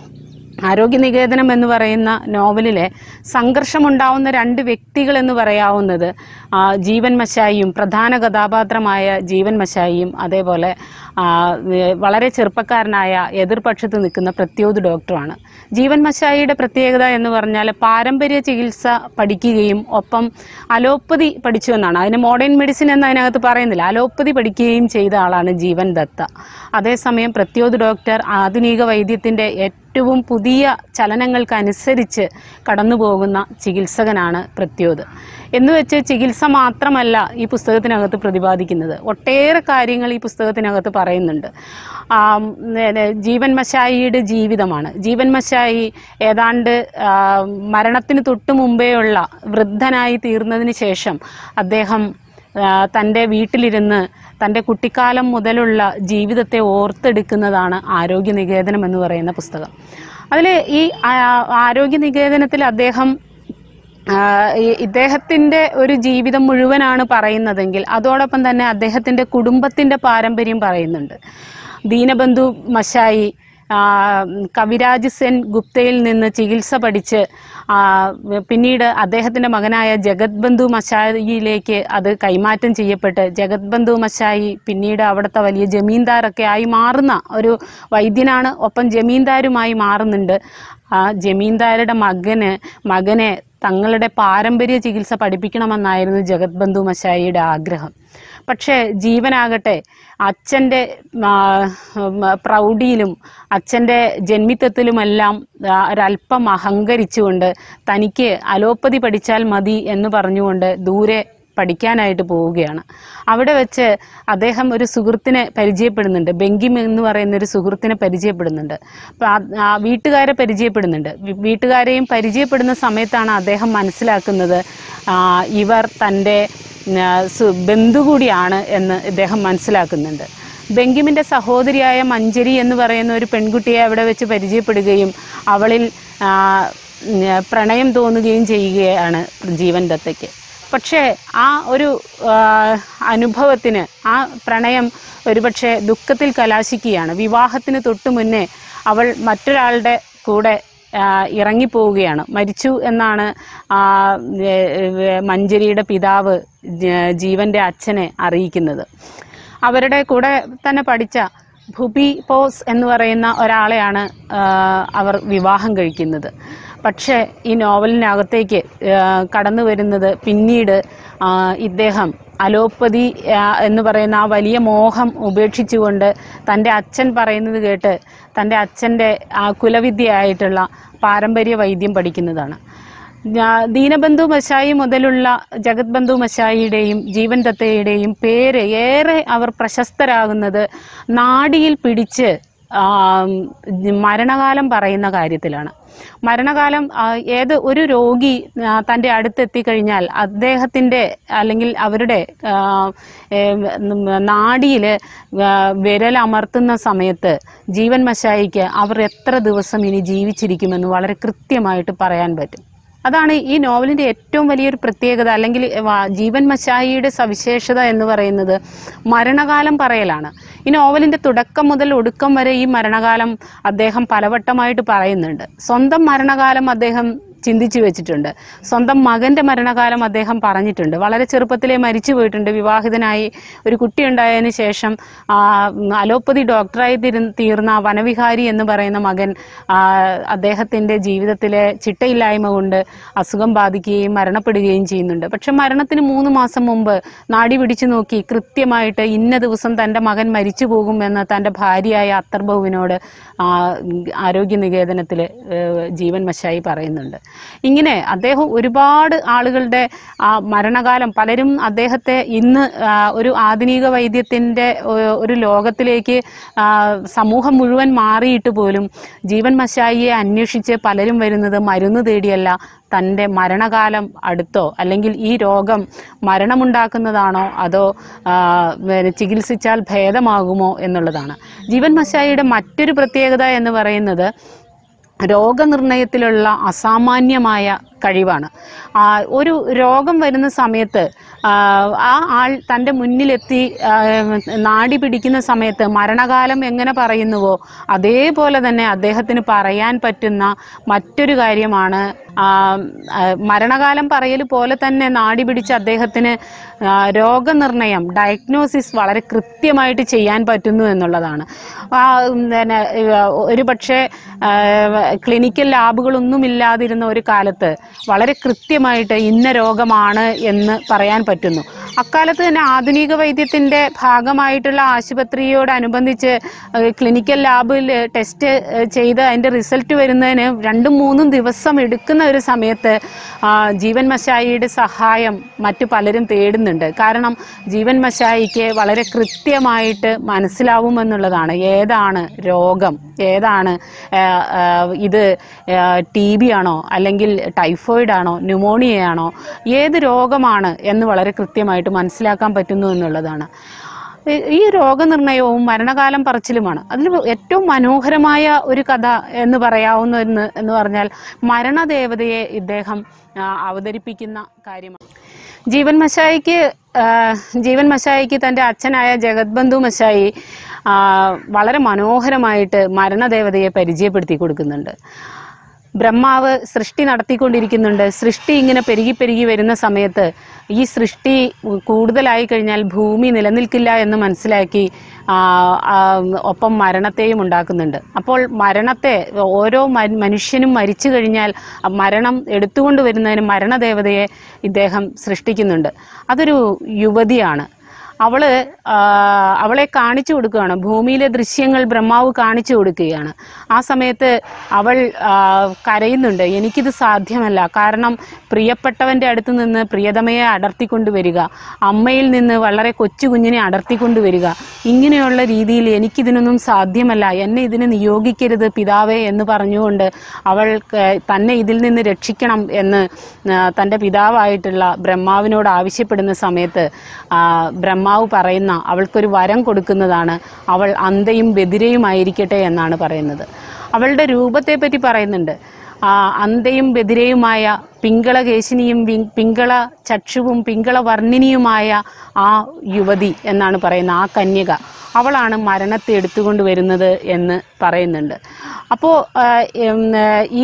E: ആരോഗ്യനികേതനം എന്ന് പറയുന്ന നോവലിലെ സംഘർഷമുണ്ടാവുന്ന രണ്ട് വ്യക്തികൾ എന്ന് പറയാവുന്നത് ആ, ജീവൻ മശായിയും പ്രധാന കഥാപാത്രമായ ജീവൻ മശായിയും അതേപോലെ ആ, ഏ, വളരെ ചെറുപ്പക്കാരനായ എതിർപക്ഷത്ത് നിൽക്കുന്ന പ്രത്യോത് ഡോക്ടറുമാണ് ജീവൻ മശായിയുടെ പ്രത്യേകത എന്ന് പറഞ്ഞാൽ പാരമ്പര്യ ചികിത്സ പഠിക്കുകയും ഒപ്പം അലോപ്പതി പഠിച്ചു എന്നാണ് അതിന് മോഡേൺ മെഡിസിൻ എന്ന് അതിനകത്ത് പറയുന്നില്ല അലോപ്പതി പഠിക്കുകയും ചെയ്ത ആളാണ് ജീവൻ ദത്ത അതേസമയം പ്രത്യോത് ഡോക്ടർ ആധുനിക വൈദ്യത്തിൻ്റെ ഏറ്റവും പുതിയ ചലനങ്ങൾക്കനുസരിച്ച് കടന്നു പോകുന്ന ചികിത്സകനാണ് പ്രത്യോത് എന്ന് വെച്ച് ചികിത്സ മാത്രമല്ല ഈ പുസ്തകത്തിനകത്ത് പ്രതിപാദിക്കുന്നത് ഒട്ടേറെ കാര്യങ്ങൾ ഈ പുസ്തകത്തിനകത്ത് പറയുന്നുണ്ട് ആം, നെ- ജീവൻ മശായിയുടെ ജീവിതമാണ് ജീവൻ മശായി ഏതാണ്ട് ആ, മരണത്തിന് തൊട്ടു മുമ്പേയുള്ള വൃദ്ധനായി തീർന്നതിന് ശേഷം അദ്ദേഹം ആ, തൻ്റെ വീട്ടിലിരുന്ന് തൻ്റെ കുട്ടിക്കാലം മുതലുള്ള ജീവിതത്തെ ഓർത്തെടുക്കുന്നതാണ് ആരോഗ്യ നികേതനം എന്ന് പറയുന്ന പുസ്തകം അതിൽ ഈ ആ- ആരോഗ്യ നികേതനത്തിൽ അദ്ദേഹം ആ, ഈ- ഇദ്ദേഹത്തിൻ്റെ ഒരു ജീവിതം മുഴുവനാണ് പറയുന്നതെങ്കിൽ അതോടൊപ്പം തന്നെ അദ്ദേഹത്തിൻ്റെ കുടുംബത്തിൻ്റെ പാരമ്പര്യം പറയുന്നുണ്ട് ദീനബന്ധു മശായി ആ, കവിരാജ് സെൻ ഗുപ്തയിൽ നിന്ന് ചികിത്സ പഠിച്ച് ആ, പിന്നീട് അദ്ദേഹത്തിൻ്റെ മകനായ ജഗത് ബന്ധു മശായിയിലേക്ക് അത് കൈമാറ്റം ചെയ്യപ്പെട്ട് ജഗത് ബന്ധു മശായി പിന്നീട് അവിടുത്തെ വലിയ ജമീന്ദാറൊക്കെ ആയി മാറുന്ന ഒരു വൈദ്യനാണ് ഒപ്പം ജമീന്ദാരുമായി മാറുന്നുണ്ട് ആ ജമീന്ദാരുടെ മകന് മകനെ തങ്ങളുടെ പാരമ്പര്യ ചികിത്സ പഠിപ്പിക്കണമെന്നായിരുന്നു ജഗത് ബന്ധു മശായിയുടെ ആഗ്രഹം പക്ഷേ ജീവനാകട്ടെ അച്ഛൻ്റെ ആ, ഉം, പ്രൗഢിയിലും അച്ഛൻ്റെ ജന്മിത്വത്തിലുമെല്ലാം ആ, ഒരല്പം അഹങ്കരിച്ചുകൊണ്ട് തനിക്ക് അലോപ്പതി പഠിച്ചാൽ മതി എന്ന് പറഞ്ഞുകൊണ്ട് ദൂരെ പഠിക്കാനായിട്ട് പോവുകയാണ് അവിടെ വെച്ച് അദ്ദേഹം ഒരു സുഹൃത്തിനെ പരിചയപ്പെടുന്നുണ്ട് ബെങ്കിം എന്ന് പറയുന്ന ഒരു സുഹൃത്തിനെ പരിചയപ്പെടുന്നുണ്ട് അപ്പം ആ- ആ വീട്ടുകാരെ പരിചയപ്പെടുന്നുണ്ട് വി- വീട്ടുകാരെയും പരിചയപ്പെടുന്ന സമയത്താണ് അദ്ദേഹം മനസ്സിലാക്കുന്നത് ആ, ഇവർ തൻ്റെ ആ, സു- ബന്ധു കൂടിയാണ് എന്ന് ഇദ്ദേഹം മനസ്സിലാക്കുന്നുണ്ട് ബെങ്കിമിൻ്റെ സഹോദരിയായ മഞ്ചരി എന്ന് പറയുന്ന ഒരു പെൺകുട്ടിയെ അവിടെ വെച്ച് പരിചയപ്പെടുകയും അവളിൽ ആ, ഉം, പ്രണയം തോന്നുകയും ചെയ്യുകയാണ് ജീവൻ ദത്തയ്ക്ക് പക്ഷേ ആ ഒരു ആ, അനുഭവത്തിന് ആ പ്രണയം ഒരുപക്ഷെ ദുഃഖത്തിൽ കലാശിക്കുകയാണ് വിവാഹത്തിന് തൊട്ടു മുന്നേ അവൾ മറ്റൊരാളുടെ കൂടെ ആ, ഇറങ്ങിപ്പോവുകയാണ് മരിച്ചു എന്നാണ് ആ, ഏ, ഏ, മഞ്ചരിയുടെ പിതാവ് ജ- ജീവന്റെ അച്ഛനെ അറിയിക്കുന്നത് അവരുടെ കൂടെ തന്നെ പഠിച്ച ഭുബി പോസ് എന്ന് പറയുന്ന ഒരാളെയാണ് ആ, അവർ വിവാഹം കഴിക്കുന്നത് പക്ഷേ ഈ നോവലിനകത്തേക്ക് ആ, കടന്നു വരുന്നത് പിന്നീട് ആ, ഇദ്ദേഹം അലോപ്പതി ആ, എന്ന് പറയുന്ന ആ വലിയ മോഹം ഉപേക്ഷിച്ചുകൊണ്ട് തൻ്റെ അച്ഛൻ പറയുന്നത് കേട്ട് തൻ്റെ അച്ഛൻ്റെ ആ കുലവിദ്യയായിട്ടുള്ള പാരമ്പര്യ വൈദ്യം പഠിക്കുന്നതാണ് ഞാ- ദീനബന്ധു മശായി മുതലുള്ള ജഗത് ബന്ധു മശായിയുടെയും ജീവൻ ദത്തയുടെയും പേര് ഏറെ അവർ പ്രശസ്തരാകുന്നത് നാഡിയിൽ പിടിച്ച് ആ, മരണകാലം പറയുന്ന കാര്യത്തിലാണ് മരണകാലം ആ, ഏത് ഒരു രോഗി ആ, തൻ്റെ അടുത്തെത്തിക്കഴിഞ്ഞാൽ അദ്ദേഹത്തിൻ്റെ അല്ലെങ്കിൽ അവരുടെ ആ, ഏം, ഉം, നാഡിയിൽ ആ, വിരലമർത്തുന്ന സമയത്ത് ജീവൻ മശായിക്ക് അവർ എത്ര ദിവസം ഇനി ജീവിച്ചിരിക്കുമെന്ന് വളരെ കൃത്യമായിട്ട് പറയാൻ പറ്റും അതാണ് ഈ നോവലിൻ്റെ ഏറ്റവും വലിയൊരു പ്രത്യേകത അല്ലെങ്കിൽ വ- ജീവൻ മശായിയുടെ സവിശേഷത എന്ന് പറയുന്നത് മരണകാലം പറയലാണ് ഈ നോവലിൻ്റെ തുടക്കം മുതൽ ഒടുക്കം വരെ ഈ മരണകാലം അദ്ദേഹം പലവട്ടമായിട്ട് പറയുന്നുണ്ട് സ്വന്തം മരണകാലം അദ്ദേഹം ചിന്തിച്ചു വെച്ചിട്ടുണ്ട് സ്വന്തം മകൻ്റെ മരണകാലം അദ്ദേഹം പറഞ്ഞിട്ടുണ്ട് വളരെ ചെറുപ്പത്തിലേ മരിച്ചു പോയിട്ടുണ്ട് വിവാഹിതനായി ഒരു കുട്ടി ഉണ്ടായതിന് ശേഷം ആ, അലോപ്പതി ഡോക്ടറായി തീരു- തീർന്ന വനവിഹാരി എന്ന് പറയുന്ന മകൻ ആ, അദ്ദേഹത്തിൻ്റെ ജീവിതത്തിലെ ചിട്ടയില്ലായ്മ കൊണ്ട് അസുഖം ബാധിക്കുകയും മരണപ്പെടുകയും ചെയ്യുന്നുണ്ട് പക്ഷെ മരണത്തിന് മൂന്ന് മാസം മുമ്പ് നാടി പിടിച്ചു നോക്കി കൃത്യമായിട്ട് ഇന്ന ദിവസം തൻ്റെ മകൻ മരിച്ചു പോകുമെന്ന് തൻ്റെ ഭാര്യയായ അത്തർബഹുവിനോട് ആ, ആരോഗ്യ നികേതനത്തിൽ ജീവൻ മശായി പറയുന്നുണ്ട് ഇങ്ങനെ അദ്ദേഹം ഒരുപാട് ആളുകളുടെ ആ, മരണകാലം പലരും അദ്ദേഹത്തെ ഇന്ന് ആ, ഒരു ആധുനിക വൈദ്യത്തിൻ്റെ ഒ- ഒരു ലോകത്തിലേക്ക് ആ, സമൂഹം മുഴുവൻ മാറിയിട്ട് പോലും ജീവൻ മശായിയെ അന്വേഷിച്ച് പലരും വരുന്നത് മരുന്ന് തേടിയല്ല തൻ്റെ മരണകാലം അടുത്തോ അല്ലെങ്കിൽ ഈ രോഗം മരണമുണ്ടാക്കുന്നതാണോ അതോ ആ, പിന്നെ ചികിത്സിച്ചാൽ ഭേദമാകുമോ എന്നുള്ളതാണ് ജീവൻ മശായിയുടെ മറ്റൊരു പ്രത്യേകത എന്ന് പറയുന്നത് രോഗനിർണയത്തിലുള്ള അസാമാന്യമായ കഴിവാണ് ആ, ഒരു രോഗം വരുന്ന സമയത്ത് ആ, ആ ആൾ തൻ്റെ മുന്നിലെത്തി ആ, നാടി പിടിക്കുന്ന സമയത്ത് മരണകാലം എങ്ങനെ പറയുന്നുവോ അതേപോലെ തന്നെ അദ്ദേഹത്തിന് പറയാൻ പറ്റുന്ന മറ്റൊരു കാര്യമാണ് ആ, ആ, മരണകാലം പറയൽ പോലെ തന്നെ നാടി പിടിച്ച അദ്ദേഹത്തിന് ആ, രോഗനിർണയം ഡയഗ്നോസിസ് വളരെ കൃത്യമായിട്ട് ചെയ്യാൻ പറ്റുന്നു എന്നുള്ളതാണ് ആ, ഉം, പിന്നെ ഒരു പക്ഷേ ക്ലിനിക്കൽ ലാബുകളൊന്നും ഇല്ലാതിരുന്ന ഒരു കാലത്ത് വളരെ കൃത്യമായിട്ട് ഇന്ന രോഗമാണ് എന്ന് പറയാൻ പറ്റുന്നു അക്കാലത്ത് തന്നെ ആധുനിക വൈദ്യത്തിൻ്റെ ഭാഗമായിട്ടുള്ള ആശുപത്രിയോടനുബന്ധിച്ച് ഏഹ്, ക്ലിനിക്കൽ ലാബിൽ ടെസ്റ്റ് ഏഹ്, ചെയ്ത് അതിൻ്റെ റിസൾട്ട് വരുന്നതിന് രണ്ടും മൂന്നും ദിവസം എടുക്കുന്ന ഒരു സമയത്ത് ആ, ജീവൻ മശായിയുടെ സഹായം മറ്റു പലരും തേടുന്നുണ്ട് കാരണം ജീവൻ മശായിക്ക് വളരെ കൃത്യമായിട്ട് മനസ്സിലാവുമെന്നുള്ളതാണ് ഏതാണ് രോഗം ഏതാണ് ആ, ആ, ഇത് ടി ബി ആണോ അല്ലെങ്കിൽ ടൈഫോയിഡ് ആണോ ന്യൂമോണിയ ആണോ ഏത് രോഗമാണ് എന്ന് വളരെ കൃത്യമായിട്ട് മനസ്സിലാക്കാൻ പറ്റുന്നു എന്നുള്ളതാണ് ഈ- ഈ രോഗനിർണയവും മരണകാലം പറച്ചിലുമാണ് അതിൽ ഏറ്റവും മനോഹരമായ ഒരു കഥ എന്ന് പറയാവുന്ന ഒന്ന് എന്ന് പറഞ്ഞാൽ മരണദേവതയെ ഇദ്ദേഹം ആ, അവതരിപ്പിക്കുന്ന കാര്യമാണ് ജീവൻ മശായിക്ക് ആ, ജീവൻ മശായിക്ക് തൻ്റെ അച്ഛനായ ജഗത്ബന്ധു മശായി ആ, വളരെ മനോഹരമായിട്ട് മരണദേവതയെ പരിചയപ്പെടുത്തി കൊടുക്കുന്നുണ്ട് ബ്രഹ്മാവ് സൃഷ്ടി നടത്തിക്കൊണ്ടിരിക്കുന്നുണ്ട് സൃഷ്ടി ഇങ്ങനെ പെരുകി പെരുകി വരുന്ന സമയത്ത് ഈ സൃഷ്ടി കൂടുതലായി കഴിഞ്ഞാൽ ഭൂമി നിലനിൽക്കില്ല എന്ന് മനസ്സിലാക്കി ആ, ആ, ഒപ്പം മരണത്തെയും ഉണ്ടാക്കുന്നുണ്ട് അപ്പോൾ മരണത്തെ ഓരോ മ- മനുഷ്യനും മരിച്ചു കഴിഞ്ഞാൽ ആ മരണം എടുത്തുകൊണ്ട് വരുന്നതിന് മരണദേവതയെ ഇദ്ദേഹം സൃഷ്ടിക്കുന്നുണ്ട് അതൊരു യുവതിയാണ് അവള് ആ, അവളെ കാണിച്ചു കൊടുക്കുകയാണ് ഭൂമിയിലെ ദൃശ്യങ്ങൾ ബ്രഹ്മാവ് കാണിച്ചു കൊടുക്കുകയാണ് ആ സമയത്ത് അവൾ ആ, കരയുന്നുണ്ട് എനിക്കിത് സാധ്യമല്ല കാരണം പ്രിയപ്പെട്ടവൻ്റെ അടുത്ത് നിന്ന് പ്രിയതമയെ അടർത്തിക്കൊണ്ടുവരിക അമ്മയിൽ നിന്ന് വളരെ കൊച്ചു കുഞ്ഞിനെ അടർത്തിക്കൊണ്ടുവരിക ഇങ്ങനെയുള്ള രീതിയിൽ എനിക്കിതിനൊന്നും സാധ്യമല്ല എന്നെ ഇതിന് നിയോഗിക്കരുത് പിതാവേ എന്ന് പറഞ്ഞുകൊണ്ട് അവൾ ക- തന്നെ ഇതിൽ നിന്ന് രക്ഷിക്കണം എന്ന് ആ, തൻ്റെ പിതാവായിട്ടുള്ള ബ്രഹ്മാവിനോട് ആവശ്യപ്പെടുന്ന സമയത്ത് ആ, ബ്രഹ്മാവ് പറയുന്ന അവൾക്കൊരു വരം കൊടുക്കുന്നതാണ് അവൾ അന്തയും ബദിരയുമായിരിക്കട്ടെ എന്നാണ് പറയുന്നത് അവളുടെ രൂപത്തെ പറ്റി പറയുന്നുണ്ട് ആ അന്തയും ബദിരയുമായ പിങ്കളകേശിനിയും വി- പിങ്കള ചക്ഷുവും പിങ്കള വർണ്ണിനിയുമായ ആ യുവതി എന്നാണ് പറയുന്നത് ആ കന്യക അവളാണ് മരണത്തെ എടുത്തുകൊണ്ട് വരുന്നത് എന്ന് പറയുന്നുണ്ട് അപ്പോൾ ഈ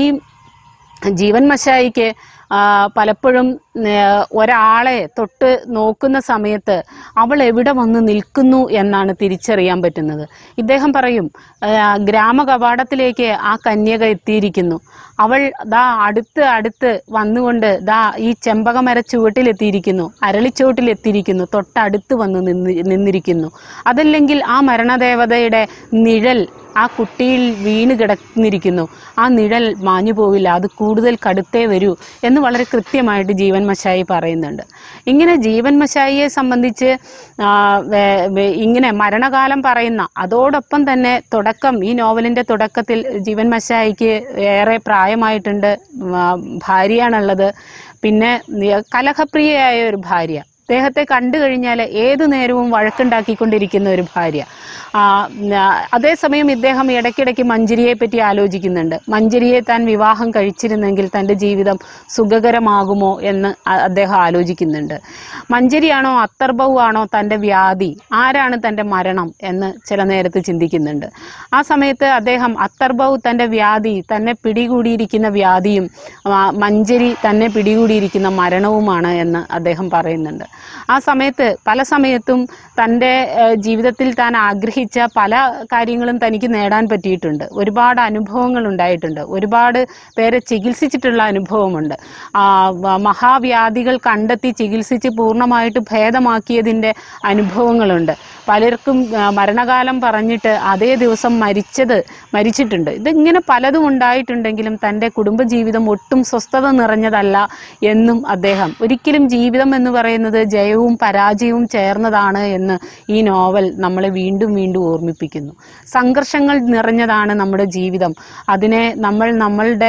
E: ജീവൻ മശായിക്ക് ആ, പലപ്പോഴും ആ, ഒരാളെ തൊട്ട് നോക്കുന്ന സമയത്ത് അവൾ എവിടെ വന്ന് നിൽക്കുന്നു എന്നാണ് തിരിച്ചറിയാൻ പറ്റുന്നത് ഇദ്ദേഹം പറയും ആ, ഗ്രാമകവാടത്തിലേക്ക് ആ കന്യക എത്തിയിരിക്കുന്നു അവൾ ദാ അടുത്ത് അടുത്ത് വന്നുകൊണ്ട് ദാ ഈ ചെമ്പകമര ചുവട്ടിലെത്തിയിരിക്കുന്നു അരളിച്ചോട്ടിലെത്തിയിരിക്കുന്നു തൊട്ടടുത്ത് വന്ന് നിന്ന് നിന്നിരിക്കുന്നു അതല്ലെങ്കിൽ ആ മരണദേവതയുടെ നിഴൽ ആ കുട്ടിയിൽ വീണ് കിടന്നിരിക്കുന്നു ആ നിഴൽ മാഞ്ഞു പോവില്ല അത് കൂടുതൽ കടുത്തേ വരൂ എന്ന് വളരെ കൃത്യമായിട്ട് ജീവൻ മശായി പറയുന്നുണ്ട് ഇങ്ങനെ ജീവൻ മശായിയെ സംബന്ധിച്ച് ആ, വേ- വേ- ഇങ്ങനെ മരണകാലം പറയുന്ന അതോടൊപ്പം തന്നെ തുടക്കം ഈ നോവലിൻ്റെ തുടക്കത്തിൽ ജീവൻ മശായിക്ക് ഏറെ പ്രായമായിട്ടുണ്ട് ആ, ഭാര്യയാണുള്ളത് പിന്നെ നി- കലഹപ്രിയയായ ഒരു ഭാര്യ അദ്ദേഹത്തെ കണ്ടു കഴിഞ്ഞാൽ ഏതു നേരവും വഴക്കുണ്ടാക്കിക്കൊണ്ടിരിക്കുന്ന ഒരു ഭാര്യ ആ, ന- അതേസമയം ഇദ്ദേഹം ഇടയ്ക്കിടയ്ക്ക് മഞ്ജരിയെ പറ്റി ആലോചിക്കുന്നുണ്ട് മഞ്ജരിയെ താൻ വിവാഹം കഴിച്ചിരുന്നെങ്കിൽ തൻ്റെ ജീവിതം സുഖകരമാകുമോ എന്ന് അ- അദ്ദേഹം ആലോചിക്കുന്നുണ്ട് മഞ്ജരിയാണോ അത്തർബവു ആണോ തൻ്റെ വ്യാധി ആരാണ് തൻ്റെ മരണം എന്ന് ചില നേരത്ത് ചിന്തിക്കുന്നുണ്ട് ആ സമയത്ത് അദ്ദേഹം അത്തർബവു തൻ്റെ വ്യാധി തന്നെ പിടികൂടിയിരിക്കുന്ന വ്യാധിയും ആ, മഞ്ജരി തന്നെ പിടികൂടിയിരിക്കുന്ന മരണവുമാണ് എന്ന് അദ്ദേഹം പറയുന്നുണ്ട് ആ സമയത്ത് പല സമയത്തും തൻ്റെ ഏഹ്, ജീവിതത്തിൽ താൻ ആഗ്രഹിച്ച പല കാര്യങ്ങളും തനിക്ക് നേടാൻ പറ്റിയിട്ടുണ്ട് ഒരുപാട് അനുഭവങ്ങൾ ഉണ്ടായിട്ടുണ്ട് ഒരുപാട് പേരെ ചികിത്സിച്ചിട്ടുള്ള അനുഭവമുണ്ട് ആ, വ- മഹാവ്യാധികൾ കണ്ടെത്തി ചികിത്സിച്ച് പൂർണ്ണമായിട്ട് ഭേദമാക്കിയതിൻ്റെ അനുഭവങ്ങളുണ്ട് പലർക്കും ആ, മരണകാലം പറഞ്ഞിട്ട് അതേ ദിവസം മരിച്ചത് മരിച്ചിട്ടുണ്ട് ഇതിങ്ങനെ പലതും ഉണ്ടായിട്ടുണ്ടെങ്കിലും തൻ്റെ കുടുംബജീവിതം ഒട്ടും സ്വസ്ഥത നിറഞ്ഞതല്ല എന്നും അദ്ദേഹം ഒരിക്കലും ജീവിതം എന്ന് പറയുന്നത് ജയവും പരാജയവും ചേർന്നതാണ് എന്ന് ഈ നോവൽ നമ്മളെ വീണ്ടും വീണ്ടും ഓർമ്മിപ്പിക്കുന്നു സംഘർഷങ്ങൾ നിറഞ്ഞതാണ് നമ്മുടെ ജീവിതം അതിനെ നമ്മൾ നമ്മളുടെ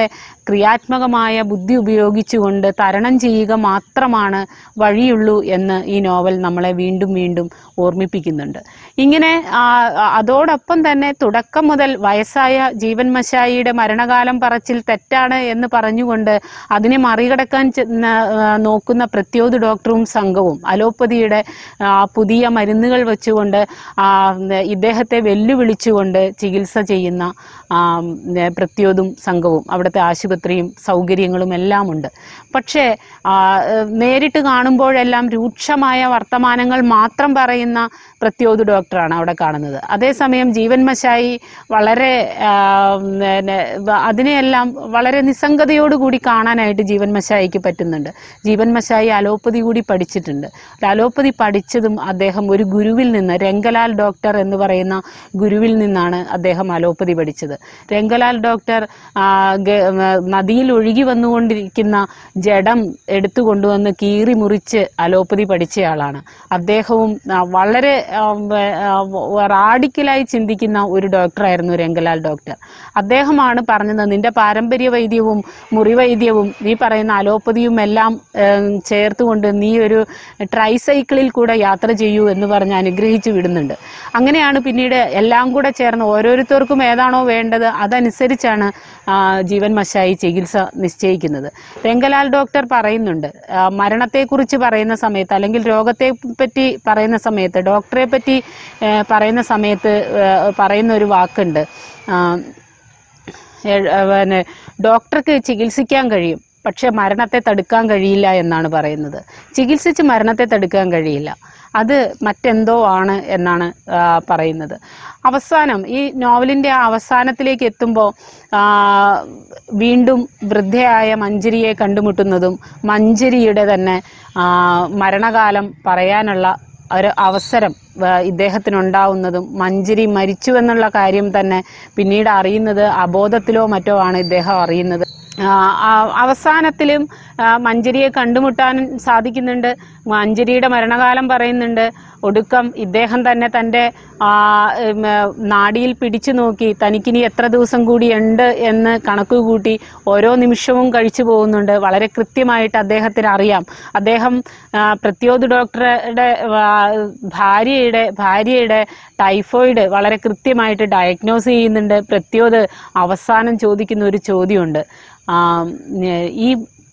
E: ക്രിയാത്മകമായ ബുദ്ധി ഉപയോഗിച്ചുകൊണ്ട് തരണം ചെയ്യുക മാത്രമാണ് വഴിയുള്ളൂ എന്ന് ഈ നോവൽ നമ്മളെ വീണ്ടും വീണ്ടും ഓർമ്മിപ്പിക്കുന്നുണ്ട് ഇങ്ങനെ ആ, അതോടൊപ്പം തന്നെ തുടക്കം മുതൽ വയസ്സായ ജീവൻ മശായിയുടെ മരണകാലം പറച്ചിൽ തെറ്റാണ് എന്ന് പറഞ്ഞുകൊണ്ട് അതിനെ മറികടക്കാൻ ചെ- ന- ആ, നോക്കുന്ന പ്രത്യോത് ഡോക്ടറും സംഘവും അലോപ്പതിയുടെ ആ, പുതിയ മരുന്നുകൾ വെച്ചുകൊണ്ട് ആ, ഇദ്ദേഹത്തെ വെല്ലുവിളിച്ചുകൊണ്ട് ചികിത്സ ചെയ്യുന്ന ആ, നെ- പ്രത്യോതും സംഘവും അവിടുത്തെ ആശുപത്രിയും സൗകര്യങ്ങളും എല്ലാം ഉണ്ട് പക്ഷേ ആ, ഏഹ്, നേരിട്ട് കാണുമ്പോഴെല്ലാം രൂക്ഷമായ വർത്തമാനങ്ങൾ മാത്രം പറയുന്ന പ്രത്യോത് ഡോക്ടറാണ് അവിടെ കാണുന്നത് അതേസമയം ജീവൻ മശായി വളരെ ആ, പിന്നെ, വ- അതിനെയെല്ലാം വളരെ നിസ്സംഗതയോടുകൂടി കാണാനായിട്ട് ജീവൻ മശായിക്ക് പറ്റുന്നുണ്ട് ജീവൻ മശായി അലോപ്പതി കൂടി പഠിച്ചിട്ടുണ്ട് അലോപ്പതി പഠിച്ചതും അദ്ദേഹം ഒരു ഗുരുവിൽ നിന്ന് രംഗലാൽ ഡോക്ടർ എന്ന് പറയുന്ന ഗുരുവിൽ നിന്നാണ് അദ്ദേഹം അലോപ്പതി പഠിച്ചത് രംഗലാൽ ഡോക്ടർ ആ, ഗ- ആ, നദിയിൽ ഒഴുകി വന്നുകൊണ്ടിരിക്കുന്ന ജഡം എടുത്തു കൊണ്ടുവന്ന് കീറി മുറിച്ച് അലോപ്പതി പഠിച്ചയാളാണ് അദ്ദേഹവും ആ, വളരെ ആ, വ- ആ, വ- റാഡിക്കലായി ചിന്തിക്കുന്ന ഒരു ഡോക്ടറായിരുന്നു രംഗലാൽ ഡോക്ടർ അദ്ദേഹമാണ് പറഞ്ഞത് നിന്റെ പാരമ്പര്യ വൈദ്യവും മുറിവൈദ്യവും നീ പറയുന്ന അലോപ്പതിയും എല്ലാം ഏം, ചേർത്തുകൊണ്ട് നീ ഒരു ട്രൈസൈക്കിളിൽ കൂടെ യാത്ര ചെയ്യൂ എന്ന് പറഞ്ഞ് അനുഗ്രഹിച്ചു വിടുന്നുണ്ട് അങ്ങനെയാണ് പിന്നീട് എല്ലാം കൂടെ ചേർന്ന് ഓരോരുത്തർക്കും ഏതാണോ വേണ്ടത് അതനുസരിച്ചാണ് ആ, ജീവൻ മശായി ചികിത്സ നിശ്ചയിക്കുന്നത് രംഗലാൽ ഡോക്ടർ പറയുന്നുണ്ട് ആ, മരണത്തെക്കുറിച്ച് പറയുന്ന സമയത്ത് അല്ലെങ്കിൽ രോഗത്തെ പറ്റി പറയുന്ന സമയത്ത് ഡോക്ടറെ പറ്റി ഏ, പറയുന്ന സമയത്ത് ഏ, പറയുന്ന ഒരു വാക്കുണ്ട് ആ, ഏ- ഏ, പിന്നെ ഡോക്ടർക്ക് ചികിത്സിക്കാൻ കഴിയും പക്ഷെ മരണത്തെ തടുക്കാൻ കഴിയില്ല എന്നാണ് പറയുന്നത് ചികിത്സിച്ച് മരണത്തെ തടുക്കാൻ കഴിയില്ല അത് മറ്റെന്തോ ആണ് എന്നാണ് ആ, പറയുന്നത് അവസാനം ഈ നോവലിൻ്റെ ആ അവസാനത്തിലേക്ക് എത്തുമ്പോൾ വീണ്ടും വൃദ്ധയായ മഞ്ജരിയെ കണ്ടുമുട്ടുന്നതും മഞ്ജരിയുടെ തന്നെ ആ, മരണകാലം പറയാനുള്ള ഒരു അവസരം ആ, ഇദ്ദേഹത്തിനുണ്ടാവുന്നതും മഞ്ജരി മരിച്ചു എന്നുള്ള കാര്യം തന്നെ പിന്നീട് അറിയുന്നത് അബോധത്തിലോ മറ്റോ ആണ് ഇദ്ദേഹം അറിയുന്നത് ആ, ആ, അവസാനത്തിലും ആ, മഞ്ജരിയെ കണ്ടുമുട്ടാൻ സാധിക്കുന്നുണ്ട് മഞ്ജരിയുടെ മരണകാലം പറയുന്നുണ്ട് ഒടുക്കം ഇദ്ദേഹം തന്നെ തൻ്റെ ആ, ഉം, ആ, നാഡിയിൽ പിടിച്ചു നോക്കി തനിക്കിനി എത്ര ദിവസം കൂടി ഉണ്ട് എന്ന് കണക്ക് കൂട്ടി ഓരോ നിമിഷവും കഴിച്ചു പോകുന്നുണ്ട് വളരെ കൃത്യമായിട്ട് അദ്ദേഹത്തിന് അറിയാം അദ്ദേഹം ആ, പ്രത്യോത് ഡോക്ടറുടെ ആ, ഭാര്യയുടെ ഭാര്യയുടെ ടൈഫോയിഡ് വളരെ കൃത്യമായിട്ട് ഡയഗ്നോസ് ചെയ്യുന്നുണ്ട് പ്രത്യോത് അവസാനം ചോദിക്കുന്ന ഒരു ചോദ്യമുണ്ട് ആ, ഈ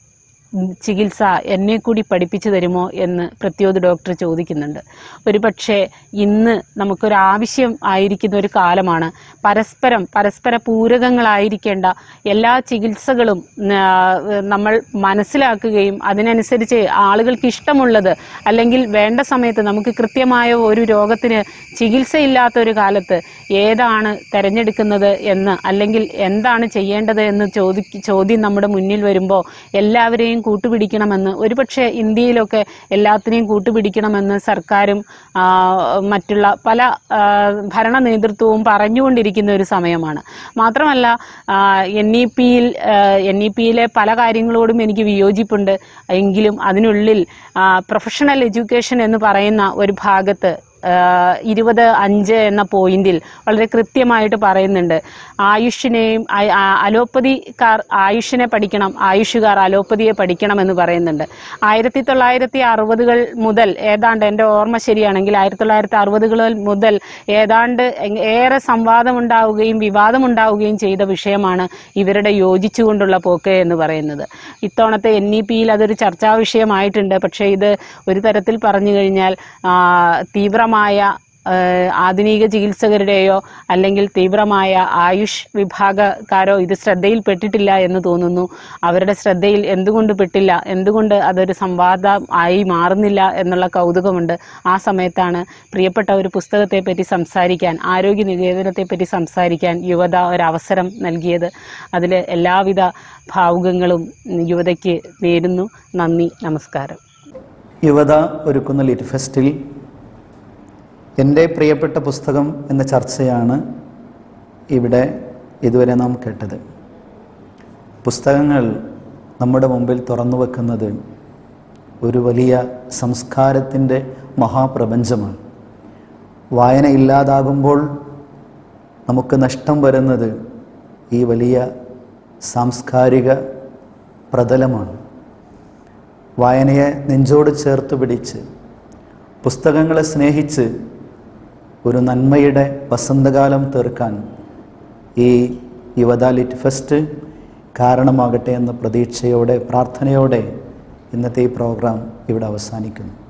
E: ചികിത്സ എന്നെ കൂടി പഠിപ്പിച്ചു തരുമോ എന്ന് പ്രത്യോത് ഡോക്ടർ ചോദിക്കുന്നുണ്ട് ഒരു പക്ഷേ ഇന്ന് നമുക്കൊരാവശ്യം ആയിരിക്കുന്ന ഒരു കാലമാണ് പരസ്പരം പരസ്പര പൂരകങ്ങളായിരിക്കേണ്ട എല്ലാ ചികിത്സകളും ആ, നമ്മൾ മനസ്സിലാക്കുകയും അതിനനുസരിച്ച് ആളുകൾക്ക് ഇഷ്ടമുള്ളത് അല്ലെങ്കിൽ വേണ്ട സമയത്ത് നമുക്ക് കൃത്യമായ ഒരു രോഗത്തിന് ചികിത്സയില്ലാത്ത ഒരു കാലത്ത് ഏതാണ് തിരഞ്ഞെടുക്കുന്നത് എന്ന് അല്ലെങ്കിൽ എന്താണ് ചെയ്യേണ്ടത് എന്ന് ചോദി ചോദ്യം നമ്മുടെ മുന്നിൽ വരുമ്പോൾ എല്ലാവരെയും കൂട്ടുപിടിക്കണമെന്ന് ഒരുപക്ഷെ ഇന്ത്യയിലൊക്കെ എല്ലാത്തിനെയും കൂട്ടുപിടിക്കണമെന്ന് സർക്കാരും ആ, മറ്റുള്ള പല ആ, ഭരണ നേതൃത്വവും പറഞ്ഞുകൊണ്ടിരിക്കുന്ന ഒരു സമയമാണ് മാത്രമല്ല എൻ ഇ പിയിൽ എൻ ഇ പിയിലെ പല കാര്യങ്ങളോടും എനിക്ക് വിയോജിപ്പുണ്ട് എങ്കിലും അതിനുള്ളിൽ പ്രൊഫഷണൽ എഡ്യൂക്കേഷൻ എന്ന് പറയുന്ന ഒരു ഭാഗത്ത് ആഹ് ഇരുപത് അഞ്ച് എന്ന പോയിന്റിൽ വളരെ കൃത്യമായിട്ട് പറയുന്നുണ്ട് ആയുഷിനെയും ആ- ആ- അലോപ്പതിക്കാർ ആയുഷിനെ പഠിക്കണം ആയുഷുകാർ അലോപ്പതിയെ പഠിക്കണം എന്ന് പറയുന്നുണ്ട് ആയിരത്തി തൊള്ളായിരത്തി അറുപതുകൾ മുതൽ ഏതാണ്ട് എൻ്റെ ഓർമ്മ ശരിയാണെങ്കിൽ ആയിരത്തി തൊള്ളായിരത്തി അറുപതുകൾ മുതൽ ഏതാണ്ട് എങ് ഏറെ സംവാദമുണ്ടാവുകയും വിവാദമുണ്ടാവുകയും ചെയ്ത വിഷയമാണ് ഇവരുടെ യോജിച്ചുകൊണ്ടുള്ള പോക്ക് എന്ന് പറയുന്നത് ഇത്തവണത്തെ എൻ ഇ പിയിൽ അതൊരു ചർച്ചാ വിഷയമായിട്ടുണ്ട് പക്ഷേ ഇത് ഒരു തരത്തിൽ പറഞ്ഞു കഴിഞ്ഞാൽ ആ, തീവ്രമായ ആ, ആധുനിക ചികിത്സകരുടെയോ അല്ലെങ്കിൽ തീവ്രമായ ആയുഷ് വിഭാഗക്കാരോ ഇത് ശ്രദ്ധയിൽപ്പെട്ടിട്ടില്ല എന്ന് തോന്നുന്നു അവരുടെ ശ്രദ്ധയിൽ എന്തുകൊണ്ട് പെട്ടില്ല എന്തുകൊണ്ട് അതൊരു സംവാദം ആയി മാറുന്നില്ല എന്നുള്ള കൗതുകമുണ്ട് ആ സമയത്താണ് പ്രിയപ്പെട്ട ഒരു പുസ്തകത്തെ പറ്റി സംസാരിക്കാൻ ആരോഗ്യ നികേതനത്തെ പറ്റി സംസാരിക്കാൻ യുവത ഒരവസരം നൽകിയത് അതിൽ എല്ലാവിധ ഭാവുകങ്ങളും യുവതയ്ക്ക് നേരുന്നു നന്ദി നമസ്കാരം
A: യുവത ഒരുക്കുന്ന ലിറ്റ് ഫെസ്റ്റിൽ എൻ്റെ പ്രിയപ്പെട്ട പുസ്തകം എന്ന ചർച്ചയാണ് ഇവിടെ ഇതുവരെ നാം കേട്ടത് പുസ്തകങ്ങൾ നമ്മുടെ മുമ്പിൽ തുറന്നു വെക്കുന്നത് ഒരു വലിയ സംസ്കാരത്തിൻ്റെ മഹാപ്രപഞ്ചമാണ് വായന ഇല്ലാതാകുമ്പോൾ നമുക്ക് നഷ്ടം വരുന്നത് ഈ വലിയ സാംസ്കാരിക പ്രതലമാണ് വായനയെ നെഞ്ചോട് ചേർത്ത് പിടിച്ച് പുസ്തകങ്ങളെ സ്നേഹിച്ച് ഒരു നന്മയുടെ വസന്തകാലം തീർക്കാൻ ഈ യുവത ലിറ്റ് ഫെസ്റ്റ് കാരണമാകട്ടെ എന്ന പ്രതീക്ഷയോടെ പ്രാർത്ഥനയോടെ ഇന്നത്തെ ഈ പ്രോഗ്രാം ഇവിടെ അവസാനിക്കുന്നു